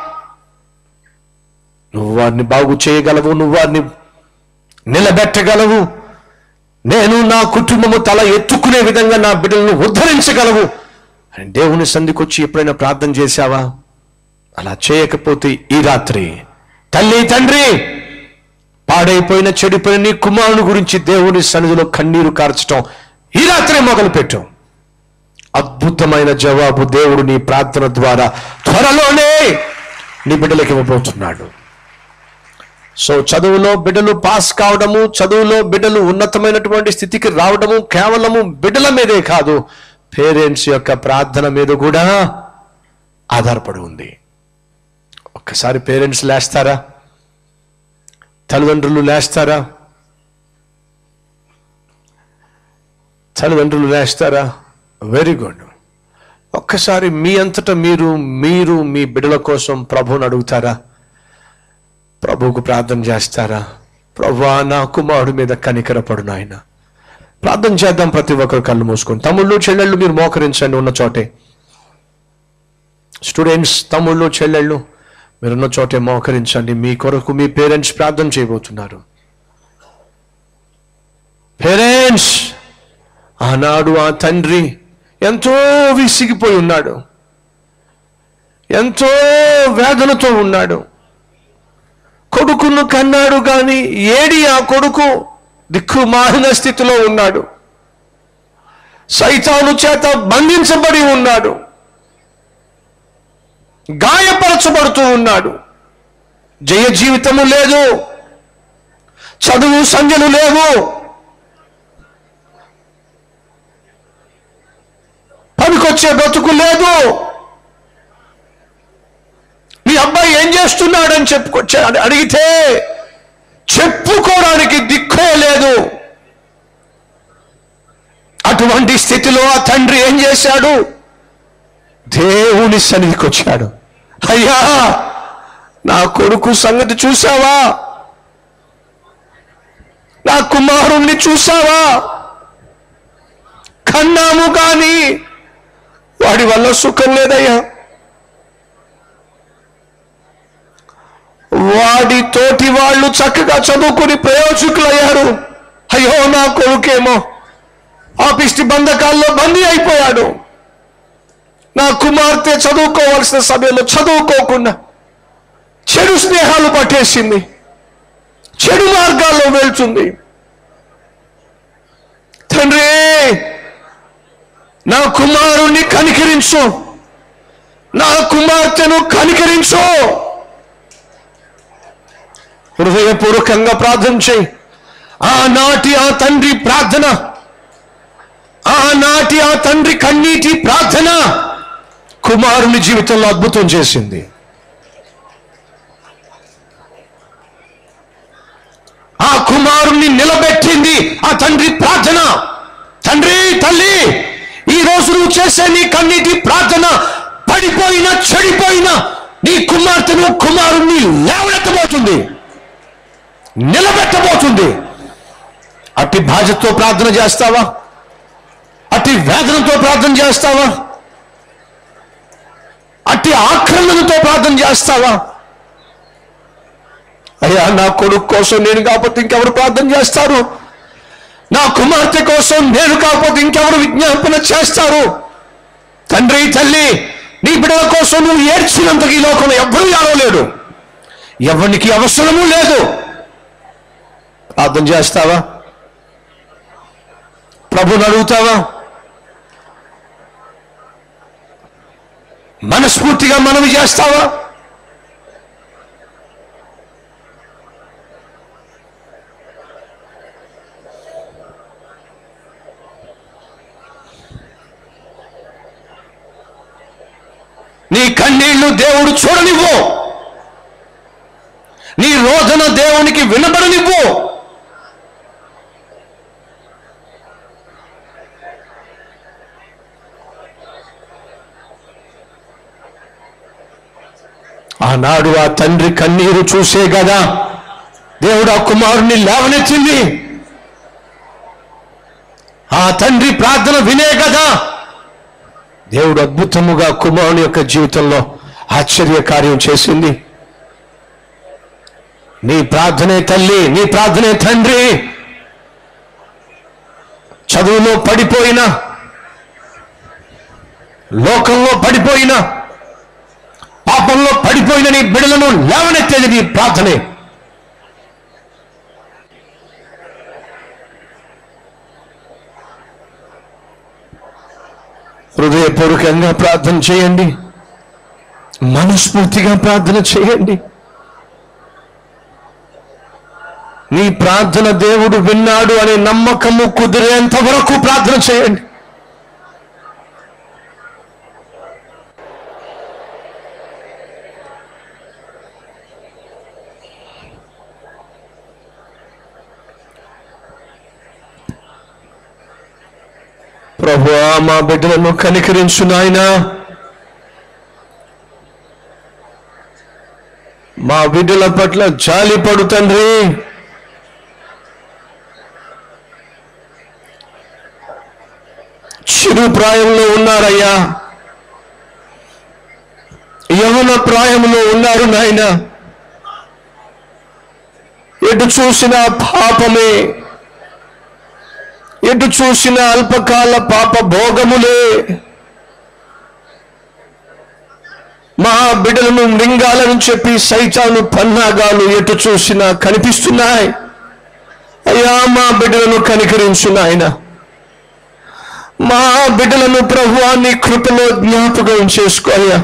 నువ్వు వారిని బాగు చేయగలవు నువ్వు వారిని నిలబెట్టగలవు నేను నా కుటుంబము తల ఎత్తుకునే విధంగా నా బిడ్డలను ఉద్ధరించగలవు అని దేవుని సంధికొచ్చి ఎప్పుడైనా ప్రార్థన చేశావా అలా చేయకపోతే ఈ రాత్రి తల్లి తండ్రి పాడైపోయిన చెడిపోయిన నీ కుమారుని గురించి దేవుని సన్నిధిలో కన్నీరు కార్చటం ఈ రాత్రే మొదలుపెట్టాం అద్భుతమైన జవాబు దేవుడు నీ ప్రార్థన ద్వారా త్వరలోనే నీ బిడ్డలకు ఇవ్వబోతున్నాడు సో చదువులో బిడ్డలు పాస్ కావడము చదువులో బిడ్డలు ఉన్నతమైనటువంటి స్థితికి రావడము కేవలము బిడ్డల మీదే కాదు పేరెంట్స్ యొక్క ప్రార్థన మీద కూడా ఆధారపడి ఉంది ఒక్కసారి పేరెంట్స్ లేస్తారా తల్లిదండ్రులు లేస్తారా తల్లిదండ్రులు లేస్తారా వెరీ గుడ్ ఒక్కసారి మీ అంతటా మీరు మీరు మీ బిడ్డల కోసం ప్రభువుని అడుగుతారా ప్రభువుకు ప్రార్థన చేస్తారా ప్రభా నా కుమారుడి మీద కనికరపడు నాయన ప్రార్థన చేద్దాం ప్రతి ఒక్కరు కళ్ళు మూసుకొని తమ్ముళ్ళు చెల్లెళ్ళు మీరు మోకరించండి ఉన్న చోటే స్టూడెంట్స్ తమ్ముళ్ళు చెల్లెళ్ళు మీరున్న చోటే మోకరించండి మీ కొరకు మీ పేరెంట్స్ ప్రార్థన చేయబోతున్నారు పేరెంట్స్ ఆనాడు ఆ తండ్రి ఎంతో విసిగిపోయి ఉన్నాడు ఎంతో వేదనతో ఉన్నాడు కొడుకును కన్నాడు గాని ఏడి ఆ కొడుకు దిక్కుమాలిన స్థితిలో ఉన్నాడు సైతాను చేత బంధించబడి ఉన్నాడు గాయపరచబడుతూ ఉన్నాడు జయ జీవితము లేదు చదువు సంధ్యలు లేవు పనికొచ్చే బ్రతుకు లేదు మీ అబ్బాయి ఏం చేస్తున్నాడని చెప్పుకో చె- అడిగితే చెప్పుకోవడానికి దిక్కే లేదు అటువంటి స్థితిలో ఆ తండ్రి ఏం చేశాడు దేవుని సన్నిధికి వచ్చాడు అయ్యా నా కొడుకు సంగతి చూసావా నా కుమారుణ్ణి చూసావా కన్నాము కానీ వాడి వల్ల సుఖం లేదయ్యా వాడి తోటి వాళ్ళు చక్కగా చదువుకుని ప్రయోజకులయ్యారు అయ్యో నా కొడుకేమో ఆపిష్టి బంధకాల్లో బందీ అయిపోయాడు నా కుమార్తె చదువుకోవాల్సిన సమయంలో చదువుకోకుండా చెడు స్నేహాలు పట్టేసింది చెడు మార్గాల్లో వెళ్తుంది తండ్రి నా కుమారుణ్ణి కనికరించు నా కుమార్తెను కనికరించు హృదయపూర్వకంగా ప్రార్థన చేయి ఆనాటి ఆ తండ్రి ప్రార్థన ఆనాటి ఆ తండ్రి కన్నీటి ప్రార్థన కుమారుని జీవితంలో అద్భుతం చేసింది ఆ కుమారుణ్ణి నిలబెట్టింది ఆ తండ్రి ప్రార్థన తండ్రి తల్లి ఈ రోజు నువ్వు చేసే నీ కన్నీటి ప్రార్థన పడిపోయిన చెడిపోయిన నీ కుమార్తెను కుమారుణ్ణి లేవనెత్తబోతుంది నిలబెట్టబోతుంది అట్టి బాధ్యతతో ప్రార్థన చేస్తావా అట్టి వేదనతో ప్రార్థన చేస్తావా అట్టి ఆక్రమణతో ప్రార్థన చేస్తావా అయ్యా నా కొడుకు కోసం నేను కాకపోతే ఇంకెవరు ప్రార్థన చేస్తారు నా కుమార్తె కోసం నేను కాకపోతే ఇంకెవరు విజ్ఞాపన చేస్తారు తండ్రి తల్లి నీ బిడ్డల కోసం నువ్వు ఏడ్చినంతకు ఈ లోకంలో ఎవ్వరూ ఏడవలేడు ఎవరికి అవసరము లేదు ప్రార్థన చేస్తావా ప్రభుని అడుగుతావా మనస్ఫూర్తిగా మనవి చేస్తావా నీ కన్నీళ్లు దేవుడు చూడనివ్వు నీ రోదన దేవునికి వినబడనివ్వు ఆనాడు ఆ తండ్రి కన్నీరు చూసే కదా దేవుడు ఆ కుమారుని లేవనెత్తింది ఆ తండ్రి ప్రార్థన వినే కదా దేవుడు అద్భుతముగా కుమారుని యొక్క జీవితంలో ఆశ్చర్య కార్యం చేసింది నీ ప్రార్థనే తల్లి నీ ప్రార్థనే తండ్రి చదువులో పడిపోయిన లోకంలో పడిపోయిన పాపంలో పడిపోయిన నీ బిడలను లేవనెత్తేది నీ ప్రార్థనే హృదయపూర్వకంగా ప్రార్థన చేయండి మనస్ఫూర్తిగా ప్రార్థన చేయండి నీ ప్రార్థన దేవుడు విన్నాడు అనే నమ్మకము కుదిరేంత వరకు ప్రార్థన చేయండి ప్రభు మా బిడ్డలను కనికరించు నాయనా మా బిడ్డల పట్ల జాలి పడు తండ్రి చిరు ప్రాయంలో ఉన్నారయ్యా యవన ప్రాయంలో ఉన్నారు నాయన ఎటు చూసిన పాపమే ఎటు చూసిన అల్పకాల పాప భోగములే మా బిడ్డలను మృంగాలని చెప్పి సైతాను పన్నాగాలు ఎటు చూసినా కనిపిస్తున్నాయి అయ్యా మా బిడ్డలను కనికరించు నాయన మా బిడ్డలను ప్రభువాన్ని కృపలో జ్ఞాపకం చేసుకోయ్యా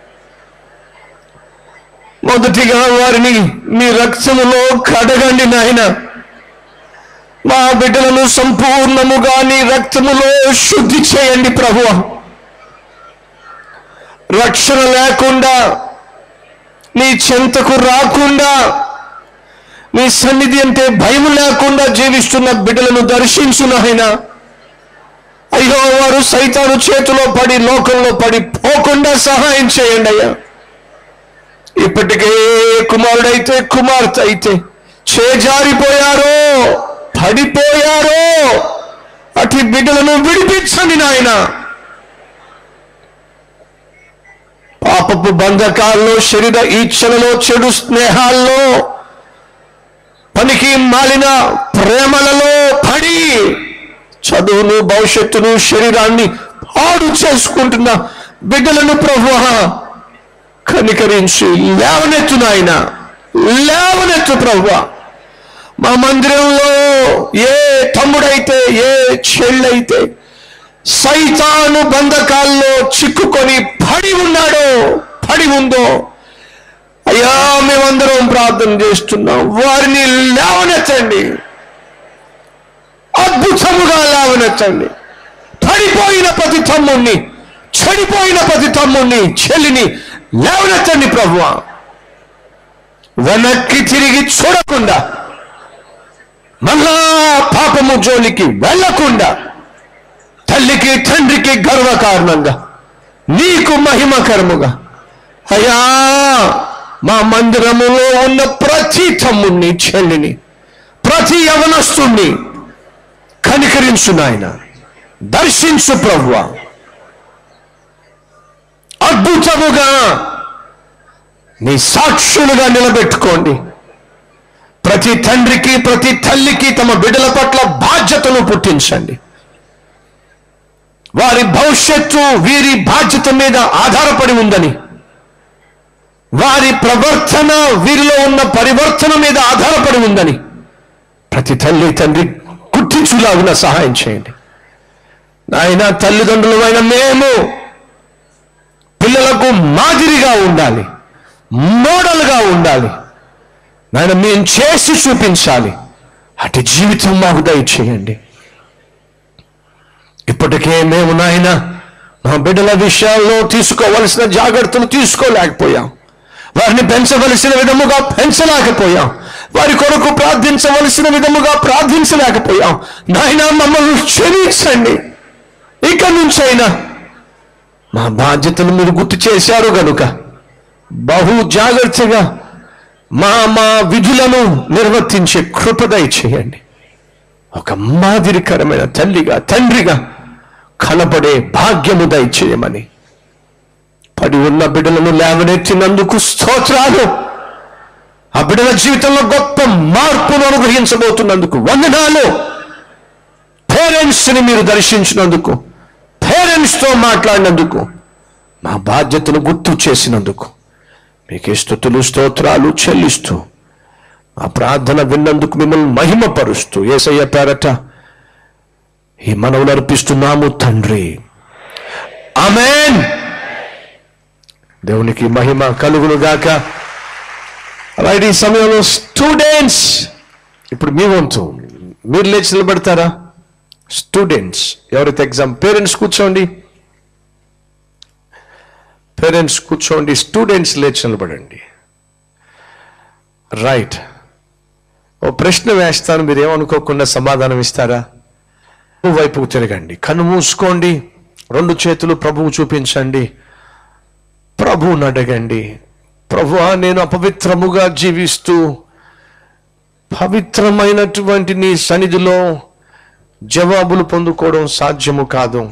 మొదటిగా వారిని మీ రక్తములో కడగండి నాయన మా బిడ్డలను సంపూర్ణముగా నీ రక్తములో శుద్ధి చేయండి ప్రభువా రక్షణ లేకుండా నీ చెంతకు రాకుండా నీ సన్నిధి అంటే భయం లేకుండా జీవిస్తున్న బిడ్డలను దర్శించు నాయన అయ్యో వారు సైతాను చేతిలో పడి లోకంలో పడి పోకుండా సహాయం చేయండి అయ్యా ఇప్పటికే కుమారుడైతే కుమార్తె అయితే చేజారిపోయారో పడిపోయారో అటు బిడ్డలను విడిపించండి నాయనా పాపపు బంధకాల్లో శరీర ఈచ్ఛలలో చెడు స్నేహాల్లో పనికి మాలిన ప్రేమలలో పడి చదువును భవిష్యత్తును శరీరాన్ని పాడు చేసుకుంటున్న బిడ్డలను ప్రభు కనికరించి లేవనెత్తు నాయన లేవనెత్తు ప్రభు మా మందిరంలో ఏ తమ్ముడైతే ఏ చెల్లైతే సైతాను బంధకాల్లో చిక్కుకొని పడి ఉన్నాడో పడి ఉందో అయ్యా మేమందరం ప్రార్థన చేస్తున్నాం వారిని లేవనెత్తండి అద్భుతముగా లేవనెత్తండి పడిపోయిన ప్రతి తమ్ముణ్ణి చెడిపోయిన ప్రతి తమ్ముణ్ణి చెల్లిని లేవనెత్తండి ప్రభువ వెనక్కి తిరిగి చూడకుండా మళ్ళా పాపము జోలికి వెళ్ళకుండా తల్లికి తండ్రికి గర్వ కారణంగా నీకు మహిమకరముగా అయ్యా మా మందిరములో ఉన్న ప్రతి తమ్ముణ్ణి చెల్లిని ప్రతి యవనస్తుణ్ణి కనికరించు నాయన దర్శించు ప్రభువ అద్భుతముగా నీ సాక్షులుగా నిలబెట్టుకోండి ప్రతి తండ్రికి ప్రతి తల్లికి తమ బిడ్డల పట్ల బాధ్యతను పుట్టించండి వారి భవిష్యత్తు వీరి బాధ్యత మీద ఆధారపడి ఉందని వారి ప్రవర్తన వీరిలో ఉన్న పరివర్తన మీద ఆధారపడి ఉందని ప్రతి తల్లి తండ్రి గుర్తించులాగున సహాయం చేయండి నాయన తల్లిదండ్రులమైన మేము పిల్లలకు మాదిరిగా ఉండాలి మోడల్గా ఉండాలి నాయన మేము చేసి చూపించాలి అటు జీవితం మాకు దయచేయండి ఇప్పటికే మేము నాయన మా బిడ్డల విషయాల్లో తీసుకోవలసిన జాగ్రత్తలు తీసుకోలేకపోయాం వారిని పెంచవలసిన విధముగా పెంచలేకపోయాం వారి కొరకు ప్రార్థించవలసిన విధముగా ప్రార్థించలేకపోయాం నాయన మమ్మల్ని క్షమించండి ఇక నుంచైనా మా బాధ్యతలు మీరు గుర్తు చేశారు గనుక బహు జాగ్రత్తగా మా మా విధులను నిర్వర్తించే కృపదయ చేయండి ఒక మాదిరికరమైన తల్లిగా తండ్రిగా కనబడే భాగ్యము దయచేయమని పడి ఉన్న బిడ్డలను లేవనెత్తినందుకు స్తోత్రాలు ఆ బిడ్డల జీవితంలో గొప్ప మార్పును అనుగ్రహించబోతున్నందుకు వందనాలు పేరెంట్స్ ని మీరు దర్శించినందుకు పేరెంట్స్ తో మాట్లాడినందుకు మా బాధ్యతను గుర్తు చేసినందుకు మీకే స్థుతులు స్తోత్రాలు చెల్లిస్తూ ఆ ప్రార్థన విన్నందుకు మిమ్మల్ని మహిమపరుస్తూ ఏసయ్య పేరట ఈ మనవులు అర్పిస్తున్నాము తండ్రి ఆమెన్ దేవునికి మహిమ కలుగును గాక రైట్ ఈ సమయంలో స్టూడెంట్స్ ఇప్పుడు మీ వంతు మీరు లేచి నిలబడతారా స్టూడెంట్స్ ఎవరైతే ఎగ్జామ్ పేరెంట్స్ కూర్చోండి పేరెంట్స్ కూర్చోండి స్టూడెంట్స్ లేచి నిలబడండి రైట్ ఓ ప్రశ్న వేస్తాను మీరు ఏమనుకోకుండా సమాధానం ఇస్తారా ప్రభు వైపుకు తిరగండి కన్ను మూసుకోండి రెండు చేతులు ప్రభువు చూపించండి ప్రభువుని అడగండి ప్రభువా నేను అపవిత్రముగా జీవిస్తూ పవిత్రమైనటువంటి నీ సన్నిధిలో జవాబులు పొందుకోవడం సాధ్యము కాదు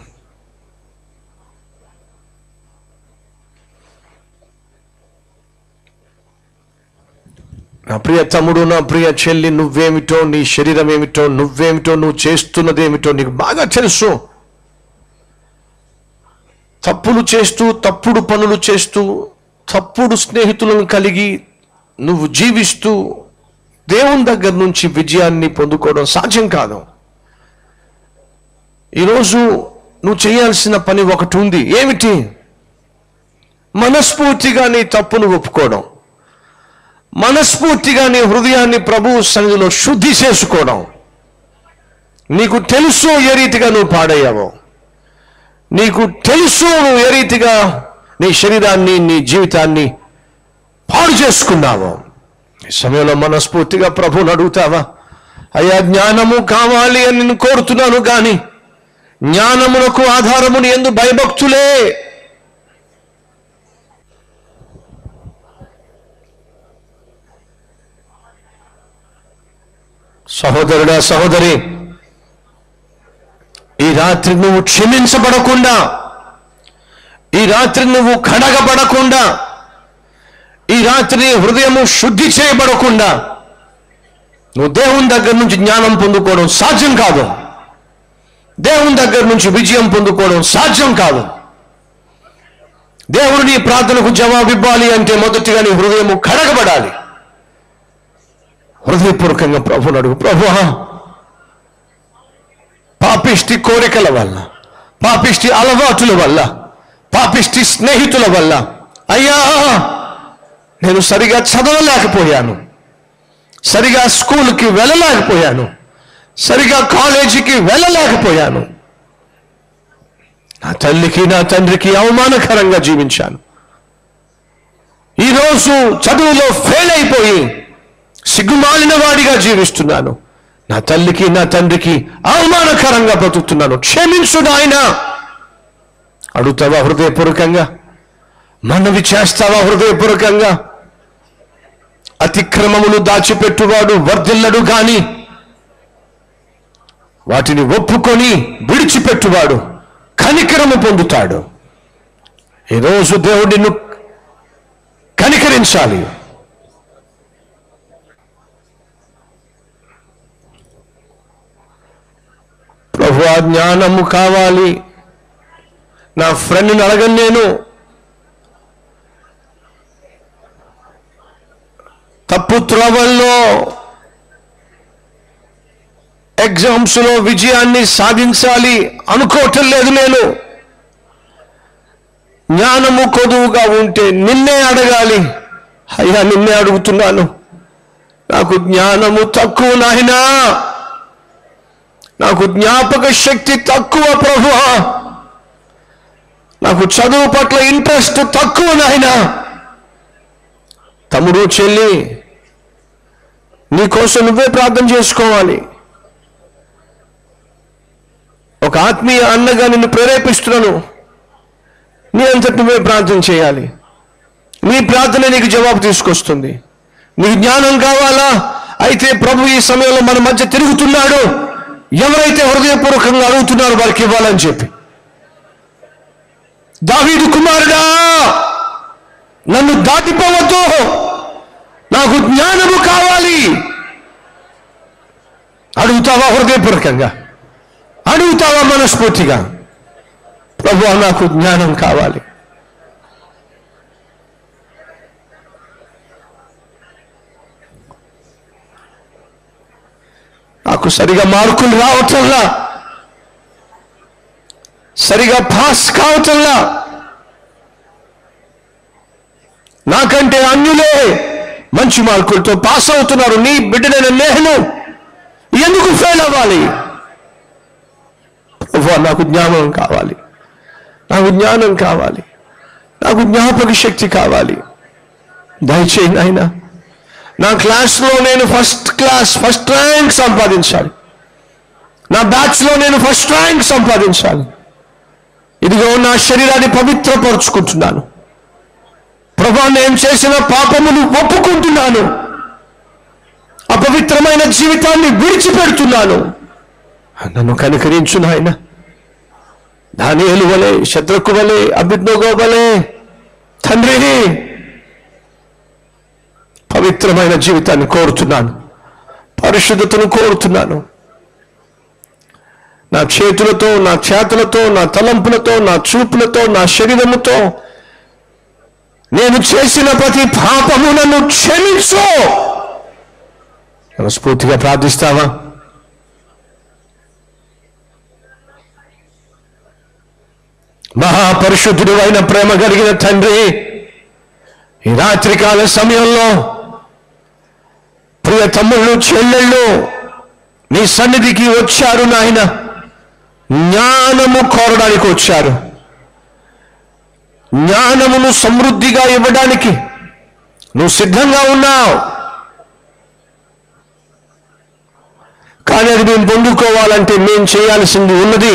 నా ప్రియ తమ్ముడు నా ప్రియ చెల్లి నువ్వేమిటో నీ శరీరం ఏమిటో నువ్వేమిటో నువ్వు చేస్తున్నదేమిటో నీకు బాగా తెలుసు తప్పులు చేస్తూ తప్పుడు పనులు చేస్తూ తప్పుడు స్నేహితులను కలిగి నువ్వు జీవిస్తూ దేవుని దగ్గర నుంచి విజయాన్ని పొందుకోవడం సాధ్యం కాదు ఈరోజు నువ్వు చేయాల్సిన పని ఒకటి ఉంది ఏమిటి మనస్ఫూర్తిగా నీ తప్పును ఒప్పుకోవడం మనస్ఫూర్తిగా నీ హృదయాన్ని ప్రభు సన్నిధిలో శుద్ధి చేసుకోవడం నీకు తెలుసు ఏ రీతిగా నువ్వు పాడయ్యావో నీకు తెలుసు నువ్వు ఏ రీతిగా నీ శరీరాన్ని నీ జీవితాన్ని పాడు చేసుకున్నావు ఈ సమయంలో మనస్ఫూర్తిగా ప్రభువుని అడుగుతావా అయ్యా జ్ఞానము కావాలి అని నేను కోరుతున్నాను కానీ జ్ఞానమునకు ఆధారముని ఎందు భయభక్తులే సహోదరుడా సహోదరి ఈ రాత్రి నువ్వు క్షమించబడకుండా ఈ రాత్రి నువ్వు కడగబడకుండా ఈ రాత్రి నీ హృదయము శుద్ధి చేయబడకుండా నువ్వు దేవుని దగ్గర నుంచి జ్ఞానం పొందుకోవడం సాధ్యం కాదు దేవుని దగ్గర నుంచి విజయం పొందుకోవడం సాధ్యం కాదు దేవుడు నీ ప్రార్థనకు జవాబు ఇవ్వాలి అంటే మొదటిగా నీ హృదయము కడగబడాలి హృదయపూర్వకంగా ప్రభుని అడుగు ప్రభువా పాపిష్టి కోరికల వల్ల పాపిష్టి అలవాటుల వల్ల పాపిష్టి స్నేహితుల వల్ల అయ్యా నేను సరిగా చదవలేకపోయాను సరిగా స్కూల్కి వెళ్ళలేకపోయాను సరిగా కాలేజీకి వెళ్ళలేకపోయాను నా తల్లికి నా తండ్రికి అవమానకరంగా జీవించాను ఈరోజు చదువులో ఫెయిల్ అయిపోయి సిగ్గుమాలిన వాడిగా జీవిస్తున్నాను నా తల్లికి నా తండ్రికి అవమానకరంగా బ్రతుకుతున్నాను క్షమించు నాయన అడుగుతావా హృదయపూర్వకంగా మనవి చేస్తావా హృదయపూర్వకంగా అతిక్రమములు దాచిపెట్టువాడు వర్ధిల్లడు గాని వాటిని ఒప్పుకొని విడిచిపెట్టువాడు కనికరము పొందుతాడు ఈరోజు దేవుడిని కనికరించాలి ప్రభు ఆ జ్ఞానము కావాలి నా ఫ్రెండ్ని అడగను నేను తప్పు త్రోవల్లో ఎగ్జామ్స్ లో విజయాన్ని సాధించాలి అనుకోవటం లేదు నేను జ్ఞానము కొదువుగా ఉంటే నిన్నే అడగాలి అయ్యా నిన్నే అడుగుతున్నాను నాకు జ్ఞానము తక్కువ నాయనా నాకు జ్ఞాపక శక్తి తక్కువ ప్రభు నాకు చదువు పట్ల ఇంట్రెస్ట్ తక్కువ నాయనా తమ్ముడు చెల్లి నీకోసం నువ్వే ప్రార్థన చేసుకోవాలి ఒక ఆత్మీయ అన్నగా నిన్ను ప్రేరేపిస్తున్నాను నీ అంతటి నువ్వే ప్రార్థన చేయాలి నీ ప్రార్థన నీకు జవాబు తీసుకొస్తుంది నీకు జ్ఞానం కావాలా అయితే ప్రభు ఈ సమయంలో మన మధ్య తిరుగుతున్నాడు ఎవరైతే హృదయపూర్వకంగా అడుగుతున్నారో వారికి ఇవ్వాలని చెప్పి దావీదు కుమారుడా నన్ను దాటిపోవద్దు నాకు జ్ఞానము కావాలి అడుగుతావా హృదయపూర్వకంగా అడుగుతావా మనస్ఫూర్తిగా ప్రభు నాకు జ్ఞానం కావాలి నాకు సరిగా మార్కులు రావటంలా సరిగా పాస్ కావటంలా నీకంటే అన్యులే మంచి మార్కులతో పాస్ అవుతున్నారు నీ బిడ్డనైన నేను ఎందుకు ఫెయిల్ అవ్వాలి ప్రభువా, నాకు జ్ఞానం కావాలి నాకు జ్ఞానం కావాలి నాకు జ్ఞాపక శక్తి కావాలి దయచేయి నాయన నా క్లాస్లో నేను ఫస్ట్ క్లాస్ ఫస్ట్ ర్యాంక్ సంపాదించాలి నా బ్యాచ్లో నేను ఫస్ట్ ర్యాంక్ సంపాదించాలి ఇదిగో నా శరీరాన్ని పవిత్రపరుచుకుంటున్నాను ప్రభా నేను చేసిన పాపమును ఒప్పుకుంటున్నాను అపవిత్రమైన జీవితాన్ని విడిచిపెడుతున్నాను నన్ను కనికరించు నాయన దానియేలు వలె శత్రుకు వలె అభిజ్ఞగో వలె తండ్రి పవిత్రమైన జీవితాన్ని కోరుతున్నాను పరిశుద్ధతను కోరుతున్నాను నా చేతులతో నా చేతులతో నా తలంపులతో నా చూపులతో నా శరీరముతో నేను చేసిన ప్రతి పాపము నన్ను క్షమించు మనస్ఫూర్తిగా ప్రార్థిస్తావా మహాపరిశుద్ధుడు అయిన ప్రేమ కలిగిన తండ్రి ఈ రాత్రికాల సమయంలో ప్రియ తమ్ముళ్ళు చెల్లెళ్ళు నీ సన్నిధికి వచ్చారు నాయన జ్ఞానము కోరడానికి వచ్చారు జ్ఞానమును సమృద్ధిగా ఇవ్వడానికి నువ్వు సిద్ధంగా ఉన్నావు కానీ అది మేము పొందుకోవాలంటే మేము చేయాల్సింది ఉన్నది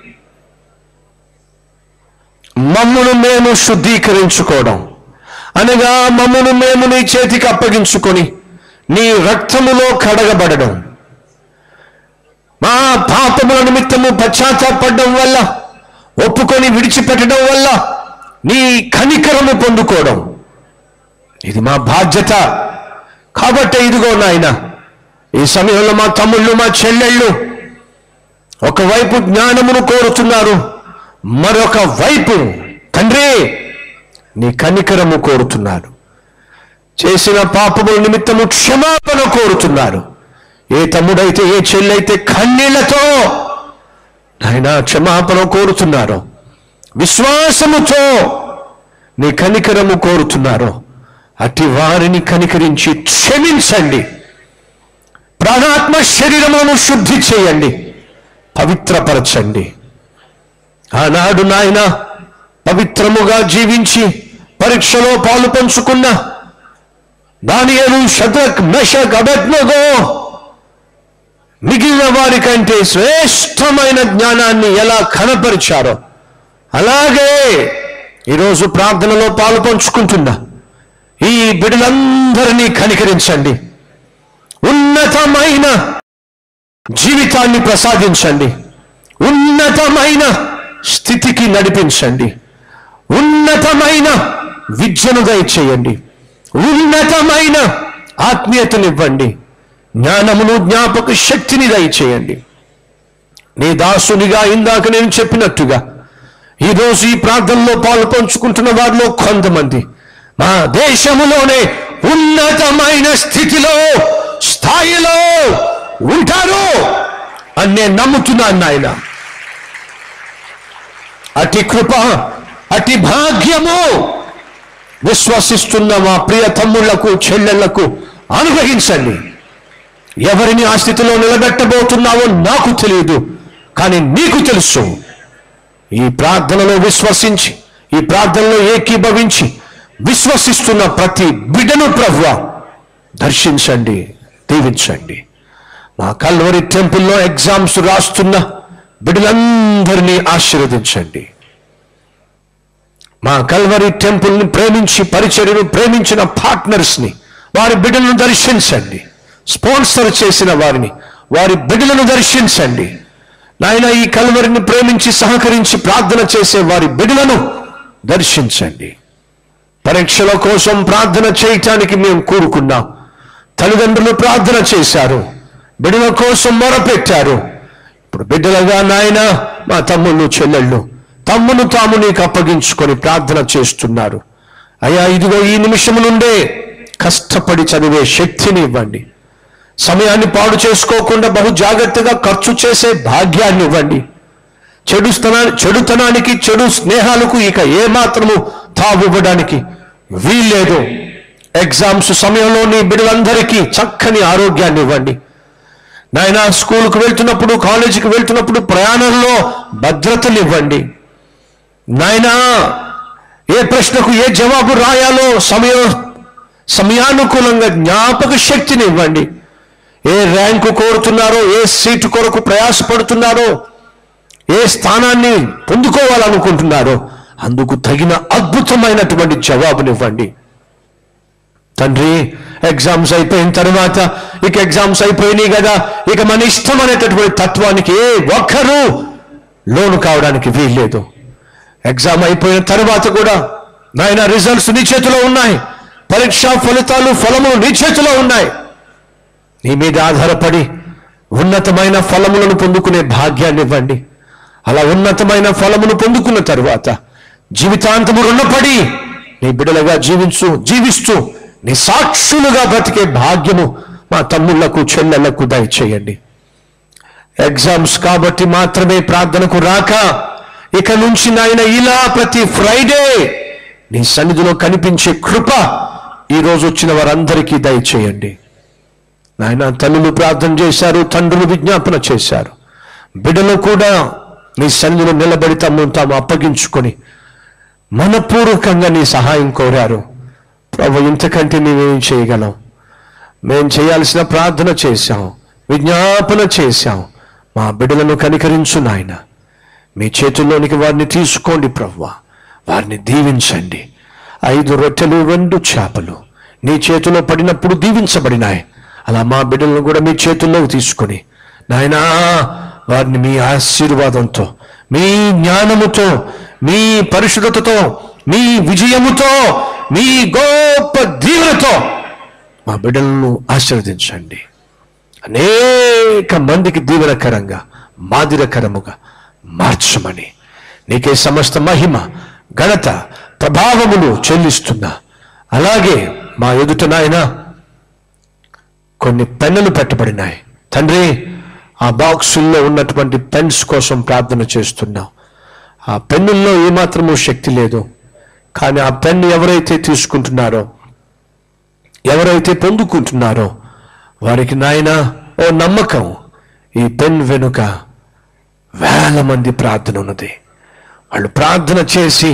మమ్మును మేము శుద్ధీకరించుకోవడం అనగా మమ్మును మేము నీ చేతికి అప్పగించుకొని నీ రక్తములో కడగబడడం మా పాపముల నిమిత్తము పశ్చాత్తాపడడం వల్ల ఒప్పుకొని విడిచిపెట్టడం వల్ల నీ కనికరము పొందుకోవడం ఇది మా బాధ్యత కాబట్టి ఇదిగో నాయన ఈ సమయంలో మా తమ్ముళ్ళు మా చెల్లెళ్ళు ఒకవైపు జ్ఞానమును కోరుతున్నారు మరొక వైపు తండ్రి నీ కనికరము కోరుతున్నారు చేసిన పాపముల నిమిత్తము క్షమాపణ కోరుతున్నారు ఏ తమ్ముడైతే ఏ చెల్లైతే కన్నీళ్లతో ఆయన క్షమాపణ కోరుతున్నారో విశ్వాసముతో నీ కనికరము కోరుతున్నారో అట్టి వారిని కనికరించి క్షమించండి ప్రాణాత్మ శరీరములను శుద్ధి చేయండి పవిత్రపరచండి ఆనాడు నాయన పవిత్రముగా జీవించి పరీక్షలో పాలు పంచుకున్న దానియలు శతక్ మెషక్ అబెత్నగో మిగిలిన వారికంటే శ్రేష్టమైన జ్ఞానాన్ని ఎలా కనపరిచారో అలాగే ఈరోజు ప్రార్థనలో పాలు పంచుకుంటున్నా ఈ బిడ్డలందరినీ కనికరించండి ఉన్నతమైన జీవితాన్ని ప్రసాదించండి ఉన్నతమైన స్థితికి నడిపించండి ఉన్నతమైన విద్యను దయచేయండి ఉన్నతమైన ఆత్మీయతనివ్వండి జ్ఞానమును జ్ఞాపక శక్తిని దయచేయండి నీ దాసునిగా ఇందాక నేను చెప్పినట్టుగా ఈరోజు ఈ ప్రార్థనలో పాలు పంచుకుంటున్న వారిలో కొంతమంది మా దేశములోనే ఉన్నతమైన స్థితిలో స్థాయిలో ఉంటారు అని నేను నమ్ముతున్నాను నాయన అతి కృప అతి భాగ్యము విశ్వసిస్తున్న మా ప్రియ తమ్ముళ్లకు చెల్లెళ్లకు అనుగ్రహించండి ఎవరిని ఆ స్థితిలో నిలబెట్టబోతున్నావో నాకు తెలియదు కానీ నీకు తెలుసు ఈ ప్రార్థనలో విశ్వసించి ఈ ప్రార్థనలో ఏకీభవించి విశ్వసిస్తున్న ప్రతి బిడ్డను ప్రభువ దర్శించండి దీవించండి మా కల్వరి టెంపుల్లో ఎగ్జామ్స్ రాస్తున్న బిడ్డలందరినీ ఆశీర్వదించండి మా కల్వరి టెంపుల్ని ప్రేమించి పరిచర్యను ప్రేమించిన పార్ట్నర్స్ని వారి బిడ్డలను దర్శించండి స్పాన్సర్ చేసిన వారిని వారి బిడ్డలను దర్శించండి నాయన ఈ కల్వరిని ప్రేమించి సహకరించి ప్రార్థన చేసే వారి బిడ్డలను దర్శించండి పరీక్షల కోసం ప్రార్థన చేయటానికి మేము కూరుకున్నాం తల్లిదండ్రులు ప్రార్థన చేశారు బిడ్డల కోసం మొరపెట్టారు ఇప్పుడు బిడ్డలుగా నాయన మా తమ్ముళ్ళు చెల్లెళ్ళు తమ్మును తాము నీకు అప్పగించుకొని ప్రార్థన చేస్తున్నారు అయ్యా ఇదిగో ఈ నిమిషం నుండే కష్టపడి చదివే శక్తిని ఇవ్వండి సమయాన్ని పాడు చేసుకోకుండా బహు జాగ్రత్తగా ఖర్చు చేసే భాగ్యాన్ని ఇవ్వండి చెడుస్తనా చెడుతనానికి చెడు స్నేహాలకు ఇక ఏమాత్రము తావివ్వడానికి వీల్లేదు ఎగ్జామ్స్ సమయంలో నీ బిడ్డలందరికీ చక్కని ఆరోగ్యాన్ని ఇవ్వండి నాయన స్కూల్కి వెళ్తున్నప్పుడు కాలేజీకి వెళ్తున్నప్పుడు ప్రయాణంలో భద్రతలు ఇవ్వండి నాయనా ఏ ప్రశ్నకు ఏ జవాబు రాయాలో సమయం సమయానుకూలంగా జ్ఞాపక శక్తిని ఇవ్వండి ఏ ర్యాంకు కోరుతున్నారో ఏ సీటు కొరకు ప్రయాసపడుతున్నారో ఏ స్థానాన్ని పొందుకోవాలనుకుంటున్నారో అందుకు తగిన అద్భుతమైనటువంటి జవాబునివ్వండి తండ్రి ఎగ్జామ్స్ అయిపోయిన తర్వాత ఇక ఎగ్జామ్స్ అయిపోయినాయి కదా ఇక మన ఇష్టం అనేటటువంటి తత్వానికి ఏ ఒక్కరూ లోను కావడానికి వీల్లేదు ఎగ్జామ్ అయిపోయిన తర్వాత కూడా నాయన రిజల్ట్స్ నీ చేతిలో ఉన్నాయి పరీక్షా ఫలితాలు ఫలములు నీ చేతిలో ఉన్నాయి నీ మీద ఆధారపడి ఉన్నతమైన ఫలములను పొందుకునే భాగ్యాన్ని ఇవ్వండి అలా ఉన్నతమైన ఫలమును పొందుకున్న తరువాత జీవితాంతము రుణపడి నీ బిడలుగా జీవించు జీవిస్తూ నీ సాక్షులుగా బ్రతికే భాగ్యము మా తమ్ముళ్లకు చెల్లెళ్లకు దయచేయండి ఎగ్జామ్స్ కాబట్టి మాత్రమే ప్రార్థనకు రాక ఇక నుంచి నాయన ఇలా ప్రతి ఫ్రైడే నీ సన్నిధిలో కనిపించే కృప ఈ రోజు వచ్చిన వారందరికీ దయచేయండి నాయన తల్లులు ప్రార్థన చేశారు తండ్రులు విజ్ఞాపన చేశారు బిడ్డలు కూడా నీ సన్నిధిలో నిలబడి తమ్మును తాము అప్పగించుకొని మనపూర్వకంగా నీ సహాయం కోరారు ప్రభు ఇంతకంటే మేమేం చేయగలం మేం చేయాల్సిన ప్రార్థన చేశాం విజ్ఞాపన చేశాం మా బిడ్డలను కనికరించు నాయన మీ చేతుల్లోనికి వారిని తీసుకోండి ప్రవ్వ వారిని దీవించండి ఐదు రొట్టెలు రెండు చేపలు నీ చేతిలో పడినప్పుడు దీవించబడినాయి అలా మా బిడ్డలను కూడా మీ చేతుల్లోకి తీసుకొని నాయనా వారిని మీ ఆశీర్వాదంతో మీ జ్ఞానముతో మీ పరిశుద్ధతతో మీ విజయముతో మీ గొప్ప దీవెనతో మా బిడ్డలను ఆశీర్వదించండి అనేక మందికి దీవెనకరంగా మాదిరకరముగా మార్చమని నీకే సమస్త మహిమ ఘనత ప్రభావములు చెల్లిస్తున్నా అలాగే మా ఎదుట నాయన కొన్ని పెన్నులు పెట్టబడినాయి తండ్రి ఆ బాక్సుల్లో ఉన్నటువంటి పెన్స్ కోసం ప్రార్థన చేస్తున్నాం ఆ పెన్నుల్లో ఏమాత్రము శక్తి లేదు కానీ ఆ పెన్ను ఎవరైతే తీసుకుంటున్నారో ఎవరైతే పొందుకుంటున్నారో వారికి నాయన ఓ నమ్మకం ఈ పెన్ వెనుక వేల మంది ప్రార్థన ఉన్నది వాళ్ళు ప్రార్థన చేసి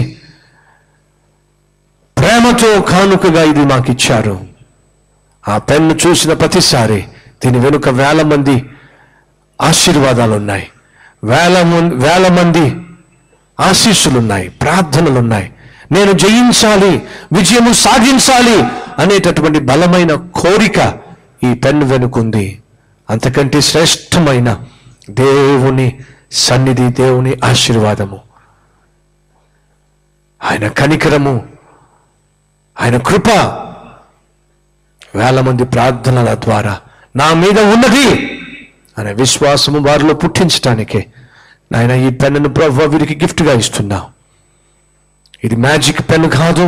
ప్రేమతో కానుకగా ఇది మాకు ఇచ్చారు ఆ పెన్ను చూసిన ప్రతిసారి దీని వెనుక వేల మంది ఆశీర్వాదాలు ఉన్నాయి వేల మం- వేల మంది ఆశీస్సులున్నాయి ప్రార్థనలున్నాయి నేను జయించాలి విజయము సాధించాలి అనేటటువంటి బలమైన కోరిక ఈ పెన్ను వెనుకుంది అంతకంటే శ్రేష్టమైన దేవుని సన్నిధి దేవుని ఆశీర్వాదము ఆయన కనికరము ఆయన కృప వేల మంది ప్రార్థనల ద్వారా నా మీద ఉన్నది అనే విశ్వాసము వారిలో పుట్టించటానికే నాయన ఈ పెన్నును ప్రభు వీరికి గిఫ్ట్గా ఇస్తున్నావు ఇది మ్యాజిక్ పెన్ కాదు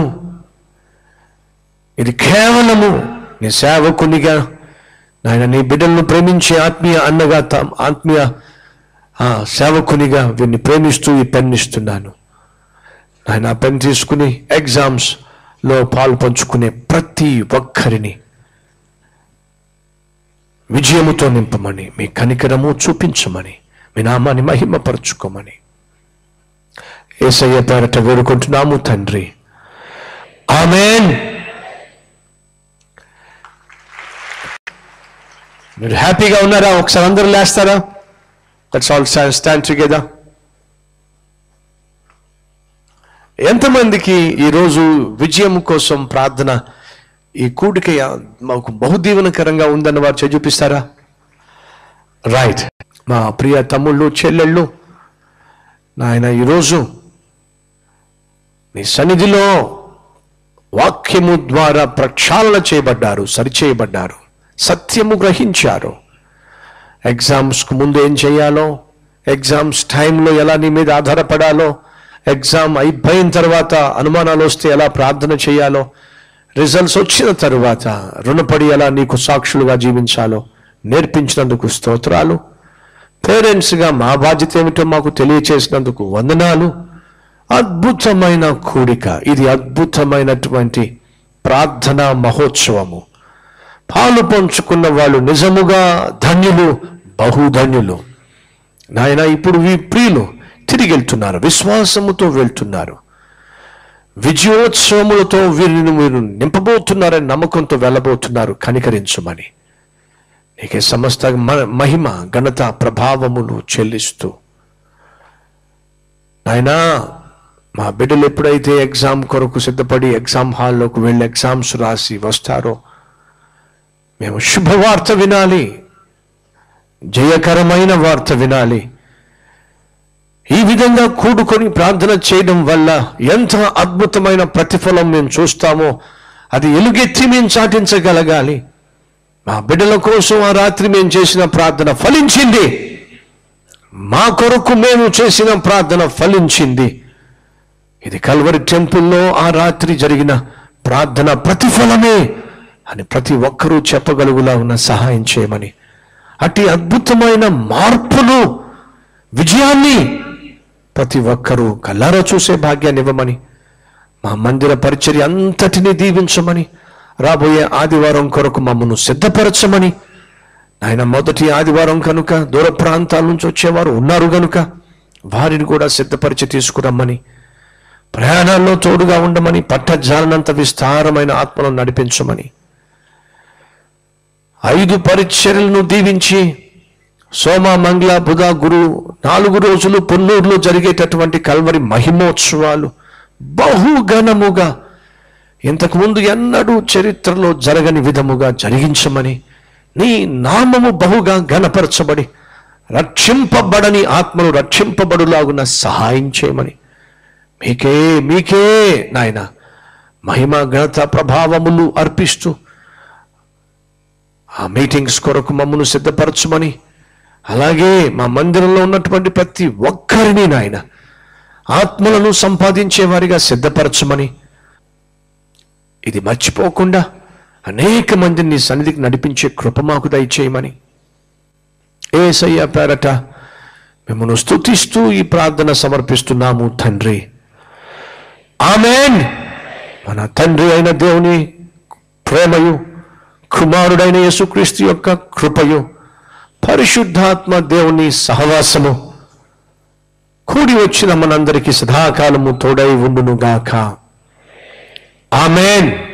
ఇది కేవలము నీ సేవకునిగా నాయన నీ బిడ్డలను ప్రేమించే ఆత్మీయ అన్నగా తా- ఆత్మీయ ఆ, సేవకునిగా వీరిని ప్రేమిస్తూ ఈ పెన్ ఇస్తున్నాను ఆయన ఆ పెన్ తీసుకుని ఎగ్జామ్స్ లో పాలు పంచుకునే ప్రతి ఒక్కరిని విజయముతో నింపమని మీ కనికరము చూపించమని మీ నామాన్ని మహిమపరచుకోమని ఏసయ్య పేరట వేడుకుంటున్నాము తండ్రి ఆమెన్ మీరు హ్యాపీగా ఉన్నారా ఒకసారి అందరూ లేస్తారా లెట్స్ ఆల్ స్టాండ్ టుగెదర్ ఎంతమందికి ఈరోజు విజయం కోసం ప్రార్థన ఈ కూడిక మాకు బహుదీవనకరంగా ఉందన్న వారు చేయి చూపిస్తారా రైట్ మా ప్రియ తమ్ముళ్ళు చెల్లెళ్ళు నాయన ఈరోజు నీ సన్నిధిలో వాక్యము ద్వారా ప్రక్షాళన చేయబడ్డారు సరిచేయబడ్డారు సత్యము గ్రహించారు ఎగ్జామ్స్కు ముందు ఏం చేయాలో ఎగ్జామ్స్ టైంలో ఎలా నీ మీద ఆధారపడాలో ఎగ్జామ్ అయిపోయిన తర్వాత అనుమానాలు వస్తే ఎలా ప్రార్థన చేయాలో రిజల్ట్స్ వచ్చిన తరువాత రుణపడి ఎలా నీకు సాక్షులుగా జీవించాలో నేర్పించినందుకు స్తోత్రాలు పేరెంట్స్గా మా బాధ్యత ఏమిటో మాకు తెలియచేసినందుకు వందనాలు అద్భుతమైన కూడిక ఇది అద్భుతమైనటువంటి ప్రార్థన మహోత్సవము పాలు పంచుకున్న వాళ్ళు నిజముగా ధన్యులు బహుధన్యులు నాయన ఇప్పుడు వీ ప్రియులు తిరిగి వెళ్తున్నారు విశ్వాసముతో వెళ్తున్నారు విజయోత్సవములతో వీరిని మీరు నింపబోతున్నారని నమ్మకంతో వెళ్ళబోతున్నారు కనికరించమని నీకే సమస్త మ- మహిమ ఘనత ప్రభావములు చెల్లిస్తూ నాయనా మా బిడ్డలు ఎప్పుడైతే ఎగ్జామ్ కొరకు సిద్ధపడి ఎగ్జామ్ హాల్లోకి వెళ్ళి ఎగ్జామ్స్ రాసి వస్తారో మేము శుభవార్త వినాలి జయకరమైన వార్త వినాలి ఈ విధంగా కూడుకొని ప్రార్థన చేయడం వల్ల ఎంత అద్భుతమైన ప్రతిఫలం మేము చూస్తామో అది ఎలుగెత్తి మేము చాటించగలగాలి మా బిడ్డల కోసం ఆ రాత్రి మేము చేసిన ప్రార్థన ఫలించింది మా కొరకు మేము చేసిన ప్రార్థన ఫలించింది ఇది కల్వరి టెంపుల్లో ఆ రాత్రి జరిగిన ప్రార్థన ప్రతిఫలమే అని ప్రతి ఒక్కరూ చెప్పగలుగులా ఉన్న సహాయం చేయమని అట్టి అద్భుతమైన మార్పును విజయాన్ని ప్రతి ఒక్కరూ కల్లారా చూసే భాగ్యాన్ని ఇవ్వమని మా మందిర పరిచర్య అంతటినీ దీవించమని రాబోయే ఆదివారం కొరకు మమ్మను సిద్ధపరచమని ఆయన మొదటి ఆదివారం కనుక దూర ప్రాంతాల నుంచి వచ్చేవారు ఉన్నారు గనుక వారిని కూడా సిద్ధపరిచి తీసుకురమ్మని ప్రయాణాల్లో తోడుగా ఉండమని పట్టజాలనంత విస్తారమైన ఆత్మలను నడిపించమని ఐదు పరిచర్యలను దీవించి సోమ మంగళ బుధ గురు నాలుగు రోజులు పొన్నూరులో జరిగేటటువంటి కల్వరి మహిమోత్సవాలు బహుఘనముగా ఇంతకుముందు ఎన్నడూ చరిత్రలో జరగని విధముగా జరిగించమని నీ నామము బహుగా ఘనపరచబడి రక్షింపబడని ఆత్మను రక్షింపబడులాగున సహాయం చేయమని మీకే మీకే నాయన మహిమ ఘనత ప్రభావములు అర్పిస్తూ ఆ మీటింగ్స్ కొరకు మమ్మను సిద్ధపరచమని అలాగే మా మందిరంలో ఉన్నటువంటి ప్రతి ఒక్కరిని నాయన ఆత్మలను సంపాదించే వారిగా సిద్ధపరచమని ఇది మర్చిపోకుండా అనేక మందిని నీ సన్నిధికి నడిపించే కృప మాకు దయచేయమని ఏసయ్య పేరట మిమ్మల్ని స్తుతిస్తూ ఈ ప్రార్థన సమర్పిస్తున్నాము తండ్రి ఆమెన్ మన తండ్రి అయిన దేవుని ప్రేమయు కుమారుడైన యేసుక్రీస్తు యొక్క కృపయు పరిశుద్ధాత్మ దేవుని సహవాసము కూడి వచ్చిన మనందరికీ సదాకాలము తోడై ఉండును గాక ఆమెన్